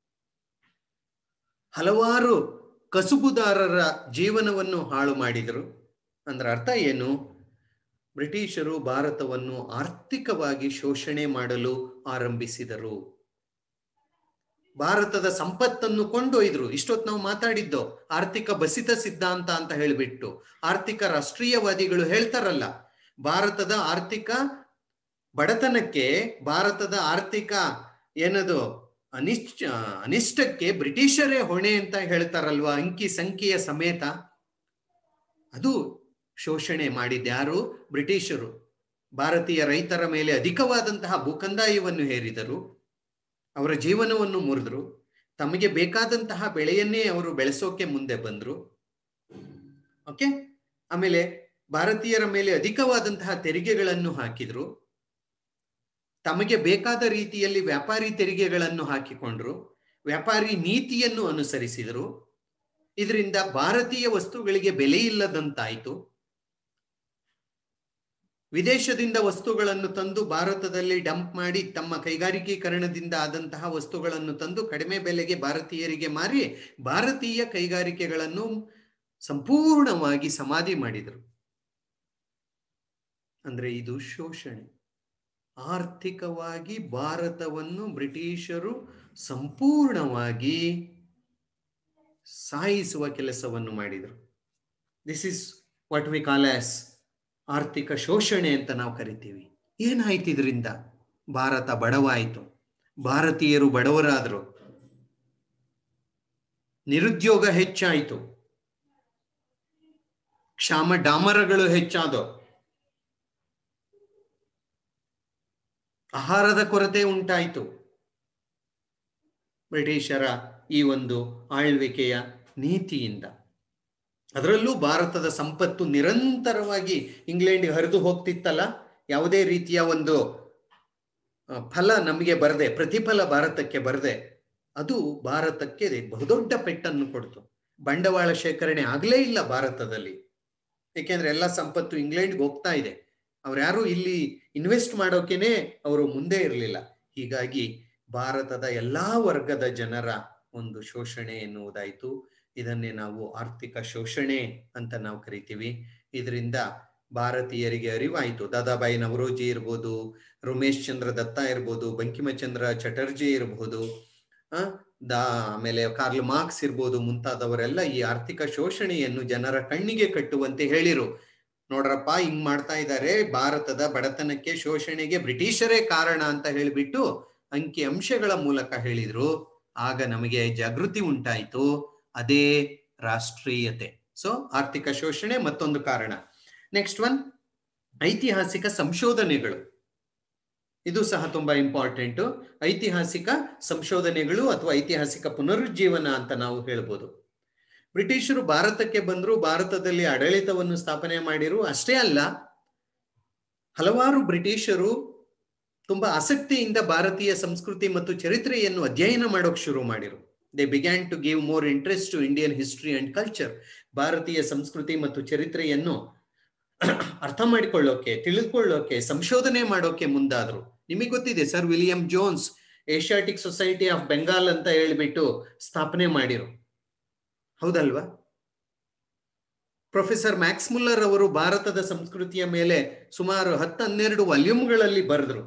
ಹಲವಾರು ಕಸುಬುದಾರರ ಜೀವನವನ್ನು ಹಾಳು ಮಾಡಿದರು ಅಂದ್ರೆ ಅರ್ಥ ಏನು ಬ್ರಿಟಿಷರು ಭಾರತವನ್ನು ಆರ್ಥಿಕವಾಗಿ ಶೋಷಣೆ ಮಾಡಲು ಆರಂಭಿಸಿದರು ಭಾರತದ ಸಂಪತ್ತನ್ನು ಕೊಂಡೊಯ್ದ್ರು ಇಷ್ಟೊತ್ತು ನಾವು ಮಾತಾಡಿದ್ದೋ ಆರ್ಥಿಕ ಬಸಿತ ಸಿದ್ಧಾಂತ ಅಂತ ಹೇಳಿಬಿಟ್ಟು ಆರ್ಥಿಕ ರಾಷ್ಟ್ರೀಯವಾದಿಗಳು ಹೇಳ್ತಾರಲ್ಲ ಭಾರತದ ಆರ್ಥಿಕ ಬಡತನಕ್ಕೆ ಭಾರತದ ಆರ್ಥಿಕ ಏನದು ಅನಿಶ್ಚ ಅನಿಷ್ಟಕ್ಕೆ ಬ್ರಿಟಿಷರೇ ಹೊಣೆ ಅಂತ ಹೇಳ್ತಾರಲ್ವಾ ಅಂಕಿ ಸಂಖ್ಯೆಯ ಸಮೇತ ಅದು ಶೋಷಣೆ ಮಾಡಿದ್ಯಾರು ಬ್ರಿಟಿಷರು ಭಾರತೀಯ ರೈತರ ಮೇಲೆ ಅಧಿಕವಾದಂತಹ ಭೂಕಂದಾಯವನ್ನು ಹೇರಿದರು ಅವರ ಜೀವನವನ್ನು ಮುರಿದ್ರು ತಮಗೆ ಬೇಕಾದಂತಹ ಬೆಳೆಯನ್ನೇ ಅವರು ಬೆಳೆಸೋಕೆ ಮುಂದೆ ಬಂದ್ರು ಓಕೆ ಆಮೇಲೆ ಭಾರತೀಯರ ಮೇಲೆ ಅಧಿಕವಾದಂತಹ ತೆರಿಗೆಗಳನ್ನು ಹಾಕಿದ್ರು ತಮಗೆ ಬೇಕಾದ ರೀತಿಯಲ್ಲಿ ವ್ಯಾಪಾರಿ ತೆರಿಗೆಗಳನ್ನು ಹಾಕಿಕೊಂಡ್ರು ವ್ಯಾಪಾರಿ ನೀತಿಯನ್ನು ಅನುಸರಿಸಿದರು ಇದರಿಂದ ಭಾರತೀಯ ವಸ್ತುಗಳಿಗೆ ಬೆಲೆ ಇಲ್ಲದಂತಾಯಿತು ವಿದೇಶದಿಂದ ವಸ್ತುಗಳನ್ನು ತಂದು ಭಾರತದಲ್ಲಿ ಡಂಪ್ ಮಾಡಿ ತಮ್ಮ ಕೈಗಾರಿಕೀಕರಣದಿಂದ ಆದಂತಹ ವಸ್ತುಗಳನ್ನು ತಂದು ಕಡಿಮೆ ಬೆಲೆಗೆ ಭಾರತೀಯರಿಗೆ ಮಾರಿ ಭಾರತೀಯ ಕೈಗಾರಿಕೆಗಳನ್ನು ಸಂಪೂರ್ಣವಾಗಿ ಸಮಾಧಿ ಮಾಡಿದರು ಅಂದ್ರೆ ಇದು ಶೋಷಣೆ ಆರ್ಥಿಕವಾಗಿ ಭಾರತವನ್ನು ಬ್ರಿಟಿಷರು ಸಂಪೂರ್ಣವಾಗಿ ಸಾಯಿಸುವ ಕೆಲಸವನ್ನು ಮಾಡಿದರು this is what we call as ಆರ್ಥಿಕ ಶೋಷಣೆ ಅಂತ ನಾವು ಕರಿತೀವಿ ಏನಾಯ್ತು ಇದರಿಂದ ಭಾರತ ಬಡವಾಯಿತು ಭಾರತೀಯರು ಬಡವರಾದರು ನಿರುದ್ಯೋಗ ಹೆಚ್ಚಾಯಿತು ಕ್ಷಾಮ ಡಾಮರಗಳು ಹೆಚ್ಚಾದವು ಆಹಾರದ ಕೊರತೆ ಉಂಟಾಯಿತು ಬ್ರಿಟಿಷರ ಈ ಒಂದು ಆಳ್ವಿಕೆಯ ನೀತಿಯಿಂದ ಅದರಲ್ಲೂ ಭಾರತದ ಸಂಪತ್ತು ನಿರಂತರವಾಗಿ ಇಂಗ್ಲೆಂಡ್ಗೆ ಹರಿದು ಹೋಗ್ತಿತ್ತಲ್ಲ ಯಾವುದೇ ರೀತಿಯ ಒಂದು ಫಲ ನಮಗೆ ಬರದೆ ಪ್ರತಿಫಲ ಭಾರತಕ್ಕೆ ಬರದೆ ಅದು ಭಾರತಕ್ಕೆ ಬಹುದೊಡ್ಡ ಪೆಟ್ಟನ್ನು ಕೊಡ್ತು ಬಂಡವಾಳ ಶೇಖರಣೆ ಆಗಲೇ ಇಲ್ಲ ಭಾರತದಲ್ಲಿ ಏಕೆಂದ್ರೆ ಎಲ್ಲ ಸಂಪತ್ತು ಇಂಗ್ಲೆಂಡ್ಗೆ ಹೋಗ್ತಾ ಇದೆ ಯಾರು ಇಲ್ಲಿ ಇನ್ವೆಸ್ಟ್ ಮಾಡೋಕೆನೆ ಅವರು ಮುಂದೆ ಇರಲಿಲ್ಲ ಹೀಗಾಗಿ ಭಾರತದ ಎಲ್ಲಾ ವರ್ಗದ ಜನರ ಒಂದು ಶೋಷಣೆ ಎನ್ನುವುದಾಯಿತು ಇದನ್ನೇ ನಾವು ಆರ್ಥಿಕ ಶೋಷಣೆ ಅಂತ ನಾವು ಕರಿತೀವಿ ಇದರಿಂದ ಭಾರತೀಯರಿಗೆ ಅರಿವಾಯಿತು ದಾದಾಬಾಯಿ ನವರೋಜಿ ಇರ್ಬೋದು ರಮೇಶ್ ಚಂದ್ರ ದತ್ತ ಇರ್ಬೋದು ಬಂಕಿಮಚಂದ್ರ ಚಟರ್ಜಿ ಇರಬಹುದು ಆ ದಾ ಆಮೇಲೆ ಕಾರ್ಲ್ ಮಾರ್ಕ್ಸ್ ಇರ್ಬೋದು ಮುಂತಾದವರೆಲ್ಲ ಈ ಆರ್ಥಿಕ ಶೋಷಣೆಯನ್ನು ಜನರ ಕಣ್ಣಿಗೆ ಕಟ್ಟುವಂತೆ ಹೇಳಿರು ನೋಡ್ರಪ್ಪ ಹಿಂಗ್ ಮಾಡ್ತಾ ಇದ್ದಾರೆ ಭಾರತದ ಬಡತನಕ್ಕೆ ಶೋಷಣೆಗೆ ಬ್ರಿಟಿಷರೇ ಕಾರಣ ಅಂತ ಹೇಳಿಬಿಟ್ಟು ಅಂಕಿ ಅಂಶಗಳ ಮೂಲಕ ಹೇಳಿದ್ರು ಆಗ ನಮಗೆ ಜಾಗೃತಿ ಉಂಟಾಯಿತು ಅದೇ ರಾಷ್ಟ್ರೀಯತೆ ಸೊ ಆರ್ಥಿಕ ಶೋಷಣೆ ಮತ್ತೊಂದು ಕಾರಣ ನೆಕ್ಸ್ಟ್ ಒನ್ ಐತಿಹಾಸಿಕ ಸಂಶೋಧನೆಗಳು ಇದು ಸಹ ತುಂಬಾ ಇಂಪಾರ್ಟೆಂಟ್ ಐತಿಹಾಸಿಕ ಸಂಶೋಧನೆಗಳು ಅಥವಾ ಐತಿಹಾಸಿಕ ಪುನರುಜ್ಜೀವನ ಅಂತ ನಾವು ಹೇಳ್ಬೋದು ಬ್ರಿಟಿಷರು ಭಾರತಕ್ಕೆ ಬಂದ್ರು ಭಾರತದಲ್ಲಿ ಆಡಳಿತವನ್ನು ಸ್ಥಾಪನೆ ಮಾಡಿರು ಅಷ್ಟೇ ಅಲ್ಲ ಹಲವಾರು ಬ್ರಿಟಿಷರು ತುಂಬಾ ಆಸಕ್ತಿಯಿಂದ ಭಾರತೀಯ ಸಂಸ್ಕೃತಿ ಮತ್ತು ಚರಿತ್ರೆಯನ್ನು ಅಧ್ಯಯನ ಮಾಡೋಕ್ ಶುರು ಮಾಡಿರು they began to give more interest to Indian history and culture ಭಾರತೀಯ ಸಂಸ್ಕೃತಿ ಮತ್ತು ಚರಿತ್ರೆಯನ್ನು ಅರ್ಥ ಮಾಡಿಕೊಳ್ಳೋಕೆ ತಿಳಿದುಕೊಳ್ಳೋಕೆ ಸಂಶೋಧನೆ ಮಾಡೋಕೆ ಮುಂದಾದ್ರು ನಿಮಗೆ ಗೊತ್ತಿದೆ Sir William Jones Asiatic Society of Bengal ಅಂತ ಹೇಳ್ಬಿಟ್ಟು ಸ್ಥಾಪನೆ ಮಾಡಿರು ಹೌದಲ್ವಾ ಪ್ರೊಫೆಸರ್ ಮ್ಯಾಕ್ಸ್ ಮುಲ್ಲರ್ ಅವರು ಭಾರತದ ಸಂಸ್ಕೃತಿಯ ಮೇಲೆ ಸುಮಾರು ಹತ್ತು ಹನ್ನೆರಡು ವಾಲ್ಯೂಮ್ಗಳಲ್ಲಿ ಬರೆದ್ರು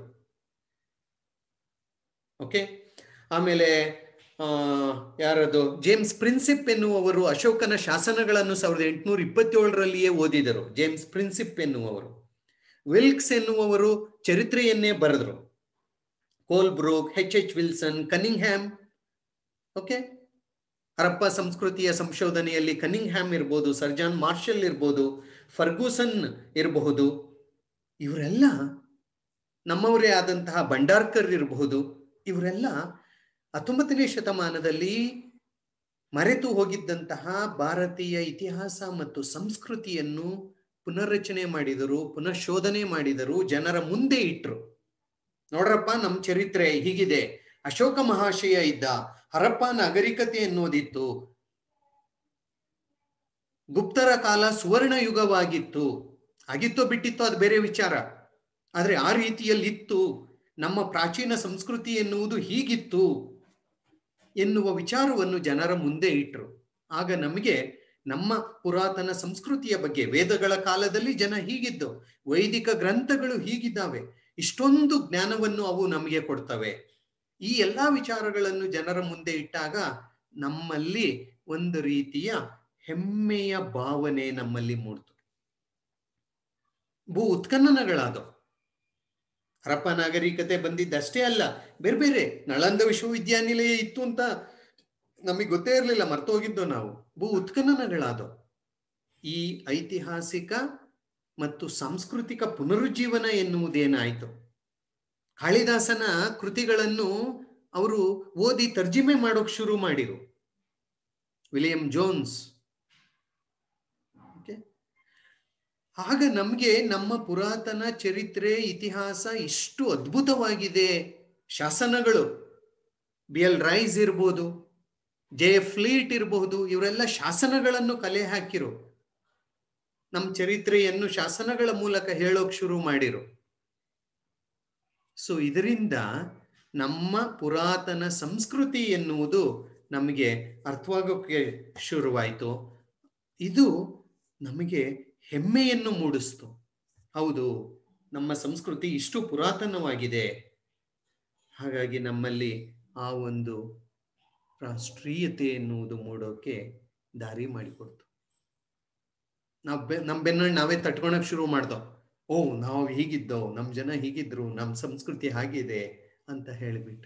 ಓಕೆ ಆಮೇಲೆ ಯಾರದು ಜೇಮ್ಸ್ ಪ್ರಿನ್ಸಿಪ್ ಎನ್ನುವವರು ಅಶೋಕನ ಶಾಸನಗಳನ್ನು ಸಾವಿರದ ಎಂಟುನೂರ ಇಪ್ಪತ್ತೇಳರಲ್ಲಿಯೇ ಓದಿದರು ಜೇಮ್ಸ್ ಪ್ರಿನ್ಸಿಪ್ ಎನ್ನುವವರು ವಿಲ್ಕ್ಸ್ ಎನ್ನುವವರು ಚರಿತ್ರೆಯನ್ನೇ ಬರೆದರು Colebrooke H H Wilson Cunningham okay Harappa ಸಂಸ್ಕೃತಿಯ ಸಂಶೋಧನೆಯಲ್ಲಿ ಕನಿಂಗ್ ಹ್ಯಾಮ್ ಇರ್ಬೋದು ಸರ್ಜಾನ್ ಮಾರ್ಷಲ್ ಇರ್ಬೋದು ಫರ್ಗೂಸನ್ ಇರಬಹುದು ಇವರೆಲ್ಲ ನಮ್ಮವರೇ ಆದಂತಹ ಭಂಡಾರ್ಕರ್ ಇರಬಹುದು ಇವರೆಲ್ಲ ಹತ್ತೊಂಬತ್ತನೇ ಶತಮಾನದಲ್ಲಿ ಮರೆತು ಹೋಗಿದ್ದಂತಹ ಭಾರತೀಯ ಇತಿಹಾಸ ಮತ್ತು ಸಂಸ್ಕೃತಿಯನ್ನು ಪುನರ್ರಚನೆ ಮಾಡಿದರು ಪುನಃಶೋಧನೆ ಮಾಡಿದರು ಜನರ ಮುಂದೆ ಇಟ್ರು ನೋಡ್ರಪ್ಪ ನಮ್ಮ ಚರಿತ್ರೆ ಹೀಗಿದೆ ಅಶೋಕ ಮಹಾಶಯ ಇದ್ದ ಹರಪ್ಪ ನಾಗರಿಕತೆ ಎನ್ನುವುದಿತ್ತು ಗುಪ್ತರ ಕಾಲ ಸುವರ್ಣ ಯುಗವಾಗಿತ್ತು ಆಗಿತ್ತೋ ಬಿಟ್ಟಿತ್ತೋ ಅದು ಬೇರೆ ವಿಚಾರ ಆದ್ರೆ ಆ ರೀತಿಯಲ್ಲಿ ಇತ್ತು ನಮ್ಮ ಪ್ರಾಚೀನ ಸಂಸ್ಕೃತಿ ಎನ್ನುವುದು ಹೀಗಿತ್ತು ಎನ್ನುವ ವಿಚಾರವನ್ನು ಜನರ ಮುಂದೆ ಇಟ್ರು ಆಗ ನಮಗೆ ನಮ್ಮ ಪುರಾತನ ಸಂಸ್ಕೃತಿಯ ಬಗ್ಗೆ ವೇದಗಳ ಕಾಲದಲ್ಲಿ ಜನ ಹೀಗಿದ್ದು ವೈದಿಕ ಗ್ರಂಥಗಳು ಹೀಗಿದ್ದಾವೆ ಇಷ್ಟೊಂದು ಜ್ಞಾನವನ್ನು ಅವು ನಮಗೆ ಕೊಡ್ತವೆ ಈ ಎಲ್ಲಾ ವಿಚಾರಗಳನ್ನು ಜನರ ಮುಂದೆ ಇಟ್ಟಾಗ ನಮ್ಮಲ್ಲಿ ಒಂದು ರೀತಿಯ ಹೆಮ್ಮೆಯ ಭಾವನೆ ನಮ್ಮಲ್ಲಿ ಮೂಡ್ತು ಭೂ ಉತ್ಖನನಗಳಾದವು ಹರಪ್ಪ ನಾಗರಿಕತೆ ಬಂದಿದ್ದಷ್ಟೇ ಅಲ್ಲ ಬೇರೆ ಬೇರೆ ನಳಂದ ವಿಶ್ವವಿದ್ಯಾನಿಲಯ ಇತ್ತು ಅಂತ ನಮಗೆ ಗೊತ್ತೇ ಇರಲಿಲ್ಲ ಮರ್ತೋಗಿದ್ದು ನಾವು ಭೂ ಉತ್ಖನನಗಳಾದವು ಈ ಐತಿಹಾಸಿಕ ಮತ್ತು ಸಾಂಸ್ಕೃತಿಕ ಪುನರುಜ್ಜೀವನ ಎನ್ನುವುದೇನಾಯಿತು ಕಾಳಿದಾಸನ ಕೃತಿಗಳನ್ನು ಅವರು ಓದಿ ತರ್ಜಿಮೆ ಮಾಡೋಕ್ ಶುರು ಮಾಡಿರು ವಿಲಿಯಂ ಜೋನ್ಸ್ ಆಗ ನಮ್ಗೆ ನಮ್ಮ ಪುರಾತನ ಚರಿತ್ರೆ ಇತಿಹಾಸ ಇಷ್ಟು ಅದ್ಭುತವಾಗಿದೆ ಶಾಸನಗಳು ಬಿ ಎಲ್ ರೈಸ್ ಇರ್ಬೋದು ಜೆ ಫ್ಲೀಟ್ ಇರಬಹುದು ಇವರೆಲ್ಲ ಶಾಸನಗಳನ್ನು ಕಲೆ ಹಾಕಿರು ನಮ್ಮ ಚರಿತ್ರೆಯನ್ನು ಶಾಸನಗಳ ಮೂಲಕ ಹೇಳೋಕ್ ಶುರು ಮಾಡಿರು ಸೊ ಇದರಿಂದ ನಮ್ಮ ಪುರಾತನ ಸಂಸ್ಕೃತಿ ಎನ್ನುವುದು ನಮಗೆ ಅರ್ಥವಾಗೋಕ್ಕೆ ಶುರುವಾಯಿತು ಇದು ನಮಗೆ ಹೆಮ್ಮೆಯನ್ನು ಮೂಡಿಸ್ತು ಹೌದು ನಮ್ಮ ಸಂಸ್ಕೃತಿ ಇಷ್ಟು ಪುರಾತನವಾಗಿದೆ ಹಾಗಾಗಿ ನಮ್ಮಲ್ಲಿ ಆ ಒಂದು ರಾಷ್ಟ್ರೀಯತೆ ಎನ್ನುವುದು ಮೂಡೋಕೆ ದಾರಿ ಮಾಡಿಕೊಡ್ತು ನಾವು ಬೆ ನಮ್ಮ ಬೆನ್ನ ನಾವೇ ತಟ್ಕೊಳಕ್ ಶುರು ಮಾಡ್ದೋ ಓ ನಾವು ಹೀಗಿದ್ದೋ ನಮ್ಮ ಜನ ಹೀಗಿದ್ರು ನಮ್ಮ ಸಂಸ್ಕೃತಿ ಹಾಗಿದೆ ಅಂತ ಹೇಳಿಬಿಟ್ಟು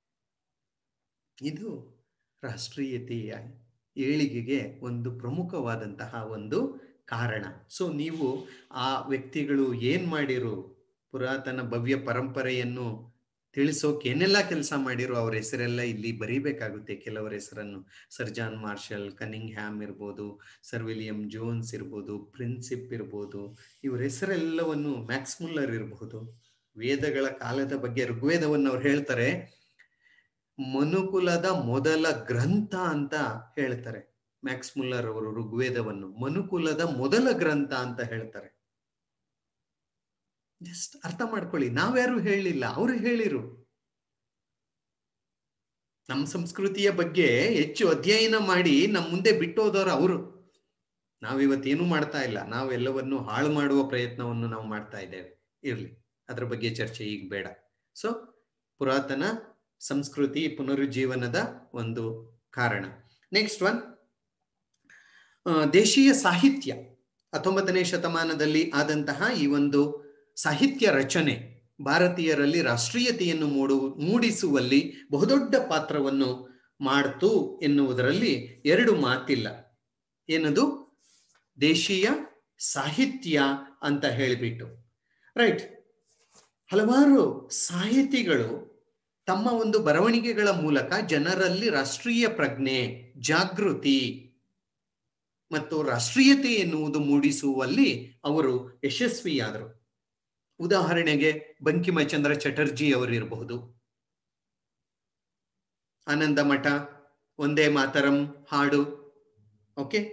ಇದು ರಾಷ್ಟ್ರೀಯತೆಯ ಏಳಿಗೆಗೆ ಒಂದು ಪ್ರಮುಖವಾದಂತಹ ಒಂದು ಕಾರಣ ಸೊ ನೀವು ಆ ವ್ಯಕ್ತಿಗಳು ಏನ್ ಮಾಡಿರು ಪುರಾತನ ಭವ್ಯ ಪರಂಪರೆಯನ್ನು ತಿಳಿಸೋಕೆ ಏನೆಲ್ಲ ಕೆಲಸ ಮಾಡಿರೋ ಅವ್ರ ಹೆಸರೆಲ್ಲ ಇಲ್ಲಿ ಬರೀಬೇಕಾಗುತ್ತೆ ಕೆಲವರ ಹೆಸರನ್ನು Sir John Marshall Cunningham ಇರ್ಬೋದು ಸರ್ ವಿಲಿಯಂ ಜೋನ್ಸ್ ಇರ್ಬೋದು ಪ್ರಿನ್ಸಿಪ್ ಇರ್ಬೋದು ಇವ್ರ ಹೆಸರೆಲ್ಲವನ್ನು ಮ್ಯಾಕ್ಸ್ ಮುಲ್ಲರ್ ಇರಬಹುದು ವೇದಗಳ ಕಾಲದ ಬಗ್ಗೆ ಋಗ್ವೇದವನ್ನು ಅವ್ರು ಹೇಳ್ತಾರೆ ಮನುಕುಲದ ಮೊದಲ ಗ್ರಂಥ ಅಂತ ಹೇಳ್ತಾರೆ ಮ್ಯಾಕ್ಸ್ ಮುಲ್ಲರ್ ಅವರು ಋಗ್ವೇದವನ್ನು ಮನುಕುಲದ ಮೊದಲ ಗ್ರಂಥ ಅಂತ ಹೇಳ್ತಾರೆ ಜಸ್ಟ್ ಅರ್ಥ ಮಾಡ್ಕೊಳ್ಳಿ ನಾವ್ಯಾರು ಹೇಳಲಿಲ್ಲ ಅವರು ಹೇಳಿರು ನಮ್ಮ ಸಂಸ್ಕೃತಿಯ ಬಗ್ಗೆ ಹೆಚ್ಚು ಅಧ್ಯಯನ ಮಾಡಿ ನಮ್ಮ ಮುಂದೆ ಬಿಟ್ಟೋದವ್ರು ಅವರು ನಾವಿವತ್ತೇನು ಮಾಡ್ತಾ ಇಲ್ಲ ನಾವೆಲ್ಲವನ್ನು ಹಾಳು ಮಾಡುವ ಪ್ರಯತ್ನವನ್ನು ನಾವು ಮಾಡ್ತಾ ಇದ್ದೇವೆ ಇರ್ಲಿ ಅದ್ರ ಬಗ್ಗೆ ಚರ್ಚೆ ಈಗ ಬೇಡ ಸೊ ಪುರಾತನ ಸಂಸ್ಕೃತಿ ಪುನರುಜ್ಜೀವನದ ಒಂದು ಕಾರಣ ನೆಕ್ಸ್ಟ್ ಒನ್ ದೇಶೀಯ ಸಾಹಿತ್ಯ ಹತ್ತೊಂಬತ್ತನೇ ಶತಮಾನದಲ್ಲಿ ಆದಂತಹ ಈ ಒಂದು ಸಾಹಿತ್ಯ ರಚನೆ ಭಾರತೀಯರಲ್ಲಿ ರಾಷ್ಟ್ರೀಯತೆಯನ್ನು ಮೂಡು ಮೂಡಿಸುವಲ್ಲಿ ಬಹುದೊಡ್ಡ ಪಾತ್ರವನ್ನು ಮಾಡ್ತು ಎನ್ನುವುದರಲ್ಲಿ ಎರಡು ಮಾತಿಲ್ಲ ಏನದು ದೇಶೀಯ ಸಾಹಿತ್ಯ ಅಂತ ಹೇಳಿಬಿಟ್ಟು ರೈಟ್ ಹಲವಾರು ಸಾಹಿತಿಗಳು ತಮ್ಮ ಒಂದು ಬರವಣಿಗೆಗಳ ಮೂಲಕ ಜನರಲ್ಲಿ ರಾಷ್ಟ್ರೀಯ ಪ್ರಜ್ಞೆ ಜಾಗೃತಿ ಮತ್ತು ರಾಷ್ಟ್ರೀಯತೆ ಎನ್ನುವುದು ಮೂಡಿಸುವಲ್ಲಿ ಅವರು ಯಶಸ್ವಿಯಾದರು ಉದಾಹರಣೆಗೆ ಬಂಕಿಮಚಂದ್ರ ಚಟರ್ಜಿ ಅವರಿರಬಹುದು ಆನಂದ ಮಠ ಒಂದೇ ಮಾತರಂ ಹಾಡು ಓಕೆ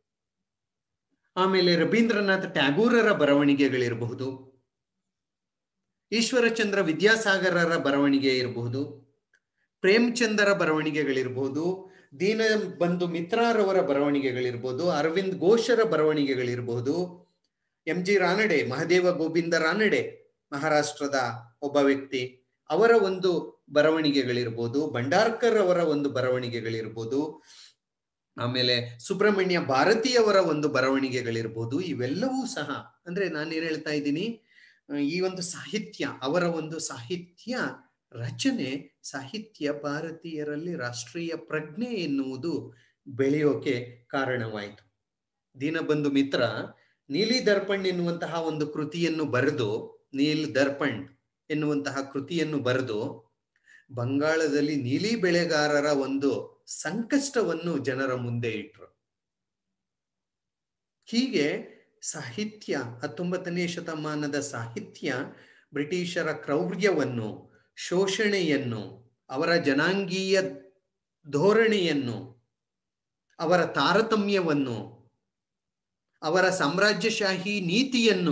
ಆಮೇಲೆ ರವೀಂದ್ರನಾಥ್ ಟ್ಯಾಗೂರರ ಬರವಣಿಗೆಗಳಿರಬಹುದು ಈಶ್ವರಚಂದ್ರ ವಿದ್ಯಾಸಾಗರರ ಬರವಣಿಗೆ ಇರಬಹುದು ಪ್ರೇಮ್ಚಂದರ ಬರವಣಿಗೆಗಳಿರ್ಬೋದು ದೀನ ಬಂಧು ಮಿತ್ರಾರವರ ಬರವಣಿಗೆಗಳಿರ್ಬೋದು ಅರವಿಂದ್ ಘೋಷರ ಬರವಣಿಗೆಗಳಿರ್ಬೋದು ಎಂ ಜಿ ರಾನಡೆ ಮಹದೇವ ಗೋವಿಂದ ರಾನಡೆ ಮಹಾರಾಷ್ಟ್ರದ ಒಬ್ಬ ವ್ಯಕ್ತಿ ಅವರ ಒಂದು ಬರವಣಿಗೆಗಳಿರ್ಬೋದು ಭಂಡಾರ್ಕರ್ ಅವರ ಒಂದು ಬರವಣಿಗೆಗಳಿರ್ಬೋದು ಆಮೇಲೆ ಸುಬ್ರಹ್ಮಣ್ಯ ಭಾರತೀಯವರ ಒಂದು ಬರವಣಿಗೆಗಳಿರ್ಬೋದು ಇವೆಲ್ಲವೂ ಸಹ ಅಂದ್ರೆ ನಾನೇನ್ ಹೇಳ್ತಾ ಇದ್ದೀನಿ ಈ ಒಂದು ಸಾಹಿತ್ಯ ಅವರ ಒಂದು ಸಾಹಿತ್ಯ ರಚನೆ ಸಾಹಿತ್ಯ ಭಾರತೀಯರಲ್ಲಿ ರಾಷ್ಟ್ರೀಯ ಪ್ರಜ್ಞೆ ಎನ್ನುವುದು ಬೆಳೆಯೋಕೆ ಕಾರಣವಾಯಿತು ದೀನಬಂಧು ಮಿತ್ರ ನೀಲಿ ದರ್ಪಣ್ ಎನ್ನುವಂತಹ ಒಂದು ಕೃತಿಯನ್ನು ಬರೆದು ನೀಲ್ ದರ್ಪಣ್ ಎನ್ನುವಂತಹ ಕೃತಿಯನ್ನು ಬರೆದು ಬಂಗಾಳದಲ್ಲಿ ನೀಲಿ ಬೆಳೆಗಾರರ ಒಂದು ಸಂಕಷ್ಟವನ್ನು ಜನರ ಮುಂದೆ ಇಟ್ರು ಹೀಗೆ ಸಾಹಿತ್ಯ ಹತ್ತೊಂಬತ್ತನೇ ಶತಮಾನದ ಸಾಹಿತ್ಯ ಬ್ರಿಟಿಷರ ಕ್ರೌರ್ಯವನ್ನು ಶೋಷಣೆಯನ್ನು ಅವರ ಜನಾಂಗೀಯ ಧೋರಣೆಯನ್ನು ಅವರ ತಾರತಮ್ಯವನ್ನು ಅವರ ಸಾಮ್ರಾಜ್ಯಶಾಹಿ ನೀತಿಯನ್ನು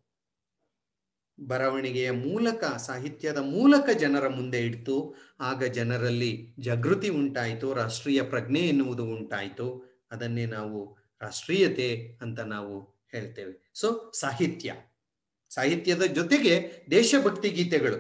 ಬರವಣಿಗೆಯ ಮೂಲಕ ಸಾಹಿತ್ಯದ ಮೂಲಕ ಜನರ ಮುಂದೆ ಇಡ್ತು ಆಗ ಜನರಲ್ಲಿ ಜಾಗೃತಿ ಉಂಟಾಯಿತು ರಾಷ್ಟ್ರೀಯ ಪ್ರಜ್ಞೆ ಎನ್ನುವುದು ಉಂಟಾಯಿತು ಅದನ್ನೇ ನಾವು ರಾಷ್ಟ್ರೀಯತೆ ಅಂತ ನಾವು ಹೇಳ್ತೇವೆ ಸೊ ಸಾಹಿತ್ಯ ಸಾಹಿತ್ಯದ ಜೊತೆಗೆ ದೇಶಭಕ್ತಿ ಗೀತೆಗಳು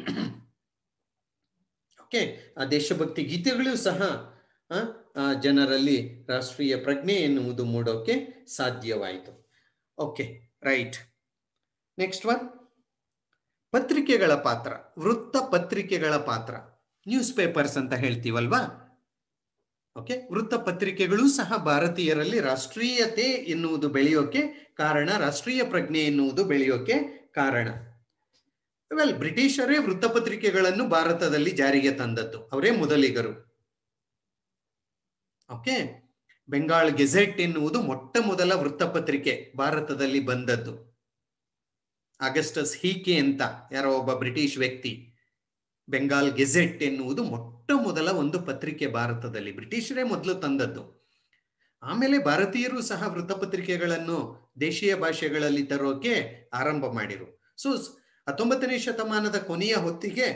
ಓಕೆ ಆ ದೇಶಭಕ್ತಿ ಗೀತೆಗಳು ಸಹ ಜನರಲ್ಲಿ ರಾಷ್ಟ್ರೀಯ ಪ್ರಜ್ಞೆ ಎನ್ನುವುದು ಮೂಡೋಕೆ ಸಾಧ್ಯವಾಯಿತು ಓಕೆ ರೈಟ್ ನೆಕ್ಸ್ಟ್ ಒನ್ ಪತ್ರಿಕೆಗಳ ಪಾತ್ರ ವೃತ್ತ ಪತ್ರಿಕೆಗಳ ಪಾತ್ರ ನ್ಯೂಸ್ ಪೇಪರ್ಸ್ ಅಂತ ಹೇಳ್ತೀವಲ್ವಾ ಓಕೆ ವೃತ್ತ ಪತ್ರಿಕೆಗಳು ಸಹ ಭಾರತೀಯರಲ್ಲಿ ರಾಷ್ಟ್ರೀಯತೆ ಎನ್ನುವುದು ಬೆಳೆಯೋಕೆ ಕಾರಣ ರಾಷ್ಟ್ರೀಯ ಪ್ರಜ್ಞೆ ಎನ್ನುವುದು ಬೆಳೆಯೋಕೆ ಕಾರಣ ವೆಲ್ ಬ್ರಿಟಿಷರೇ ವೃತ್ತಪತ್ರಿಕೆಗಳನ್ನು ಭಾರತದಲ್ಲಿ ಜಾರಿಗೆ ತಂದದ್ದು ಅವರೇ ಮೊದಲಿಗರು ಓಕೆ ಬೆಂಗಾಲ್ ಗೆಜೆಟ್ ಎನ್ನುವುದು ಮೊಟ್ಟ ಮೊದಲ ವೃತ್ತಪತ್ರಿಕೆ ಭಾರತದಲ್ಲಿ ಬಂದದ್ದು ಆಗಸ್ಟಸ್ ಹೀಕೆ ಅಂತ ಯಾರೋ ಒಬ್ಬ ಬ್ರಿಟಿಷ್ ವ್ಯಕ್ತಿ ಬೆಂಗಾಲ್ ಗೆಜೆಟ್ ಎನ್ನುವುದು ಮೊಟ್ಟ ಮೊದಲ ಒಂದು ಪತ್ರಿಕೆ ಭಾರತದಲ್ಲಿ ಬ್ರಿಟಿಷರೇ ಮೊದಲು ತಂದದ್ದು ಆಮೇಲೆ ಭಾರತೀಯರು ಸಹ ವೃತ್ತಪತ್ರಿಕೆಗಳನ್ನು ದೇಶೀಯ ಭಾಷೆಗಳಲ್ಲಿ ತರೋಕೆ ಆರಂಭ ಮಾಡಿರು ಸೊ ಹತ್ತೊಂಬತ್ತನೇ ಶತಮಾನದ ಕೊನೆಯ ಹೊತ್ತಿಗೆ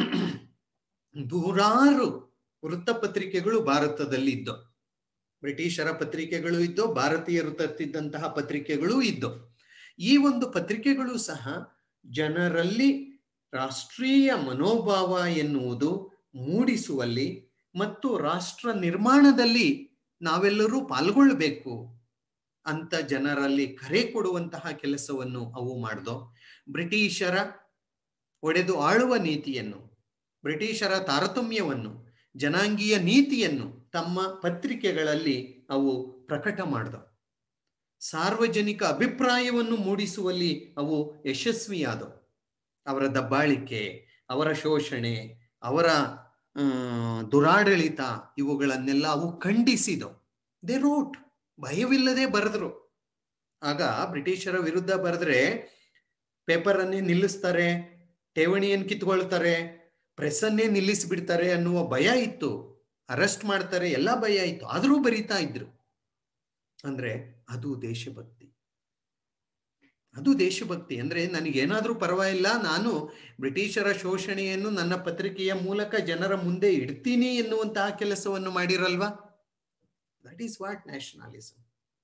ನೂರಾರು ವೃತ್ತಪತ್ರಿಕೆಗಳು ಭಾರತದಲ್ಲಿ ಇದ್ದು ಬ್ರಿಟಿಷರ ಪತ್ರಿಕೆಗಳು ಇದ್ದು ಭಾರತೀಯರು ತರ್ತಿದ್ದಂತಹ ಪತ್ರಿಕೆಗಳೂ ಇದ್ದು ಈ ಒಂದು ಪತ್ರಿಕೆಗಳು ಸಹ ಜನರಲ್ಲಿ ರಾಷ್ಟ್ರೀಯ ಮನೋಭಾವ ಎನ್ನುವುದು ಮೂಡಿಸುವಲ್ಲಿ ಮತ್ತು ರಾಷ್ಟ್ರ ನಿರ್ಮಾಣದಲ್ಲಿ ನಾವೆಲ್ಲರೂ ಪಾಲ್ಗೊಳ್ಬೇಕು ಅಂತ ಜನರಲ್ಲಿ ಕರೆ ಕೊಡುವಂತಹ ಕೆಲಸವನ್ನು ಅವು ಮಾಡ್ದೋ ಬ್ರಿಟಿಷರ ಒಡೆದು ಆಳುವ ನೀತಿಯನ್ನು ಬ್ರಿಟಿಷರ ತಾರತಮ್ಯವನ್ನು ಜನಾಂಗೀಯ ನೀತಿಯನ್ನು ತಮ್ಮ ಪತ್ರಿಕೆಗಳಲ್ಲಿ ಅವು ಪ್ರಕಟ ಮಾಡ್ದ ಸಾರ್ವಜನಿಕ ಅಭಿಪ್ರಾಯವನ್ನು ಮೂಡಿಸುವಲ್ಲಿ ಅವು ಯಶಸ್ವಿಯಾದವು ಅವರ ದಬ್ಬಾಳಿಕೆ ಅವರ ಶೋಷಣೆ ಅವರ ದುರಾಡಳಿತ ಇವುಗಳನ್ನೆಲ್ಲ ಅವು ಖಂಡಿಸಿದವು ದೇ ರೋಟ್ ಭಯವಿಲ್ಲದೆ ಬರೆದ್ರು ಆಗ ಬ್ರಿಟಿಷರ ವಿರುದ್ಧ ಬರೆದ್ರೆ ಪೇಪರ್ ಅನ್ನೇ ನಿಲ್ಲಿಸ್ತಾರೆ ಠೇವಣಿಯನ್ನು ಕಿತ್ಕೊಳ್ತಾರೆ ಪ್ರೆಸ್ ಅನ್ನೇ ನಿಲ್ಲಿಸಿಬಿಡ್ತಾರೆ ಅನ್ನುವ ಭಯ ಇತ್ತು ಅರೆಸ್ಟ್ ಮಾಡ್ತಾರೆ ಎಲ್ಲ ಭಯ ಇತ್ತು ಆದರೂ ಬರೀತಾ ಇದ್ರು ಅಂದ್ರೆ ಅದು ದೇಶಭಕ್ತಿ ಅದು ದೇಶಭಕ್ತಿ ಅಂದ್ರೆ ನನಗೇನಾದ್ರೂ ಪರವಾಗಿಲ್ಲ ನಾನು ಬ್ರಿಟಿಷರ ಶೋಷಣೆಯನ್ನು ನನ್ನ ಪತ್ರಿಕೆಯ ಮೂಲಕ ಜನರ ಮುಂದೆ ಇಡ್ತೀನಿ ಎನ್ನುವಂತಹ ಕೆಲಸವನ್ನು ಮಾಡಿರಲ್ವಾ that is what nationalism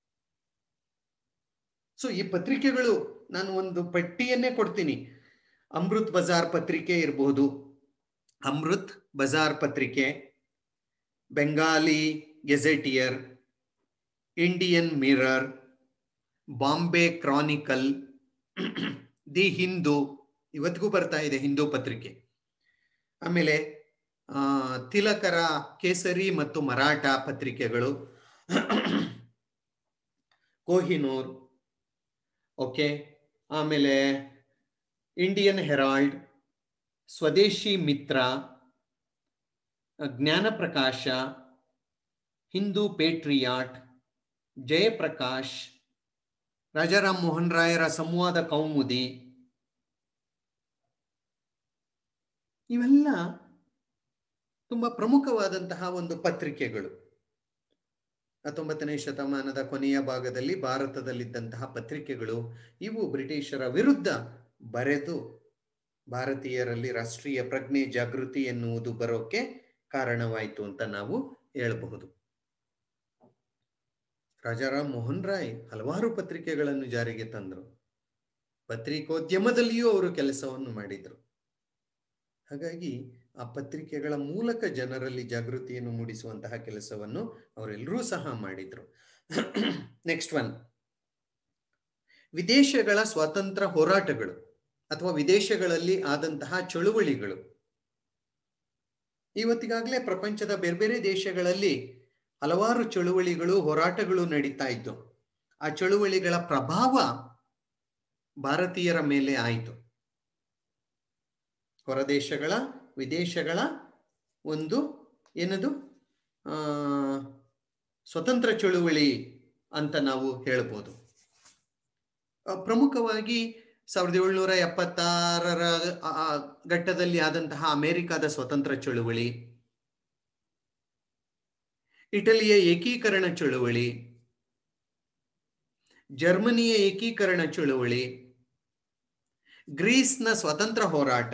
so ಈ ಪತ್ರಿಕೆಗಳು ನಾನು ಒಂದು ಪಟ್ಟಿಯನ್ನೇ ಕೊಡ್ತೀನಿ ಅಮೃತ್ ಬಜಾರ್ ಪತ್ರಿಕೆ ಇರಬಹುದು Amrit Bazar Patrika Bengali gazetteer Indian Mirror Bombay Chronicle the Hindu ಇವತ್ತಿಗೂ ಬರ್ತಾ ಇದೆ ಹಿಂದೂ ಪತ್ರಿಕೆ ಆಮೇಲೆ ತಿಲಕರ ಕೇಸರಿ ಮತ್ತು ಮರಾಠ ಪತ್ರಿಕೆಗಳು ಕೋಹಿನೂರ್ ಓಕೆ ಆಮೇಲೆ Indian Herald Swadeshi Mitra Jnanaprakash Hindu Patriot Jayaprakash Rajaram Mohan ರಾಯರ ಸಂವಾದ ಕೌಮುದಿ ಇವೆಲ್ಲ ತುಂಬಾ ಪ್ರಮುಖವಾದಂತಹ ಒಂದು ಪತ್ರಿಕೆಗಳು ಹತ್ತೊಂಬತ್ತನೇ ಶತಮಾನದ ಕೊನೆಯ ಭಾಗದಲ್ಲಿ ಭಾರತದಲ್ಲಿದ್ದಂತಹ ಪತ್ರಿಕೆಗಳು ಇವು ಬ್ರಿಟಿಷರ ವಿರುದ್ಧ ಬರೆದು ಭಾರತೀಯರಲ್ಲಿ ರಾಷ್ಟ್ರೀಯ ಪ್ರಜ್ಞೆ ಜಾಗೃತಿ ಎನ್ನುವುದು ಬರೋಕೆ ಕಾರಣವಾಯಿತು ಅಂತ ನಾವು ಹೇಳಬಹುದು ರಾಜಾರಾಮ್ ಮೋಹನ್ ರಾಯ್ ಹಲವಾರು ಪತ್ರಿಕೆಗಳನ್ನು ಜಾರಿಗೆ ತಂದರು ಪತ್ರಿಕೋದ್ಯಮದಲ್ಲಿಯೂ ಅವರು ಕೆಲಸವನ್ನು ಮಾಡಿದರು ಹಾಗಾಗಿ ಆ ಪತ್ರಿಕೆಗಳ ಮೂಲಕ ಜನರಲ್ಲಿ ಜಾಗೃತಿಯನ್ನು ಮೂಡಿಸುವಂತಹ ಕೆಲಸವನ್ನು ಅವರೆಲ್ಲರೂ ಸಹ ಮಾಡಿದ್ರು ನೆಕ್ಸ್ಟ್ ಒನ್ ವಿದೇಶಗಳ ಸ್ವಾತಂತ್ರ್ಯ ಹೋರಾಟಗಳು ಅಥವಾ ವಿದೇಶಗಳಲ್ಲಿ ಆದಂತಹ ಚಳುವಳಿಗಳು ಇವತ್ತಿಗಾಗಲೇ ಪ್ರಪಂಚದ ಬೇರೆ ಬೇರೆ ದೇಶಗಳಲ್ಲಿ ಹಲವಾರು ಚಳುವಳಿಗಳು ಹೋರಾಟಗಳು ನಡೀತಾ ಇದ್ದು ಆ ಚಳುವಳಿಗಳ ಪ್ರಭಾವ ಭಾರತೀಯರ ಮೇಲೆ ಆಯಿತು ಹೊರದೇಶಗಳ ವಿದೇಶಗಳ ಒಂದು ಏನದು ಸ್ವತಂತ್ರ ಚಳುವಳಿ ಅಂತ ನಾವು ಹೇಳ್ಬೋದು ಪ್ರಮುಖವಾಗಿ ಸಾವಿರದ ಏಳ್ನೂರ ಎಪ್ಪತ್ತಾರರ ಘಟ್ಟದಲ್ಲಿ ಆದಂತಹ ಅಮೆರಿಕದ ಸ್ವತಂತ್ರ ಚಳುವಳಿ ಇಟಲಿಯ ಏಕೀಕರಣ ಚಳುವಳಿ ಜರ್ಮನಿಯ ಏಕೀಕರಣ ಚಳುವಳಿ ಗ್ರೀಸ್ನ ಸ್ವತಂತ್ರ ಹೋರಾಟ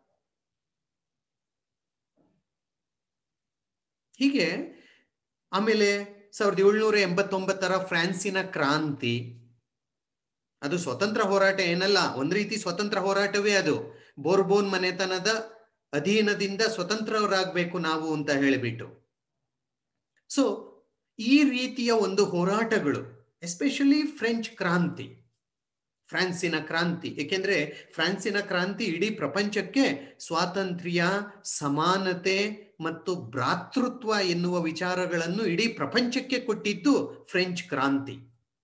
ಹೀಗೆ ಆಮೇಲೆ ಸಾವಿರದ ಏಳ್ನೂರ ಎಂಬತ್ತೊಂಬತ್ತರ ಫ್ರಾನ್ಸಿನ ಕ್ರಾಂತಿ ಅದು ಸ್ವತಂತ್ರ ಹೋರಾಟ ಏನಲ್ಲ ಒಂದ್ ರೀತಿ ಸ್ವತಂತ್ರ ಹೋರಾಟವೇ ಅದು ಬೋರ್ಬೋನ್ ಮನೆತನದ ಅಧೀನದಿಂದ ಸ್ವತಂತ್ರರಾಗಬೇಕು ನಾವು ಅಂತ ಹೇಳಿಬಿಟ್ಟು ಸೊ ಈ ರೀತಿಯ ಒಂದು ಹೋರಾಟಗಳು ಎಸ್ಪೆಷಲಿ ಫ್ರೆಂಚ್ ಕ್ರಾಂತಿ ಫ್ರಾನ್ಸಿನ ಕ್ರಾಂತಿ ಏಕೆಂದ್ರೆ ಫ್ರಾನ್ಸಿನ ಕ್ರಾಂತಿ ಇಡೀ ಪ್ರಪಂಚಕ್ಕೆ ಸ್ವಾತಂತ್ರ್ಯ ಸಮಾನತೆ ಮತ್ತು ಭ್ರಾತೃತ್ವ ಎನ್ನುವ ವಿಚಾರಗಳನ್ನು ಇಡೀ ಪ್ರಪಂಚಕ್ಕೆ ಕೊಟ್ಟಿದ್ದು ಫ್ರೆಂಚ್ ಕ್ರಾಂತಿ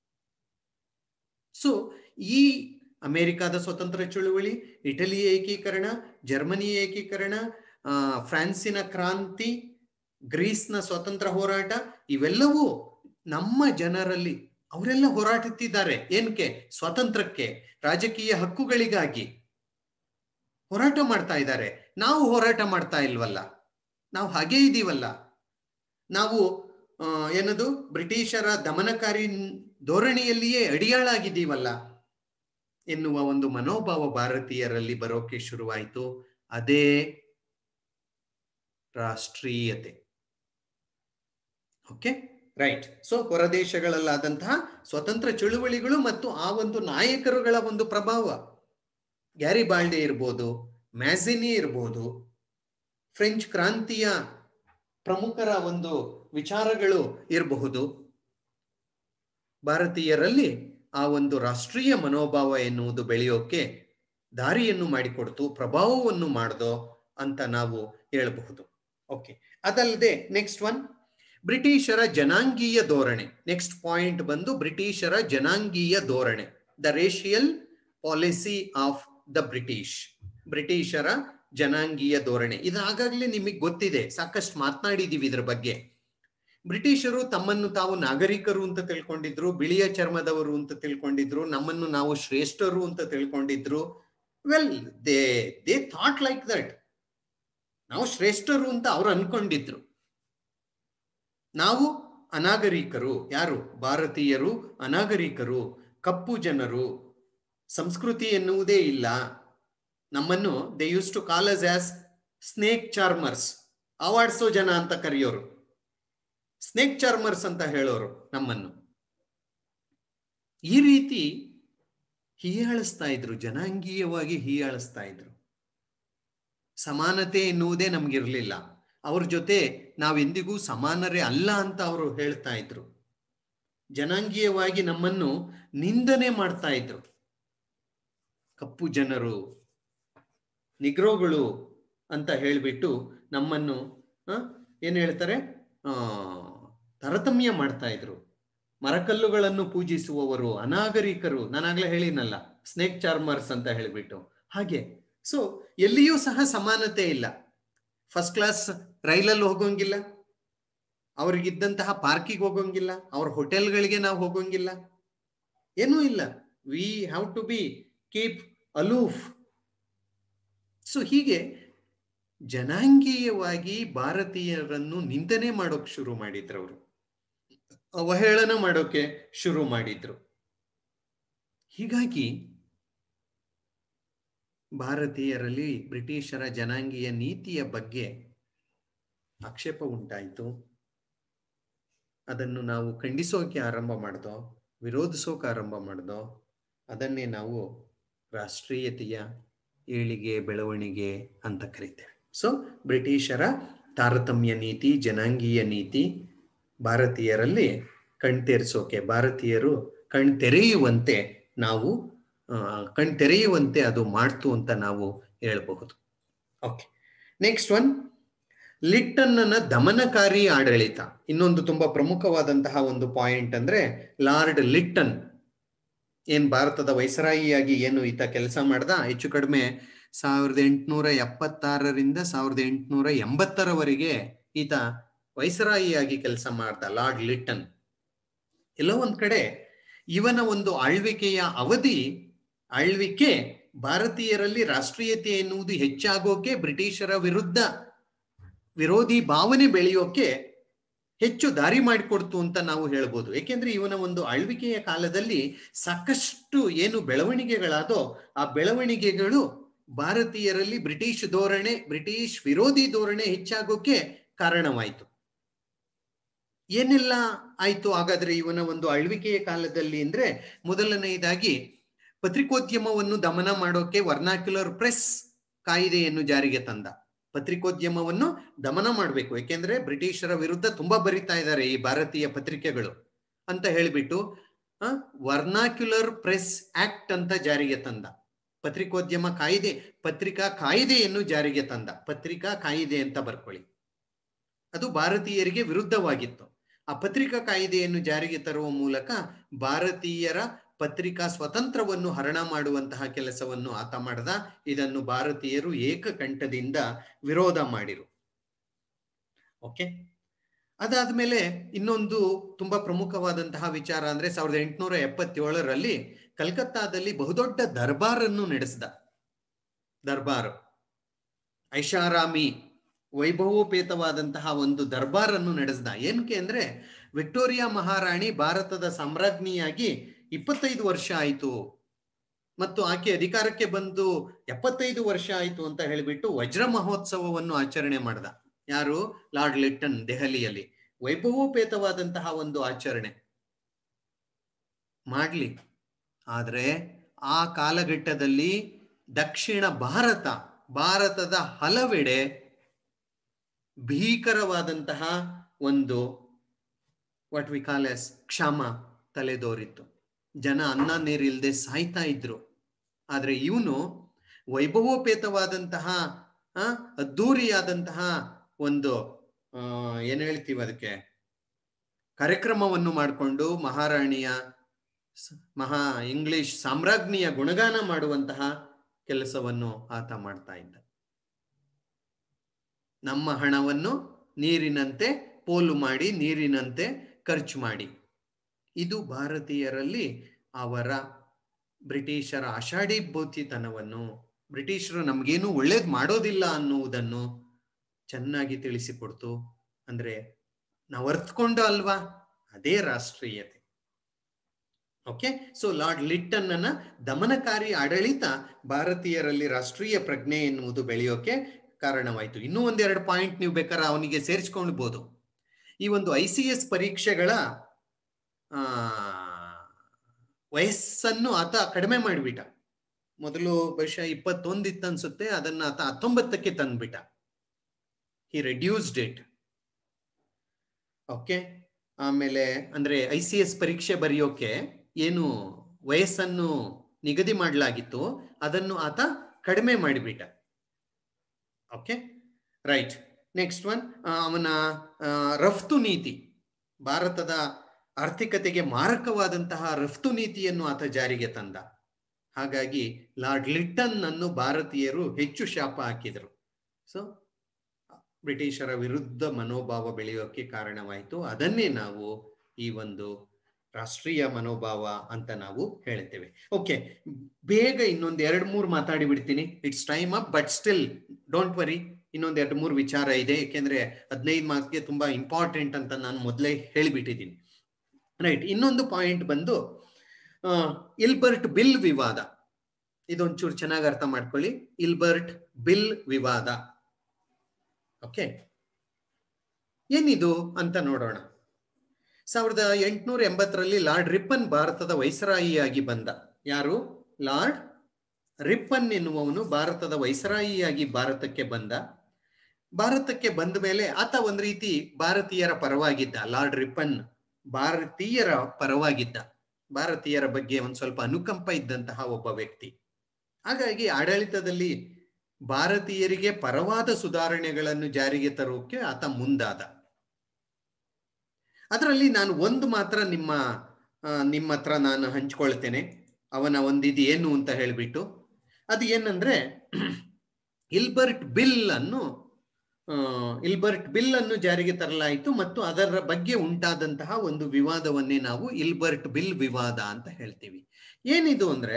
ಸೊ ಈ ಅಮೆರಿಕದ ಸ್ವತಂತ್ರ ಚಳುವಳಿ ಇಟಲಿಯ ಏಕೀಕರಣ ಜರ್ಮನಿಯ ಏಕೀಕರಣ ಫ್ರಾನ್ಸಿನ ಕ್ರಾಂತಿ ಗ್ರೀಸ್ನ ಸ್ವತಂತ್ರ ಹೋರಾಟ ಇವೆಲ್ಲವೂ ನಮ್ಮ ಜನರಲ್ಲಿ ಅವರೆಲ್ಲ ಹೋರಾಡುತ್ತಿದ್ದಾರೆ ಏನಕ್ಕೆ ಸ್ವಾತಂತ್ರ್ಯಕ್ಕೆ ರಾಜಕೀಯ ಹಕ್ಕುಗಳಿಗಾಗಿ ಹೋರಾಟ ಮಾಡ್ತಾ ಇದ್ದಾರೆ ನಾವು ಹೋರಾಟ ಮಾಡ್ತಾ ಇಲ್ವಲ್ಲ ನಾವು ಹಾಗೇ ಇದ್ದೀವಲ್ಲ ನಾವು ಏನದು ಬ್ರಿಟಿಷರ ದಮನಕಾರಿ ಧೋರಣೆಯಲ್ಲಿಯೇ ಅಡಿಯಾಳಾಗಿದ್ದೀವಲ್ಲ ಎನ್ನುವ ಒಂದು ಮನೋಭಾವ ಭಾರತೀಯರಲ್ಲಿ ಬರೋಕೆ ಶುರುವಾಯಿತು ಅದೇ ರಾಷ್ಟ್ರೀಯತೆ ಓಕೆ ರೈಟ್ ಸೊ ಹೊರದೇಶಗಳಲ್ಲಾದಂತಹ ಸ್ವತಂತ್ರ ಚಳುವಳಿಗಳು ಮತ್ತು ಆ ಒಂದು ನಾಯಕರುಗಳ ಒಂದು ಪ್ರಭಾವ ಗ್ಯಾರಿ ಬಾಲ್ಡೆ ಇರ್ಬೋದು ಮ್ಯಾಸಿನಿ ಇರ್ಬೋದು ಫ್ರೆಂಚ್ ಕ್ರಾಂತಿಯ ಪ್ರಮುಖರ ಒಂದು ವಿಚಾರಗಳು ಇರಬಹುದು ಭಾರತೀಯರಲ್ಲಿ ಆ ಒಂದು ರಾಷ್ಟ್ರೀಯ ಮನೋಭಾವ ಎನ್ನುವುದು ಬೆಳೆಯೋಕೆ ದಾರಿಯನ್ನು ಮಾಡಿಕೊಡ್ತು ಪ್ರಭಾವವನ್ನು ಮಾಡ್ದೋ ಅಂತ ನಾವು ಹೇಳಬಹುದು ಓಕೆ ಅದಲ್ಲದೆ ನೆಕ್ಸ್ಟ್ ಒನ್ ಬ್ರಿಟಿಷರ ಜನಾಂಗೀಯ ಧೋರಣೆ ನೆಕ್ಸ್ಟ್ ಪಾಯಿಂಟ್ ಬಂದು ಬ್ರಿಟಿಷರ ಜನಾಂಗೀಯ ಧೋರಣೆ the racial policy of the British ಬ್ರಿಟಿಷರ ಜನಾಂಗೀಯ ಧೋರಣೆ ಇದಾಗಲೇ ನಿಮಗೆ ಗೊತ್ತಿದೆ ಸಾಕಷ್ಟು ಮಾತನಾಡಿದೀವಿ ಇದ್ರ ಬಗ್ಗೆ ಬ್ರಿಟಿಷರು ತಮ್ಮನ್ನು ತಾವು ನಾಗರಿಕರು ಅಂತ ತಿಳ್ಕೊಂಡಿದ್ರು ಬಿಳಿಯ ಚರ್ಮದವರು ಅಂತ ತಿಳ್ಕೊಂಡಿದ್ರು ನಮ್ಮನ್ನು ನಾವು ಶ್ರೇಷ್ಠರು ಅಂತ ತಿಳ್ಕೊಂಡಿದ್ರು well they they thought like that ನಾವು ಶ್ರೇಷ್ಠರು ಅಂತ ಅವ್ರು ಅನ್ಕೊಂಡಿದ್ರು ನಾವು ಅನಾಗರಿಕರು ಯಾರು ಭಾರತೀಯರು ಅನಾಗರಿಕರು ಕಪ್ಪು ಜನರು ಸಂಸ್ಕೃತಿ ಎನ್ನುವುದೇ ಇಲ್ಲ ನಮ್ಮನ್ನು they use to call us as snake charmers ಅವಾಡ್ಸೋ ಜನ ಅಂತ ಕರೆಯೋರು ಸ್ನೇಕ್ ಚಾರ್ಮರ್ಸ್ ಅಂತ ಹೇಳೋರು ನಮ್ಮನ್ನು ಈ ರೀತಿ ಹೀಯಾಳಿಸ್ತಾ ಇದ್ರು ಜನಾಂಗೀಯವಾಗಿ ಹೀಯಾಳಿಸ್ತಾ ಇದ್ರು ಸಮಾನತೆ ಎನ್ನುವುದೇ ನಮ್ಗಿರ್ಲಿಲ್ಲ ಅವ್ರ ಜೊತೆ ನಾವೆಂದಿಗೂ ಸಮಾನರೇ ಅಲ್ಲ ಅಂತ ಅವರು ಹೇಳ್ತಾ ಇದ್ರು ಜನಾಂಗೀಯವಾಗಿ ನಮ್ಮನ್ನು ನಿಂದನೆ ಮಾಡ್ತಾ ಇದ್ರು ಕಪ್ಪು ಜನರು ನಿಗ್ರೋಗಳು ಅಂತ ಹೇಳಿಬಿಟ್ಟು ನಮ್ಮನ್ನು ಏನ್ ಹೇಳ್ತಾರೆ ಆ ತಾರತಮ್ಯ ಮಾಡ್ತಾ ಇದ್ರು ಮರಕಲ್ಲುಗಳನ್ನು ಪೂಜಿಸುವವರು ಅನಾಗರಿಕರು ನಾನಾಗ್ಲೇ ಹೇಳಿನಲ್ಲ ಸ್ನೇಕ್ ಚಾರ್ಮರ್ಸ್ ಅಂತ ಹೇಳಿಬಿಟ್ಟು ಹಾಗೆ ಸೊ ಎಲ್ಲಿಯೂ ಸಹ ಸಮಾನತೆ ಇಲ್ಲ ಫಸ್ಟ್ ಕ್ಲಾಸ್ ರೈಲಲ್ಲಿ ಹೋಗೋಂಗಿಲ್ಲ ಅವ್ರಿಗಿದ್ದಂತಹ ಪಾರ್ಕಿಗೆ ಹೋಗೋಂಗಿಲ್ಲ ಅವ್ರ ಹೋಟೆಲ್ಗಳಿಗೆ ನಾವು ಹೋಗೋಂಗಿಲ್ಲ ಏನೂ ಇಲ್ಲ we have to be keep aloof so ಹೀಗೆ ಜನಾಂಗೀಯವಾಗಿ ಭಾರತೀಯರನ್ನು ನಿಂದನೆ ಮಾಡೋಕ್ ಶುರು ಮಾಡಿದ್ರು ಅವರು ಅವಹೇಳನ ಮಾಡೋಕೆ ಶುರು ಮಾಡಿದ್ರು ಹೀಗಾಗಿ ಭಾರತೀಯರಲ್ಲಿ ಬ್ರಿಟಿಷರ ಜನಾಂಗೀಯ ನೀತಿಯ ಬಗ್ಗೆ ಆಕ್ಷೇಪ ಉಂಟಾಯಿತು ಅದನ್ನು ನಾವು ಖಂಡಿಸೋಕೆ ಆರಂಭ ಮಾಡ್ದೋ ವಿರೋಧಿಸೋಕೆ ಆರಂಭ ಮಾಡ್ದೋ ಅದನ್ನೇ ನಾವು ರಾಷ್ಟ್ರೀಯತೆಯ ಏಳಿಗೆ ಬೆಳವಣಿಗೆ ಅಂತ ಕರಿತೇವೆ ಸೊ ಬ್ರಿಟಿಷರ ತಾರತಮ್ಯ ನೀತಿ ಜನಾಂಗೀಯ ನೀತಿ ಭಾರತೀಯರಲ್ಲಿ ಕಣ್ತೆರೆಸೋಕೆ ಭಾರತೀಯರು ಕಣ್ತೆರೆಯುವಂತೆ ನಾವು ಕಣ್ತೆರೆಯುವಂತೆ ಅದು ಮಾಡ್ತು ಅಂತ ನಾವು ಹೇಳಬಹುದು ಓಕೆ ನೆಕ್ಸ್ಟ್ ಒನ್ ಲಿಟ್ಟನ್ನ ದಮನಕಾರಿ ಆಡಳಿತ ಇನ್ನೊಂದು ತುಂಬಾ ಪ್ರಮುಖವಾದಂತಹ ಒಂದು ಪಾಯಿಂಟ್ ಅಂದ್ರೆ ಲಾರ್ಡ್ ಲಿಟ್ಟನ್ ಏನ್ ಭಾರತದ ವೈಸರಾಯಿಯಾಗಿ ಏನು ಈತ ಕೆಲಸ ಮಾಡ್ದ ಹೆಚ್ಚು ಕಡಿಮೆ ಸಾವಿರದ ಎಂಟುನೂರ ಎಪ್ಪತ್ತಾರರಿಂದ ಸಾವಿರದ ಎಂಟುನೂರ ಎಂಬತ್ತರವರೆಗೆ ಈತ ವೈಸರಾಯಿಯಾಗಿ ಕೆಲಸ ಮಾಡ್ದ ಲಾರ್ಡ್ ಲಿಟ್ಟನ್ ಎಲ್ಲೋ ಒಂದ್ ಕಡೆ ಇವನ ಒಂದು ಆಳ್ವಿಕೆಯ ಅವಧಿ ಆಳ್ವಿಕೆ ಭಾರತೀಯರಲ್ಲಿ ರಾಷ್ಟ್ರೀಯತೆ ಎನ್ನುವುದು ಹೆಚ್ಚಾಗೋಕೆ ಬ್ರಿಟಿಷರ ವಿರುದ್ಧ ವಿರೋಧಿ ಭಾವನೆ ಬೆಳೆಯೋಕೆ ಹೆಚ್ಚು ದಾರಿ ಮಾಡಿಕೊಡ್ತು ಅಂತ ನಾವು ಹೇಳ್ಬೋದು ಏಕೆಂದ್ರೆ ಇವನ ಒಂದು ಆಳ್ವಿಕೆಯ ಕಾಲದಲ್ಲಿ ಸಾಕಷ್ಟು ಏನು ಬೆಳವಣಿಗೆಗಳಾದೋ ಆ ಬೆಳವಣಿಗೆಗಳು ಭಾರತೀಯರಲ್ಲಿ ಬ್ರಿಟಿಷ್ ಧೋರಣೆ ಬ್ರಿಟಿಷ್ ವಿರೋಧಿ ಧೋರಣೆ ಹೆಚ್ಚಾಗೋಕೆ ಕಾರಣವಾಯಿತು ಏನೆಲ್ಲ ಆಯ್ತು ಹಾಗಾದ್ರೆ ಇವನ ಒಂದು ಆಳ್ವಿಕೆಯ ಕಾಲದಲ್ಲಿ ಅಂದ್ರೆ ಮೊದಲನೆಯದಾಗಿ ಪತ್ರಿಕೋದ್ಯಮವನ್ನು ದಮನ ಮಾಡೋಕೆ ವರ್ನಾಕ್ಯುಲರ್ ಪ್ರೆಸ್ ಕಾಯಿದೆಯನ್ನು ಜಾರಿಗೆ ತಂದ ಪತ್ರಿಕೋದ್ಯಮವನ್ನು ದಮನ ಮಾಡಬೇಕು ಯಾಕೆಂದ್ರೆ ಬ್ರಿಟಿಷರ ವಿರುದ್ಧ ತುಂಬಾ ಬರಿತಾ ಇದ್ದಾರೆ ಈ ಭಾರತೀಯ ಪತ್ರಿಕೆಗಳು ಅಂತ ಹೇಳಿಬಿಟ್ಟು ವರ್ನಾಕ್ಯುಲರ್ ಪ್ರೆಸ್ ಆಕ್ಟ್ ಅಂತ ಜಾರಿಗೆ ತಂದ ಪತ್ರಿಕೋದ್ಯಮ ಕಾಯ್ದೆ ಪತ್ರಿಕಾ ಕಾಯ್ದೆಯನ್ನು ಜಾರಿಗೆ ತಂದ ಪತ್ರಿಕಾ ಕಾಯ್ದೆ ಅಂತ ಬರ್ಕೊಳ್ಳಿ ಅದು ಭಾರತೀಯರಿಗೆ ವಿರುದ್ಧವಾಗಿತ್ತು ಆ ಪತ್ರಿಕಾ ಕಾಯ್ದೆಯನ್ನು ಜಾರಿಗೆ ತರುವ ಮೂಲಕ ಭಾರತೀಯರ ಪತ್ರಿಕಾ ಸ್ವತಂತ್ರವನ್ನು ಹರಣ ಮಾಡುವಂತಹ ಕೆಲಸವನ್ನು ಆತ ಮಾಡದ ಇದನ್ನು ಭಾರತೀಯರು ಏಕಕಂಠದಿಂದ ವಿರೋಧ ಮಾಡಿರು ಓಕೆ ಅದಾದ್ಮೇಲೆ ಇನ್ನೊಂದು ತುಂಬಾ ಪ್ರಮುಖವಾದಂತಹ ವಿಚಾರ ಅಂದ್ರೆ ಸಾವಿರದ ಎಂಟುನೂರ ಎಪ್ಪತ್ತೇಳರಲ್ಲಿ ಕಲ್ಕತ್ತಾದಲ್ಲಿ ಬಹುದೊಡ್ಡ ದರ್ಬಾರನ್ನು ನಡೆಸಿದ ದರ್ಬಾರ್ ಐಷಾರಾಮಿ ವೈಭವೋಪೇತವಾದಂತಹ ಒಂದು ದರ್ಬಾರನ್ನು ನಡೆಸಿದ ಏನಕ್ಕೆ ಅಂದ್ರೆ ವಿಕ್ಟೋರಿಯಾ ಮಹಾರಾಣಿ ಭಾರತದ ಸಾಮ್ರಾಜ್ಞಿಯಾಗಿ ಇಪ್ಪತ್ತೈದು ವರ್ಷ ಆಯಿತು ಮತ್ತು ಆಕೆ ಅಧಿಕಾರಕ್ಕೆ ಬಂದು ಎಪ್ಪತ್ತೈದು ವರ್ಷ ಆಯಿತು ಅಂತ ಹೇಳಿಬಿಟ್ಟು ವಜ್ರ ಮಹೋತ್ಸವವನ್ನು ಆಚರಣೆ ಮಾಡ್ದ ಯಾರು ಲಾರ್ಡ್ ಲಿಟ್ಟನ್ ದೆಹಲಿಯಲ್ಲಿ ವೈಭವೋಪೇತವಾದಂತಹ ಒಂದು ಆಚರಣೆ ಮಾಡ್ಲಿ ಆದ್ರೆ ಆ ಕಾಲಘಟ್ಟದಲ್ಲಿ ದಕ್ಷಿಣ ಭಾರತ ಭಾರತದ ಹಲವೆಡೆ ಭೀಕರವಾದಂತಹ ಒಂದು ವಾಟ್ ವಿ ಕಾಲ್ ಎಸ್ ಕ್ಷಾಮ ತಲೆದೋರಿತ್ತು ಜನ ಅನ್ನ ನೀರಿಲ್ದೆ ಸಾಯ್ತಾ ಇದ್ರು ಆದ್ರೆ ಇವನು ವೈಭವೋಪೇತವಾದಂತಹ ಅದ್ದೂರಿಯಾದಂತಹ ಒಂದು ಏನ್ ಹೇಳ್ತೀವಿ ಅದಕ್ಕೆ ಕಾರ್ಯಕ್ರಮವನ್ನು ಮಾಡಿಕೊಂಡು ಮಹಾರಾಣಿಯ ಮಹಾ ಇಂಗ್ಲಿಷ್ ಸಾಮ್ರಾಜ್ಞಿಯ ಗುಣಗಾನ ಮಾಡುವಂತಹ ಕೆಲಸವನ್ನು ಆತ ಮಾಡ್ತಾ ಇದ್ದ ನಮ್ಮ ಹಣವನ್ನು ನೀರಿನಂತೆ ಪೋಲು ಮಾಡಿ ನೀರಿನಂತೆ ಖರ್ಚು ಮಾಡಿ ಇದು ಭಾರತೀಯರಲ್ಲಿ ಅವರ ಬ್ರಿಟಿಷರ ಆಷಾಢೀಭೂತಿತನವನ್ನು ಬ್ರಿಟಿಷರು ನಮಗೇನು ಒಳ್ಳೇದು ಮಾಡೋದಿಲ್ಲ ಅನ್ನುವುದನ್ನು ಚೆನ್ನಾಗಿ ತಿಳಿಸಿಕೊಡ್ತು ಅಂದ್ರೆ ನಾವು ಅರ್ಥಕೊಂಡು ಅಲ್ವಾ ಅದೇ ರಾಷ್ಟ್ರೀಯತೆ ಓಕೆ ಸೊ ಲಾರ್ಡ್ ಲಿಟ್ಟನ್ ಅನ್ನ ದಮನಕಾರಿ ಆಡಳಿತ ಭಾರತೀಯರಲ್ಲಿ ರಾಷ್ಟ್ರೀಯ ಪ್ರಜ್ಞೆ ಎನ್ನುವುದು ಬೆಳೆಯೋಕೆ ಕಾರಣವಾಯಿತು ಇನ್ನೂ ಒಂದೆರಡು ಪಾಯಿಂಟ್ ನೀವು ಬೇಕಾದ್ರೆ ಅವನಿಗೆ ಸೇರಿಸ್ಕೊಳ್ಬಹುದು ಈ ಒಂದು ಐ ಸಿ ಎಸ್ ಪರೀಕ್ಷೆಗಳ ಆ ವಯಸ್ಸನ್ನು ಆತ ಕಡಿಮೆ ಮಾಡಿಬಿಟ್ಟ ಮೊದಲು ಬಹುಶಃ ಇಪ್ಪತ್ತೊಂದು ಇತ್ತು ಅನ್ಸುತ್ತೆ ಅದನ್ನ ಆತ ಹತ್ತೊಂಬತ್ತಕ್ಕೆ ತಂದ್ಬಿಟ್ಟ ಹಿ ರೆಡ್ಯೂಸ್ಡ್ ಇಟ್ ಓಕೆ ಆಮೇಲೆ ಅಂದ್ರೆ ಐ ಸಿ ಎಸ್ ಪರೀಕ್ಷೆ ಬರೆಯೋಕೆ ಏನು ವಯಸ್ಸನ್ನು ನಿಗದಿ ಮಾಡಲಾಗಿತ್ತು ಅದನ್ನು ಆತ ಕಡಿಮೆ ಮಾಡಿಬಿಟ್ಟ ಓಕೆ ರೈಟ್ ನೆಕ್ಸ್ಟ್ ಒನ್ ಅವನ ರಫ್ತು ನೀತಿ ಭಾರತದ ಆರ್ಥಿಕತೆಗೆ ಮಾರಕವಾದಂತಹ ರಫ್ತು ನೀತಿಯನ್ನು ಆತ ಜಾರಿಗೆ ತಂದ ಹಾಗಾಗಿ ಲಾರ್ಡ್ ಲಿಟ್ಟನ್ ಅನ್ನು ಭಾರತೀಯರು ಹೆಚ್ಚು ಶಾಪ ಹಾಕಿದರು ಸೊ ಬ್ರಿಟಿಷರ ವಿರುದ್ಧ ಮನೋಭಾವ ಬೆಳೆಯೋಕೆ ಕಾರಣವಾಯಿತು ಅದನ್ನೇ ನಾವು ಈ ಒಂದು ರಾಷ್ಟ್ರೀಯ ಮನೋಭಾವ ಅಂತ ನಾವು ಹೇಳ್ತೇವೆ ಓಕೆ ಬೇಗ ಇನ್ನೊಂದು ಎರಡು ಮೂರು ಮಾತಾಡಿ ಬಿಡ್ತೀನಿ it's time up but still don't worry ಇನ್ನೊಂದು ಎರಡು ಮೂರು ವಿಚಾರ ಇದೆ ಯಾಕೆಂದ್ರೆ ಹದಿನೈದು ಮಾರ್ಕ್ಸ್ಗೆ ತುಂಬಾ ಇಂಪಾರ್ಟೆಂಟ್ ಅಂತ ನಾನು ಮೊದಲೇ ಹೇಳಿಬಿಟ್ಟಿದ್ದೀನಿ ರೈಟ್ ಇನ್ನೊಂದು ಪಾಯಿಂಟ್ ಬಂದು ಇಲ್ಬರ್ಟ್ ಬಿಲ್ ವಿವಾದ ಇದೊಂಚೂರು ಚೆನ್ನಾಗಿ ಅರ್ಥ ಮಾಡ್ಕೊಳ್ಳಿ ಇಲ್ಬರ್ಟ್ ಬಿಲ್ ವಿವಾದ ಓಕೆ ಏನಿದು ಅಂತ ನೋಡೋಣ ಸಾವಿರದ ಎಂಟುನೂರ ಎಂಬತ್ತರಲ್ಲಿ ಲಾರ್ಡ್ ರಿಪ್ಪನ್ ಭಾರತದ ವೈಸರಾಯಿಯಾಗಿ ಬಂದ ಯಾರು ಲಾರ್ಡ್ ರಿಪ್ಪನ್ ಎನ್ನುವವನು ಭಾರತದ ವೈಸರಾಯಿಯಾಗಿ ಭಾರತಕ್ಕೆ ಬಂದ ಭಾರತಕ್ಕೆ ಬಂದ ಮೇಲೆ ಆತ ಒಂದ್ ರೀತಿ ಭಾರತೀಯರ ಪರವಾಗಿದ್ದ ಲಾರ್ಡ್ ರಿಪ್ಪನ್ ಭಾರತೀಯರ ಪರವಾಗಿದ್ದ ಭಾರತೀಯರ ಬಗ್ಗೆ ಒಂದ್ ಸ್ವಲ್ಪ ಅನುಕಂಪ ಇದ್ದಂತಹ ಒಬ್ಬ ವ್ಯಕ್ತಿ ಹಾಗಾಗಿ ಆಡಳಿತದಲ್ಲಿ ಭಾರತೀಯರಿಗೆ ಪರವಾದ ಸುಧಾರಣೆಗಳನ್ನು ಜಾರಿಗೆ ತರೋಕೆ ಆತ ಮುಂದಾದ ಅದರಲ್ಲಿ ನಾನು ಒಂದು ಮಾತ್ರ ನಿಮ್ಮ ನಿಮ್ಮ ಹತ್ರ ನಾನು ಹಂಚ್ಕೊಳ್ತೇನೆ ಅವನ ಒಂದಿದು ಏನು ಅಂತ ಹೇಳ್ಬಿಟ್ಟು ಅದು ಏನಂದ್ರೆ ಇಲ್ಬರ್ಟ್ ಬಿಲ್ ಅನ್ನು ಇಲ್ಬರ್ಟ್ ಬಿಲ್ ಅನ್ನು ಜಾರಿಗೆ ತರಲಾಯಿತು ಮತ್ತು ಅದರ ಬಗ್ಗೆ ಉಂಟಾದಂತಹ ಒಂದು ವಿವಾದವನ್ನೇ ನಾವು ಇಲ್ಬರ್ಟ್ ಬಿಲ್ ವಿವಾದ ಅಂತ ಹೇಳ್ತೀವಿ ಏನಿದು ಅಂದ್ರೆ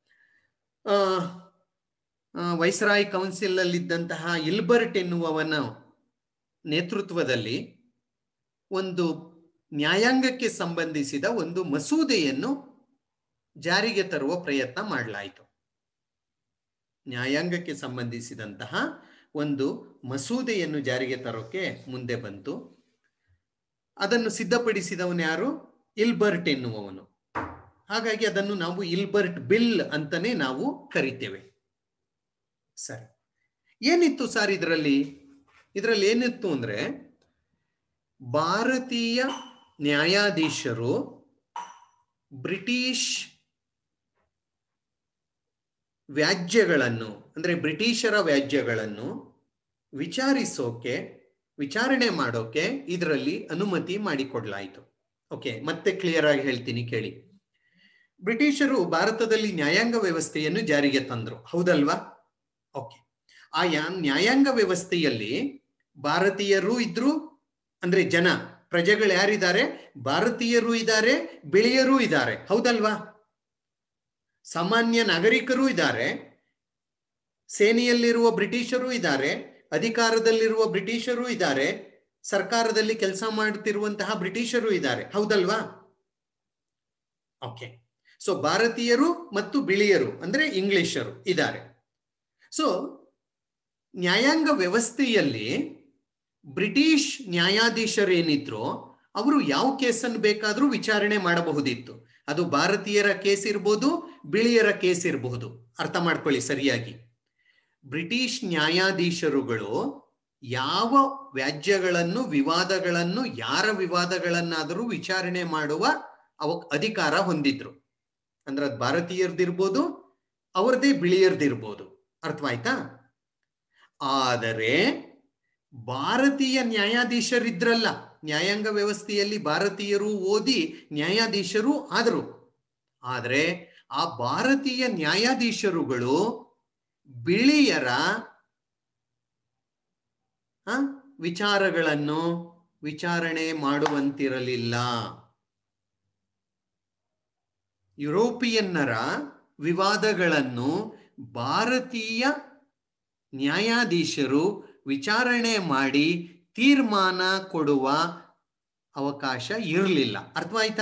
ವೈಸ್ರಾಯ್ ಕೌನ್ಸಿಲ್ ಅಲ್ಲಿದ್ದಂತಹ ಇಲ್ಬರ್ಟ್ ಎನ್ನುವವನ ನೇತೃತ್ವದಲ್ಲಿ ಒಂದು ನ್ಯಾಯಾಂಗಕ್ಕೆ ಸಂಬಂಧಿಸಿದ ಒಂದು ಮಸೂದೆಯನ್ನು ಜಾರಿಗೆ ತರುವ ಪ್ರಯತ್ನ ಮಾಡಲಾಯಿತು ನ್ಯಾಯಾಂಗಕ್ಕೆ ಸಂಬಂಧಿಸಿದಂತಹ ಒಂದು ಮಸೂದೆಯನ್ನು ಜಾರಿಗೆ ತರೋಕೆ ಮುಂದೆ ಬಂತು ಅದನ್ನು ಸಿದ್ಧಪಡಿಸಿದವನು ಯಾರು ಇಲ್ಬರ್ಟ್ ಎನ್ನುವವನು ಹಾಗಾಗಿ ಅದನ್ನು ನಾವು ಇಲ್ಬರ್ಟ್ ಬಿಲ್ ಅಂತಾನೆ ನಾವು ಕರಿತೇವೆ ಸರಿ ಏನಿತ್ತು ಸರ್ ಇದರಲ್ಲಿ ಇದರಲ್ಲಿ ಏನಿತ್ತು ಅಂದ್ರೆ ಭಾರತೀಯ ನ್ಯಾಯಾಧೀಶರು ಬ್ರಿಟಿಷ್ ವ್ಯಾಜ್ಯಗಳನ್ನು ಅಂದ್ರೆ ಬ್ರಿಟಿಷರ ವ್ಯಾಜ್ಯಗಳನ್ನು ವಿಚಾರಿಸೋಕೆ ವಿಚಾರಣೆ ಮಾಡೋಕೆ ಇದರಲ್ಲಿ ಅನುಮತಿ ಮಾಡಿಕೊಡ್ಲಾಯಿತು ಓಕೆ ಮತ್ತೆ ಕ್ಲಿಯರ್ ಆಗಿ ಹೇಳ್ತೀನಿ ಕೇಳಿ ಬ್ರಿಟಿಷರು ಭಾರತದಲ್ಲಿ ನ್ಯಾಯಾಂಗ ವ್ಯವಸ್ಥೆಯನ್ನು ಜಾರಿಗೆ ತಂದ್ರು ಹೌದಲ್ವಾ ಓಕೆ ಆ ಯಾ ನ್ಯಾಯಾಂಗ ವ್ಯವಸ್ಥೆಯಲ್ಲಿ ಭಾರತೀಯರು ಇದ್ರು ಅಂದ್ರೆ ಜನ ಪ್ರಜೆಗಳು ಯಾರಿದ್ದಾರೆ ಭಾರತೀಯರು ಇದ್ದಾರೆ ಬಿಳಿಯರು ಇದ್ದಾರೆ ಹೌದಲ್ವಾ ಸಾಮಾನ್ಯ ನಾಗರಿಕರು ಇದ್ದಾರೆ ಸೇನೆಯಲ್ಲಿರುವ ಬ್ರಿಟಿಷರು ಇದ್ದಾರೆ ಅಧಿಕಾರದಲ್ಲಿರುವ ಬ್ರಿಟಿಷರು ಇದ್ದಾರೆ ಸರ್ಕಾರದಲ್ಲಿ ಕೆಲಸ ಮಾಡುತ್ತಿರುವಂತಹ ಬ್ರಿಟಿಷರು ಇದ್ದಾರೆ ಹೌದಲ್ವಾ ಓಕೆ ಸೊ ಭಾರತೀಯರು ಮತ್ತು ಬಿಳಿಯರು ಅಂದ್ರೆ ಇಂಗ್ಲಿಷರು ಇದ್ದಾರೆ ಸೊ ನ್ಯಾಯಾಂಗ ವ್ಯವಸ್ಥೆಯಲ್ಲಿ ಬ್ರಿಟಿಷ್ ನ್ಯಾಯಾಧೀಶರು ಏನಿದ್ರು ಅವರು ಯಾವ ಕೇಸನ್ನು ಬೇಕಾದರೂ ವಿಚಾರಣೆ ಮಾಡಬಹುದಿತ್ತು ಅದು ಭಾರತೀಯರ ಕೇಸ್ ಇರ್ಬೋದು ಬಿಳಿಯರ ಕೇಸ್ ಇರಬಹುದು ಅರ್ಥ ಮಾಡ್ಕೊಳ್ಳಿ ಸರಿಯಾಗಿ ಬ್ರಿಟಿಷ್ ನ್ಯಾಯಾಧೀಶರುಗಳು ಯಾವ ವ್ಯಾಜ್ಯಗಳನ್ನು ವಿವಾದಗಳನ್ನು ಯಾರ ವಿವಾದಗಳನ್ನಾದರೂ ವಿಚಾರಣೆ ಮಾಡುವ ಅವ ಅಧಿಕಾರ ಹೊಂದಿದ್ರು ಅಂದ್ರೆ ಅದು ಭಾರತೀಯರ್ದಿರ್ಬೋದು ಅವ್ರದೇ ಬಿಳಿಯರ್ದಿರ್ಬೋದು ಅರ್ಥವಾಯ್ತಾ ಆದರೆ ಭಾರತೀಯ ನ್ಯಾಯಾಧೀಶರಿದ್ರಲ್ಲ ನ್ಯಾಯಾಂಗ ವ್ಯವಸ್ಥೆಯಲ್ಲಿ ಭಾರತೀಯರು ಓದಿ ನ್ಯಾಯಾಧೀಶರು ಆದರು ಆದರೆ ಆ ಭಾರತೀಯ ನ್ಯಾಯಾಧೀಶರುಗಳು ಬಿಳಿಯರ ವಿಚಾರಗಳನ್ನು ವಿಚಾರಣೆ ಮಾಡುವಂತಿರಲಿಲ್ಲ ಯುರೋಪಿಯನ್ನರ ವಿವಾದಗಳನ್ನು ಭಾರತೀಯ ನ್ಯಾಯಾಧೀಶರು ವಿಚಾರಣೆ ಮಾಡಿ ತೀರ್ಮಾನ ಕೊಡುವ ಅವಕಾಶ ಇರಲಿಲ್ಲ ಅರ್ಥವಾಯ್ತಾ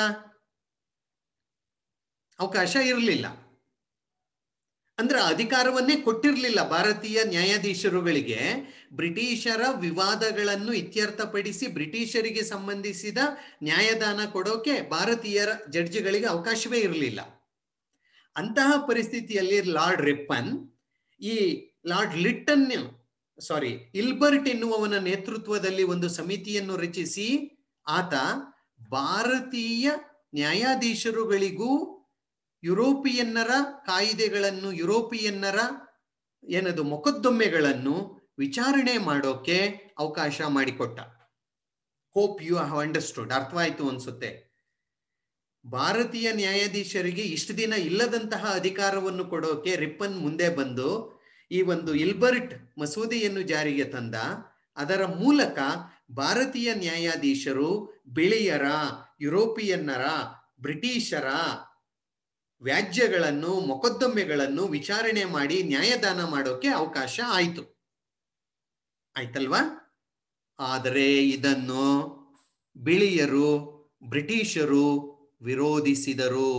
ಅವಕಾಶ ಇರಲಿಲ್ಲ ಅಂದ್ರೆ ಅಧಿಕಾರವನ್ನೇ ಕೊಟ್ಟಿರಲಿಲ್ಲ ಭಾರತೀಯ ನ್ಯಾಯಾಧೀಶರುಗಳಿಗೆ ಬ್ರಿಟಿಷರ ವಿವಾದಗಳನ್ನು ಇತ್ಯರ್ಥಪಡಿಸಿ ಬ್ರಿಟಿಷರಿಗೆ ಸಂಬಂಧಿಸಿದ ನ್ಯಾಯದಾನ ಕೊಡೋಕೆ ಭಾರತೀಯರ ಜಡ್ಜಿಗಳಿಗೆ ಅವಕಾಶವೇ ಇರಲಿಲ್ಲ ಅಂತಹ ಪರಿಸ್ಥಿತಿಯಲ್ಲಿ ಲಾರ್ಡ್ ರಿಪ್ಪನ್ ಈ ಲಾರ್ಡ್ ಲಿಟ್ಟನ್ ಸಾರಿ ಇಲ್ಬರ್ಟ್ ಎನ್ನುವವನ ನೇತೃತ್ವದಲ್ಲಿ ಒಂದು ಸಮಿತಿಯನ್ನು ರಚಿಸಿ ಆತ ಭಾರತೀಯ ನ್ಯಾಯಾಧೀಶರುಗಳಿಗೂ ಯುರೋಪಿಯನ್ನರ ಕಾಯಿದೆಗಳನ್ನು ಯುರೋಪಿಯನ್ನರ ಏನದು ಮೊಕದ್ದೊಮ್ಮೆಗಳನ್ನು ವಿಚಾರಣೆ ಮಾಡೋಕೆ ಅವಕಾಶ ಮಾಡಿಕೊಟ್ಟ ಹೋಪ್ ಯು ಹ್ಯಾವ್ ಅಂಡರ್ಸ್ಟುಡ್ ಅರ್ಥವಾಯ್ತು ಅನ್ಸುತ್ತೆ ಭಾರತೀಯ ನ್ಯಾಯಾಧೀಶರಿಗೆ ಇಷ್ಟು ದಿನ ಇಲ್ಲದಂತಹ ಅಧಿಕಾರವನ್ನು ಕೊಡೋಕೆ ರಿಪ್ಪನ್ ಮುಂದೆ ಬಂದು ಈ ಒಂದು ಇಲ್ಬರ್ಟ್ ಮಸೂದೆಯನ್ನು ಜಾರಿಗೆ ತಂದ ಅದರ ಮೂಲಕ ಭಾರತೀಯ ನ್ಯಾಯಾಧೀಶರು ಬಿಳಿಯರ ಯುರೋಪಿಯನ್ನರ ಬ್ರಿಟಿಷರ ವ್ಯಾಜ್ಯಗಳನ್ನು ಮೊಕದ್ದಮೆಗಳನ್ನು ವಿಚಾರಣೆ ಮಾಡಿ ನ್ಯಾಯದಾನ ಮಾಡೋಕೆ ಅವಕಾಶ ಆಯಿತು ಆಯ್ತಲ್ವಾ ಆದರೆ ಇದನ್ನು ಬಿಳಿಯರು ಬ್ರಿಟಿಷರು ವಿರೋಧಿಸಿದರು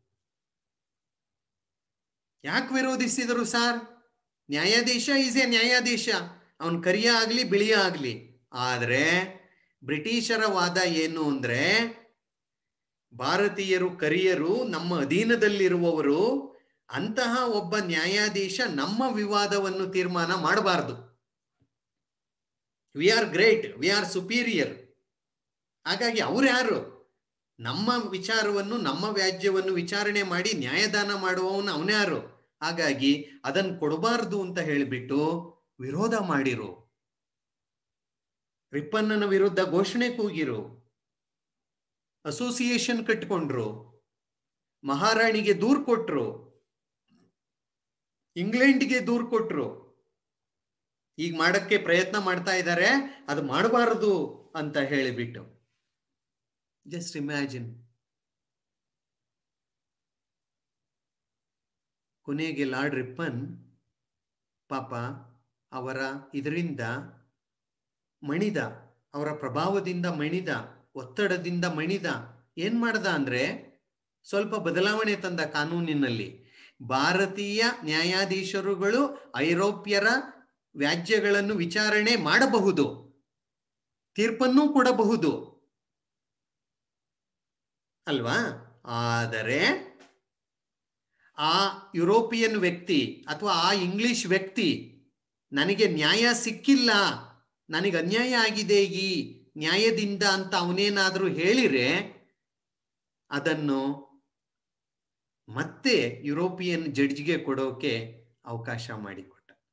ಯಾಕೆ ವಿರೋಧಿಸಿದರು ಸರ್ ನ್ಯಾಯಾಧೀಶ ಈಸ್ ಎ ನ್ಯಾಯಾಧೀಶ ಅವನ್ ಕರಿಯ ಆಗ್ಲಿ ಬಿಳಿಯ ಆಗ್ಲಿ ಆದ್ರೆ ಬ್ರಿಟಿಷರ ವಾದ ಏನು ಅಂದ್ರೆ ಭಾರತೀಯರು ಕರಿಯರು ನಮ್ಮ ಅಧೀನದಲ್ಲಿರುವವರು ಅಂತಹ ಒಬ್ಬ ನ್ಯಾಯಾಧೀಶ ನಮ್ಮ ವಿವಾದವನ್ನು ತೀರ್ಮಾನ ಮಾಡಬಾರದು we are great we are superior ಹಾಗಾಗಿ ಅವ್ರು ಯಾರು ನಮ್ಮ ವಿಚಾರವನ್ನು ನಮ್ಮ ವ್ಯಾಜ್ಯವನ್ನು ವಿಚಾರಣೆ ಮಾಡಿ ನ್ಯಾಯದಾನ ಮಾಡುವವನು ಅವನ್ಯಾರು ಹಾಗಾಗಿ ಅದನ್ನು ಕೊಡಬಾರ್ದು ಅಂತ ಹೇಳಿಬಿಟ್ಟು ವಿರೋಧ ಮಾಡಿರು ರಿಪ್ಪನ್ನನ ವಿರುದ್ಧ ಘೋಷಣೆ ಕೂಗಿರು ಅಸೋಸಿಯೇಷನ್ ಕಟ್ಕೊಂಡ್ರು ಮಹಾರಾಣಿಗೆ ದೂರ್ ಕೊಟ್ರು ಇಂಗ್ಲೆಂಡ್ಗೆ ದೂರ್ ಕೊಟ್ರು ಈಗ ಮಾಡಕ್ಕೆ ಪ್ರಯತ್ನ ಮಾಡ್ತಾ ಇದ್ದಾರೆ ಅದು ಮಾಡಬಾರದು ಅಂತ ಹೇಳಿಬಿಟ್ಟು ಜಸ್ಟ್ ಇಮ್ಯಾಜಿನ್ ಕೊನೆಗೆ ಲಾರ್ಡ್ ರಿಪ್ಪನ್ ಪಾಪ ಅವರ ಇದರಿಂದ ಮಣಿದ ಅವರ ಪ್ರಭಾವದಿಂದ ಮಣಿದ ಒತ್ತಡದಿಂದ ಮಣಿದ ಏನ್ ಮಾಡ್ದ ಅಂದ್ರೆ ಸ್ವಲ್ಪ ಬದಲಾವಣೆ ತಂದ ಕಾನೂನಿನಲ್ಲಿ ಭಾರತೀಯ ನ್ಯಾಯಾಧೀಶರುಗಳು ಐರೋಪ್ಯರ ವ್ಯಾಜ್ಯಗಳನ್ನು ವಿಚಾರಣೆ ಮಾಡಬಹುದು ತೀರ್ಪನ್ನೂ ಕೊಡಬಹುದು ಅಲ್ವಾ ಆದರೆ ಆ ಯುರೋಪಿಯನ್ ವ್ಯಕ್ತಿ ಅಥವಾ ಆ ಇಂಗ್ಲಿಷ್ ವ್ಯಕ್ತಿ ನನಗೆ ನ್ಯಾಯ ಸಿಕ್ಕಿಲ್ಲ ನನಗೆ ಅನ್ಯಾಯ ಆಗಿದೆ ಈ ನ್ಯಾಯದಿಂದ ಅಂತ ಅವನೇನಾದ್ರೂ ಹೇಳಿರೆ ಅದನ್ನು ಮತ್ತೆ ಯುರೋಪಿಯನ್ ಜಡ್ಜ್ಗೆ ಕೊಡೋಕೆ ಅವಕಾಶ ಮಾಡಿಕೊಟ್ಟ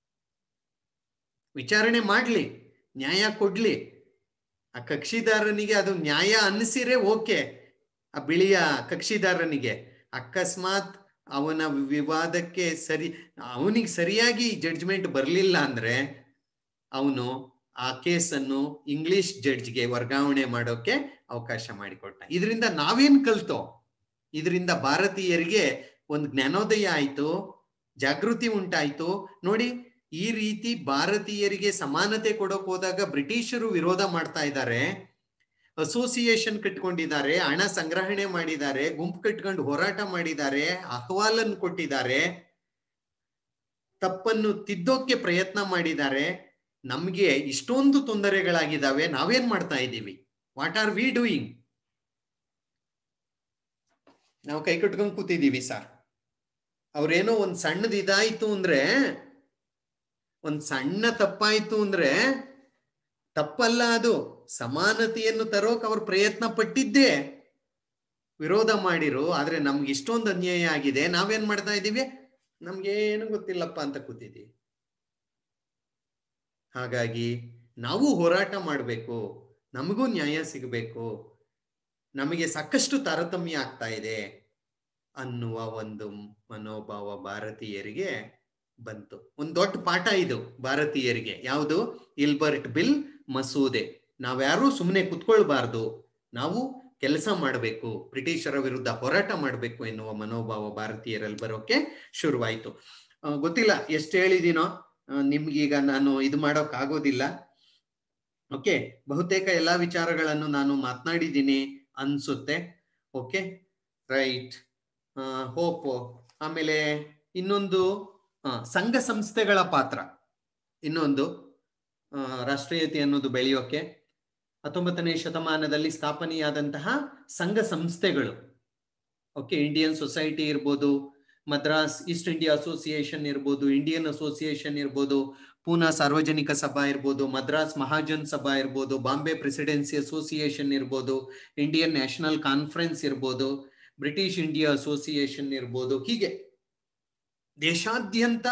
ವಿಚಾರಣೆ ಮಾಡ್ಲಿ ನ್ಯಾಯ ಕೊಡ್ಲಿ ಆ ಕಕ್ಷಿದಾರನಿಗೆ ಅದು ನ್ಯಾಯ ಅನ್ನಿಸಿರೆ ಓಕೆ ಆ ಬಿಳಿಯ ಕಕ್ಷಿದಾರನಿಗೆ ಅಕಸ್ಮಾತ್ ಅವನ ವಿವಾದಕ್ಕೆ ಸರಿ ಅವನಿಗೆ ಸರಿಯಾಗಿ ಜಡ್ಜ್ಮೆಂಟ್ ಬರಲಿಲ್ಲ ಅಂದ್ರೆ ಅವನು ಆ ಕೇಸನ್ನು ಇಂಗ್ಲಿಷ್ ಜಡ್ಜ್ಗೆ ವರ್ಗಾವಣೆ ಮಾಡೋಕೆ ಅವಕಾಶ ಮಾಡಿಕೊಟ್ಟ ಇದರಿಂದ ನಾವೇನ್ ಕಲ್ತೋ ಇದರಿಂದ ಭಾರತೀಯರಿಗೆ ಒಂದು ಜ್ಞಾನೋದಯ ಆಯ್ತು ಜಾಗೃತಿ ಉಂಟಾಯ್ತು ನೋಡಿ ಈ ರೀತಿ ಭಾರತೀಯರಿಗೆ ಸಮಾನತೆ ಕೊಡೋಕ್ ಹೋದಾಗ ಬ್ರಿಟಿಷರು ವಿರೋಧ ಮಾಡ್ತಾ ಇದ್ದಾರೆ ಅಸೋಸಿಯೇಷನ್ ಕಟ್ಕೊಂಡಿದ್ದಾರೆ ಹಣ ಸಂಗ್ರಹಣೆ ಮಾಡಿದ್ದಾರೆ ಗುಂಪು ಕಟ್ಕೊಂಡು ಹೋರಾಟ ಮಾಡಿದ್ದಾರೆ ಅಹವಾಲನ್ನು ಕೊಟ್ಟಿದ್ದಾರೆ ತಪ್ಪನ್ನು ತಿದ್ದೋಕೆ ಪ್ರಯತ್ನ ಮಾಡಿದ್ದಾರೆ ನಮ್ಗೆ ಇಷ್ಟೊಂದು ತೊಂದರೆಗಳಾಗಿದ್ದಾವೆ ನಾವೇನ್ ಮಾಡ್ತಾ ಇದ್ದೀವಿ ವಾಟ್ ಆರ್ ವಿ ಡೂಯಿಂಗ್ ನಾವು ಕೈ ಕಟ್ಕೊಂಡ್ ಕೂತಿದ್ದೀವಿ ಸರ್ ಅವ್ರೇನೋ ಒಂದ್ ಸಣ್ಣದ್ ಇದಾಯ್ತು ಅಂದ್ರೆ ಒಂದ್ ಸಣ್ಣ ತಪ್ಪಾಯ್ತು ಅಂದ್ರೆ ತಪ್ಪಲ್ಲ ಅದು ಸಮಾನತೆಯನ್ನು ತರೋಕ್ ಅವ್ರು ಪ್ರಯತ್ನ ಪಟ್ಟಿದ್ದೇ ವಿರೋಧ ಮಾಡಿರು ಆದ್ರೆ ನಮ್ಗೆ ಇಷ್ಟೊಂದು ಅನ್ಯಾಯ ಆಗಿದೆ ನಾವೇನ್ ಮಾಡ್ತಾ ಇದ್ದೀವಿ ನಮ್ಗೆ ಏನು ಗೊತ್ತಿಲ್ಲಪ್ಪ ಅಂತ ಕೂತಿದ್ದೀವಿ ಹಾಗಾಗಿ ನಾವು ಹೋರಾಟ ಮಾಡಬೇಕು ನಮಗೂ ನ್ಯಾಯ ಸಿಗಬೇಕು ನಮಗೆ ಸಾಕಷ್ಟು ತಾರತಮ್ಯ ಆಗ್ತಾ ಇದೆ ಅನ್ನುವ ಒಂದು ಮನೋಭಾವ ಭಾರತೀಯರಿಗೆ ಬಂತು ಒಂದು ದೊಡ್ಡ ಪಾಠ ಇದು ಭಾರತೀಯರಿಗೆ ಯಾವುದು ಇಲ್ಬರ್ಟ್ ಬಿಲ್ ಮಸೂದೆ ನಾವ್ಯಾರೂ ಸುಮ್ಮನೆ ಕುತ್ಕೊಳ್ಬಾರ್ದು ನಾವು ಕೆಲಸ ಮಾಡಬೇಕು ಬ್ರಿಟಿಷರ ವಿರುದ್ಧ ಹೋರಾಟ ಮಾಡಬೇಕು ಎನ್ನುವ ಮನೋಭಾವ ಭಾರತೀಯರಲ್ಲಿ ಬರೋಕೆ ಶುರುವಾಯಿತು ಗೊತ್ತಿಲ್ಲ ಎಷ್ಟು ಹೇಳಿದೀನೋ ನಿಮ್ಗೀಗ ನಾನು ಇದು ಮಾಡೋಕ್ ಆಗೋದಿಲ್ಲ ಓಕೆ ಬಹುತೇಕ ಎಲ್ಲಾ ವಿಚಾರಗಳನ್ನು ನಾನು ಮಾತನಾಡಿದ್ದೀನಿ ಅನ್ಸುತ್ತೆ ಓಕೆ ರೈಟ್ ಹೋಪ್ ಆಮೇಲೆ ಇನ್ನೊಂದು ಸಂಘ ಸಂಸ್ಥೆಗಳ ಪಾತ್ರ ಇನ್ನೊಂದು ರಾಷ್ಟ್ರೀಯತೆ ಅನ್ನೋದು ಬೆಳೆಯೋಕೆ ಹತ್ತೊಂಬತ್ತನೇ ಶತಮಾನದಲ್ಲಿ ಸ್ಥಾಪನೆಯಾದಂತಹ ಸಂಘ ಸಂಸ್ಥೆಗಳು ಓಕೆ ಇಂಡಿಯನ್ ಸೊಸೈಟಿ ಇರ್ಬೋದು ಮದ್ರಾಸ್ ಈಸ್ಟ್ ಇಂಡಿಯಾ ಅಸೋಸಿಯೇಷನ್ ಇರ್ಬೋದು ಇಂಡಿಯನ್ ಅಸೋಸಿಯೇಷನ್ ಇರ್ಬೋದು ಪೂನಾ ಸಾರ್ವಜನಿಕ ಸಭಾ ಇರ್ಬೋದು ಮದ್ರಾಸ್ ಮಹಾಜನ್ ಸಭಾ ಇರ್ಬೋದು ಬಾಂಬೆ ಪ್ರೆಸಿಡೆನ್ಸಿ ಅಸೋಸಿಯೇಷನ್ ಇರ್ಬೋದು ಇಂಡಿಯನ್ ನ್ಯಾಷನಲ್ ಕಾನ್ಫರೆನ್ಸ್ ಇರ್ಬೋದು ಬ್ರಿಟಿಷ್ ಇಂಡಿಯಾ ಅಸೋಸಿಯೇಷನ್ ಇರ್ಬೋದು ಹೀಗೆ ದೇಶಾದ್ಯಂತ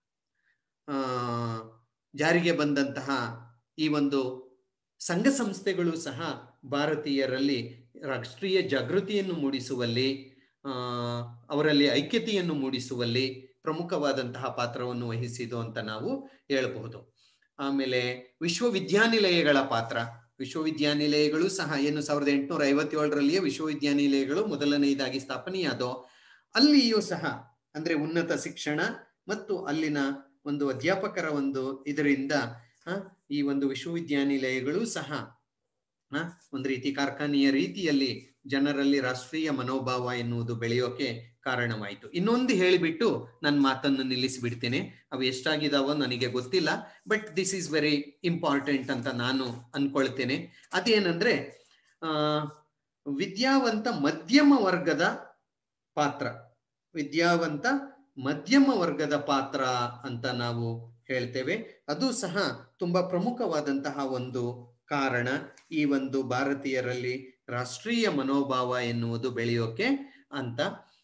ಜಾರಿಗೆ ಬಂದಂತಹ ಈ ಒಂದು ಸಂಘ ಸಂಸ್ಥೆಗಳು ಸಹ ಭಾರತೀಯರಲ್ಲಿ ರಾಷ್ಟ್ರೀಯ ಜಾಗೃತಿಯನ್ನು ಮೂಡಿಸುವಲ್ಲಿ ಅವರಲ್ಲಿ ಐಕ್ಯತೆಯನ್ನು ಮೂಡಿಸುವಲ್ಲಿ ಪ್ರಮುಖವಾದಂತಹ ಪಾತ್ರವನ್ನು ವಹಿಸಿತು ಅಂತ ನಾವು ಹೇಳಬಹುದು ಆಮೇಲೆ ವಿಶ್ವವಿದ್ಯಾನಿಲಯಗಳ ಪಾತ್ರ ವಿಶ್ವವಿದ್ಯಾನಿಲಯಗಳು ಸಹ ಏನು ಸಾವಿರದ ಎಂಟುನೂರ ಐವತ್ತೇಳರಲ್ಲಿಯೇ ವಿಶ್ವವಿದ್ಯಾನಿಲಯಗಳು ಮೊದಲನೆಯದಾಗಿ ಸ್ಥಾಪನೆಯಾದೋ ಅಲ್ಲಿಯೂ ಸಹ ಅಂದ್ರೆ ಉನ್ನತ ಶಿಕ್ಷಣ ಮತ್ತು ಅಲ್ಲಿನ ಒಂದು ಅಧ್ಯಾಪಕರ ಒಂದು ಇದರಿಂದ ಈ ಒಂದು ವಿಶ್ವವಿದ್ಯಾನಿಲಯಗಳು ಸಹ ಒಂದು ರೀತಿ ಕಾರ್ಖಾನೆಯ ರೀತಿಯಲ್ಲಿ ಜನರಲ್ಲಿ ರಾಷ್ಟ್ರೀಯ ಮನೋಭಾವ ಎನ್ನುವುದು ಬೆಳೆಯೋಕೆ ಕಾರಣವಾಯಿತು ಇನ್ನೊಂದು ಹೇಳಿಬಿಟ್ಟು ನನ್ನ ಮಾತನ್ನು ನಿಲ್ಲಿಸಿಬಿಡ್ತೇನೆ ಅವು ಎಷ್ಟಾಗಿದಾವೋ ನನಗೆ ಗೊತ್ತಿಲ್ಲ but this is very important ಅಂತ ನಾನು ಅನ್ಕೊಳ್ತೇನೆ ಅದೇನಂದ್ರೆ ಆ ವಿದ್ಯಾವಂತ ಮಧ್ಯಮ ವರ್ಗದ ಪಾತ್ರ ವಿದ್ಯಾವಂತ ಮಧ್ಯಮ ವರ್ಗದ ಪಾತ್ರ ಅಂತ ನಾವು ಹೇಳ್ತೇವೆ ಅದು ಸಹ ತುಂಬಾ ಪ್ರಮುಖವಾದಂತಹ ಒಂದು ಕಾರಣ ಈ ಒಂದು ಭಾರತೀಯರಲ್ಲಿ ರಾಷ್ಟ್ರೀಯ ಮನೋಭಾವ ಎನ್ನುವುದು ಬೆಳೆಯೋಕೆ ಅಂತ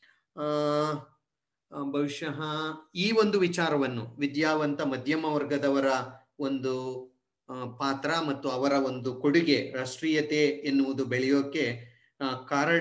ಆ ಬಹುಶಃ ಈ ಒಂದು ವಿಚಾರವನ್ನು ವಿದ್ಯಾವಂತ ಮಧ್ಯಮ ವರ್ಗದವರ ಒಂದು ಪಾತ್ರ ಮತ್ತು ಅವರ ಒಂದು ಕೊಡುಗೆ ರಾಷ್ಟ್ರೀಯತೆ ಎನ್ನುವುದು ಬೆಳೆಯೋಕೆ ಕಾರಣ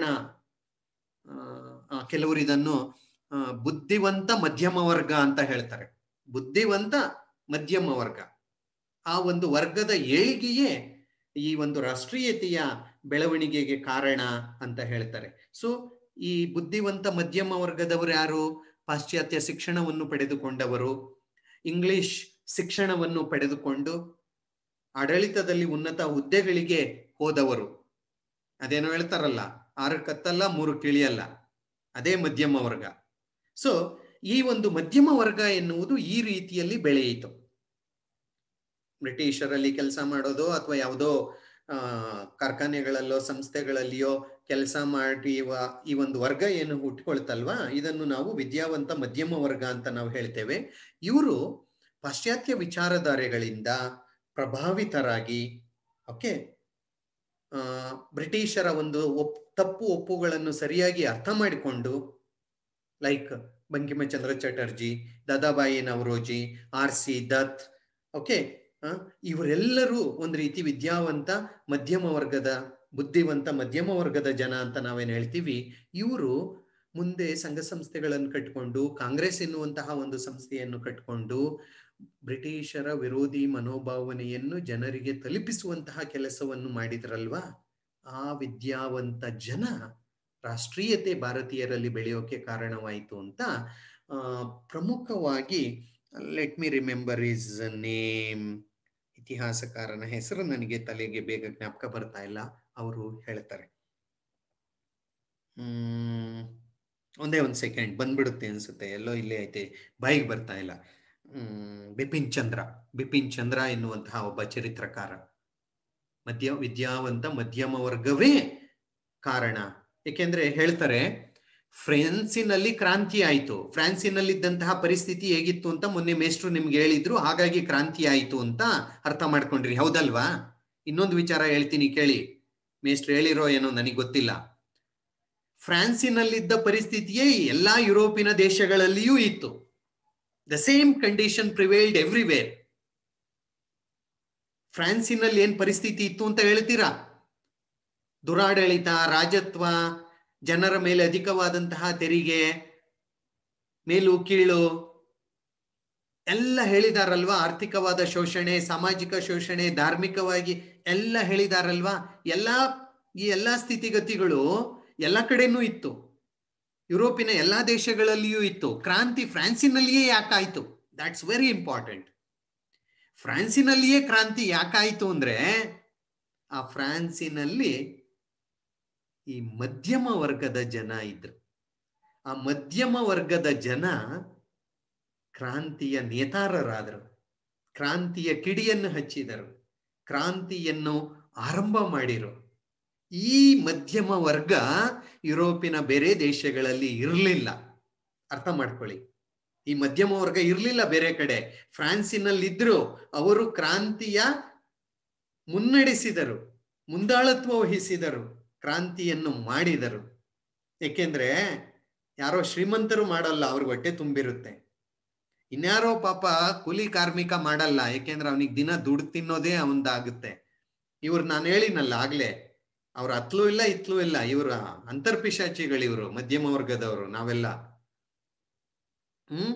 ಕೆಲವರು ಇದನ್ನು ಬುದ್ಧಿವಂತ ಮಧ್ಯಮ ವರ್ಗ ಅಂತ ಹೇಳ್ತಾರೆ ಬುದ್ಧಿವಂತ ಮಧ್ಯಮ ವರ್ಗ ಆ ಒಂದು ವರ್ಗದ ಏಳಿಗೆಯೇ ಈ ಒಂದು ರಾಷ್ಟ್ರೀಯತೆಯ ಬೆಳವಣಿಗೆಗೆ ಕಾರಣ ಅಂತ ಹೇಳ್ತಾರೆ ಸೊ ಈ ಬುದ್ಧಿವಂತ ಮಧ್ಯಮ ವರ್ಗದವರು ಯಾರು ಪಾಶ್ಚಾತ್ಯ ಶಿಕ್ಷಣವನ್ನು ಪಡೆದುಕೊಂಡವರು ಇಂಗ್ಲಿಷ್ ಶಿಕ್ಷಣವನ್ನು ಪಡೆದುಕೊಂಡು ಆಡಳಿತದಲ್ಲಿ ಉನ್ನತ ಹುದ್ದೆಗಳಿಗೆ ಹೋದವರು ಅದೇನೋ ಹೇಳ್ತಾರಲ್ಲ ಆರು ಕತ್ತಲ್ಲ ಮೂರು ಕಿಳಿಯಲ್ಲ ಅದೇ ಮಧ್ಯಮ ವರ್ಗ ಸೊ ಈ ಒಂದು ಮಧ್ಯಮ ವರ್ಗ ಎನ್ನುವುದು ಈ ರೀತಿಯಲ್ಲಿ ಬೆಳೆಯಿತು ಬ್ರಿಟಿಷರಲ್ಲಿ ಕೆಲಸ ಮಾಡೋದು ಅಥವಾ ಯಾವುದೋ ಆ ಕಾರ್ಖಾನೆಗಳಲ್ಲೋ ಸಂಸ್ಥೆಗಳಲ್ಲಿಯೋ ಕೆಲಸ ಮಾಡುವ ಈ ಒಂದು ವರ್ಗ ಏನು ಹುಟ್ಕೊಳ್ತಲ್ವಾ ಇದನ್ನು ನಾವು ವಿದ್ಯಾವಂತ ಮಧ್ಯಮ ವರ್ಗ ಅಂತ ನಾವು ಹೇಳ್ತೇವೆ ಇವರು ಪಾಶ್ಚಾತ್ಯ ವಿಚಾರಧಾರೆಗಳಿಂದ ಪ್ರಭಾವಿತರಾಗಿ ಓಕೆ ಆ ಬ್ರಿಟಿಷರ ಒಂದು ಒಪ್ ತಪ್ಪು ಒಪ್ಪುಗಳನ್ನು ಸರಿಯಾಗಿ ಅರ್ಥ ಮಾಡಿಕೊಂಡು like Bankimchandra Chatterjee Dadabhai Naoroji R C Dutt okay ಇವರೆಲ್ಲರೂ ಒಂದು ರೀತಿ ವಿದ್ಯಾವಂತ ಮಧ್ಯಮ ವರ್ಗದ ಬುದ್ಧಿವಂತ ಮಧ್ಯಮ ವರ್ಗದ ಜನ ಅಂತ ನಾವೇನು ಹೇಳ್ತೀವಿ ಇವರು ಮುಂದೆ ಸಂಘ ಸಂಸ್ಥೆಗಳನ್ನು ಕಟ್ಕೊಂಡು ಕಾಂಗ್ರೆಸ್ ಎನ್ನುವಂತಹ ಒಂದು ಸಂಸ್ಥೆಯನ್ನು ಕಟ್ಕೊಂಡು ಬ್ರಿಟಿಷರ ವಿರೋಧಿ ಮನೋಭಾವನೆಯನ್ನು ಜನರಿಗೆ ತಲುಪಿಸುವಂತಹ ಕೆಲಸವನ್ನು ಮಾಡಿದ್ರಲ್ವಾ ಆ ವಿದ್ಯಾವಂತ ಜನ ರಾಷ್ಟ್ರೀಯತೆ ಭಾರತೀಯರಲ್ಲಿ ಬೆಳೆಯೋಕೆ ಕಾರಣವಾಯಿತು ಅಂತ ಪ್ರಮುಖವಾಗಿ let me remember his name ಇತಿಹಾಸಕಾರನ ಹೆಸರು ನನಗೆ ತಲೆಗೆ ಬೇಗ ಜ್ಞಾಪಕ ಬರ್ತಾ ಇಲ್ಲ ಅವರು ಹೇಳ್ತಾರೆ ಹ್ಮ್ ಒಂದೇ ಒಂದು ಸೆಕೆಂಡ್ ಬಂದ್ಬಿಡುತ್ತೆ ಅನ್ಸುತ್ತೆ ಎಲ್ಲೋ ಇಲ್ಲೇ ಐತೆ ಬಾಯಿಗೆ ಬರ್ತಾ ಇಲ್ಲ ಹ್ಮ್ ಬಿಪಿನ್ ಚಂದ್ರ ಬಿಪಿನ್ ಚಂದ್ರ ಎನ್ನುವಂತಹ ಒಬ್ಬ ಚರಿತ್ರಕಾರ ಮಧ್ಯ ವಿದ್ಯಾವಂತ ಮಧ್ಯಮ ವರ್ಗವೇ ಕಾರಣ ಏಕೆಂದ್ರೆ ಹೇಳ್ತಾರೆ ಫ್ರಾನ್ಸಿನಲ್ಲಿ ಕ್ರಾಂತಿ ಆಯಿತು ಫ್ರಾನ್ಸಿನಲ್ಲಿದ್ದಂತಹ ಪರಿಸ್ಥಿತಿ ಹೇಗಿತ್ತು ಅಂತ ಮೊನ್ನೆ ಮೇಷ್ಟ್ರು ನಿಮ್ಗೆ ಹೇಳಿದ್ರು ಹಾಗಾಗಿ ಕ್ರಾಂತಿ ಆಯಿತು ಅಂತ ಅರ್ಥ ಮಾಡ್ಕೊಂಡ್ರಿ ಹೌದಲ್ವಾ ಇನ್ನೊಂದು ವಿಚಾರ ಹೇಳ್ತೀನಿ ಕೇಳಿ ಮೇಷ್ಟ್ರು ಹೇಳಿರೋ ಏನೋ ನನಗೆ ಗೊತ್ತಿಲ್ಲ ಫ್ರಾನ್ಸಿನಲ್ಲಿದ್ದ ಪರಿಸ್ಥಿತಿಯೇ ಎಲ್ಲಾ ಯುರೋಪಿನ ದೇಶಗಳಲ್ಲಿಯೂ ಇತ್ತು the same condition prevailed everywhere ಫ್ರಾನ್ಸಿನಲ್ಲಿ ಏನ್ ಪರಿಸ್ಥಿತಿ ಇತ್ತು ಅಂತ ಹೇಳ್ತೀರಾ ದುರಾಡಳಿತ ರಾಜತ್ವ ಜನರ ಮೇಲೆ ಅಧಿಕವಾದಂತಹ ತೆರಿಗೆ ಮೇಲು ಕೀಳು ಎಲ್ಲ ಹೇಳಿದಾರಲ್ವಾ ಆರ್ಥಿಕವಾದ ಶೋಷಣೆ ಸಾಮಾಜಿಕ ಶೋಷಣೆ ಧಾರ್ಮಿಕವಾಗಿ ಎಲ್ಲ ಹೇಳಿದಾರಲ್ವಾ ಎಲ್ಲ ಈ ಎಲ್ಲಾ ಸ್ಥಿತಿಗತಿಗಳು ಎಲ್ಲ ಕಡೆನೂ ಇತ್ತು ಯುರೋಪಿನ ಎಲ್ಲಾ ದೇಶಗಳಲ್ಲಿಯೂ ಇತ್ತು ಕ್ರಾಂತಿ ಫ್ರಾನ್ಸಿನಲ್ಲಿಯೇ ಯಾಕಾಯ್ತು ದಾಟ್ಸ್ ವೆರಿ ಇಂಪಾರ್ಟೆಂಟ್ ಫ್ರಾನ್ಸಿನಲ್ಲಿಯೇ ಕ್ರಾಂತಿ ಯಾಕಾಯ್ತು ಅಂದ್ರೆ ಆ ಫ್ರಾನ್ಸಿನಲ್ಲಿ ಈ ಮಧ್ಯಮ ವರ್ಗದ ಜನ ಇದ್ರು ಆ ಮಧ್ಯಮ ವರ್ಗದ ಜನ ಕ್ರಾಂತಿಯ ನೇತಾರರಾದರು ಕ್ರಾಂತಿಯ ಕಿಡಿಯನ್ನು ಹಚ್ಚಿದರು ಕ್ರಾಂತಿಯನ್ನು ಆರಂಭ ಮಾಡಿರು ಈ ಮಧ್ಯಮ ವರ್ಗ ಯುರೋಪಿನ ಬೇರೆ ದೇಶಗಳಲ್ಲಿ ಇರಲಿಲ್ಲ ಅರ್ಥ ಮಾಡ್ಕೊಳ್ಳಿ ಈ ಮಧ್ಯಮ ವರ್ಗ ಇರಲಿಲ್ಲ ಬೇರೆ ಕಡೆ ಫ್ರಾನ್ಸಿನಲ್ಲಿದ್ರು ಅವರು ಕ್ರಾಂತಿಯ ಮುನ್ನಡೆಸಿದರು ಮುಂದಾಳತ್ವ ವಹಿಸಿದರು ಕ್ರಾಂತಿಯನ್ನು ಮಾಡಿದರು ಏಕೆಂದ್ರೆ ಯಾರೋ ಶ್ರೀಮಂತರು ಮಾಡಲ್ಲ ಅವ್ರಿಗೆ ಹೊಟ್ಟೆ ತುಂಬಿರುತ್ತೆ ಇನ್ಯಾರೋ ಪಾಪ ಕೂಲಿ ಕಾರ್ಮಿಕ ಮಾಡಲ್ಲ ಯಾಕೆಂದ್ರೆ ಅವನಿಗೆ ದಿನ ದುಡ್ಡು ತಿನ್ನೋದೇ ಅವಂದಾಗುತ್ತೆ ಇವ್ರು ನಾನು ಹೇಳಿನಲ್ಲ ಆಗ್ಲೇ ಅವ್ರ ಹತ್ಲೂ ಇಲ್ಲ ಇತ್ಲೂ ಇಲ್ಲ ಇವ್ರ ಅಂತರ್ಪಿಶಾಚಿಗಳಿವ್ರು ಮಧ್ಯಮ ವರ್ಗದವರು ನಾವೆಲ್ಲ ಹ್ಮ್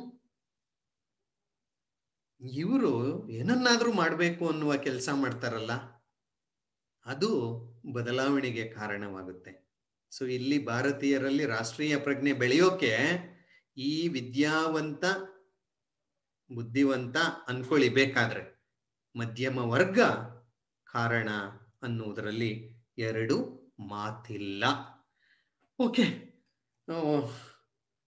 ಇವರು ಏನನ್ನಾದ್ರೂ ಮಾಡ್ಬೇಕು ಅನ್ನುವ ಕೆಲಸ ಮಾಡ್ತಾರಲ್ಲ ಅದು ಬದಲಾವಣೆಗೆ ಕಾರಣವಾಗುತ್ತೆ ಸೊ ಇಲ್ಲಿ ಭಾರತೀಯರಲ್ಲಿ ರಾಷ್ಟ್ರೀಯ ಪ್ರಜ್ಞೆ ಬೆಳೆಯೋಕೆ ಈ ವಿದ್ಯಾವಂತ ಬುದ್ಧಿವಂತ ಅನ್ಕೊಳ್ಳಿ ಬೇಕಾದ್ರೆ ಮಧ್ಯಮ ವರ್ಗ ಕಾರಣ ಅನ್ನುವುದರಲ್ಲಿ ಎರಡು ಮಾತಿಲ್ಲ ಓಕೆ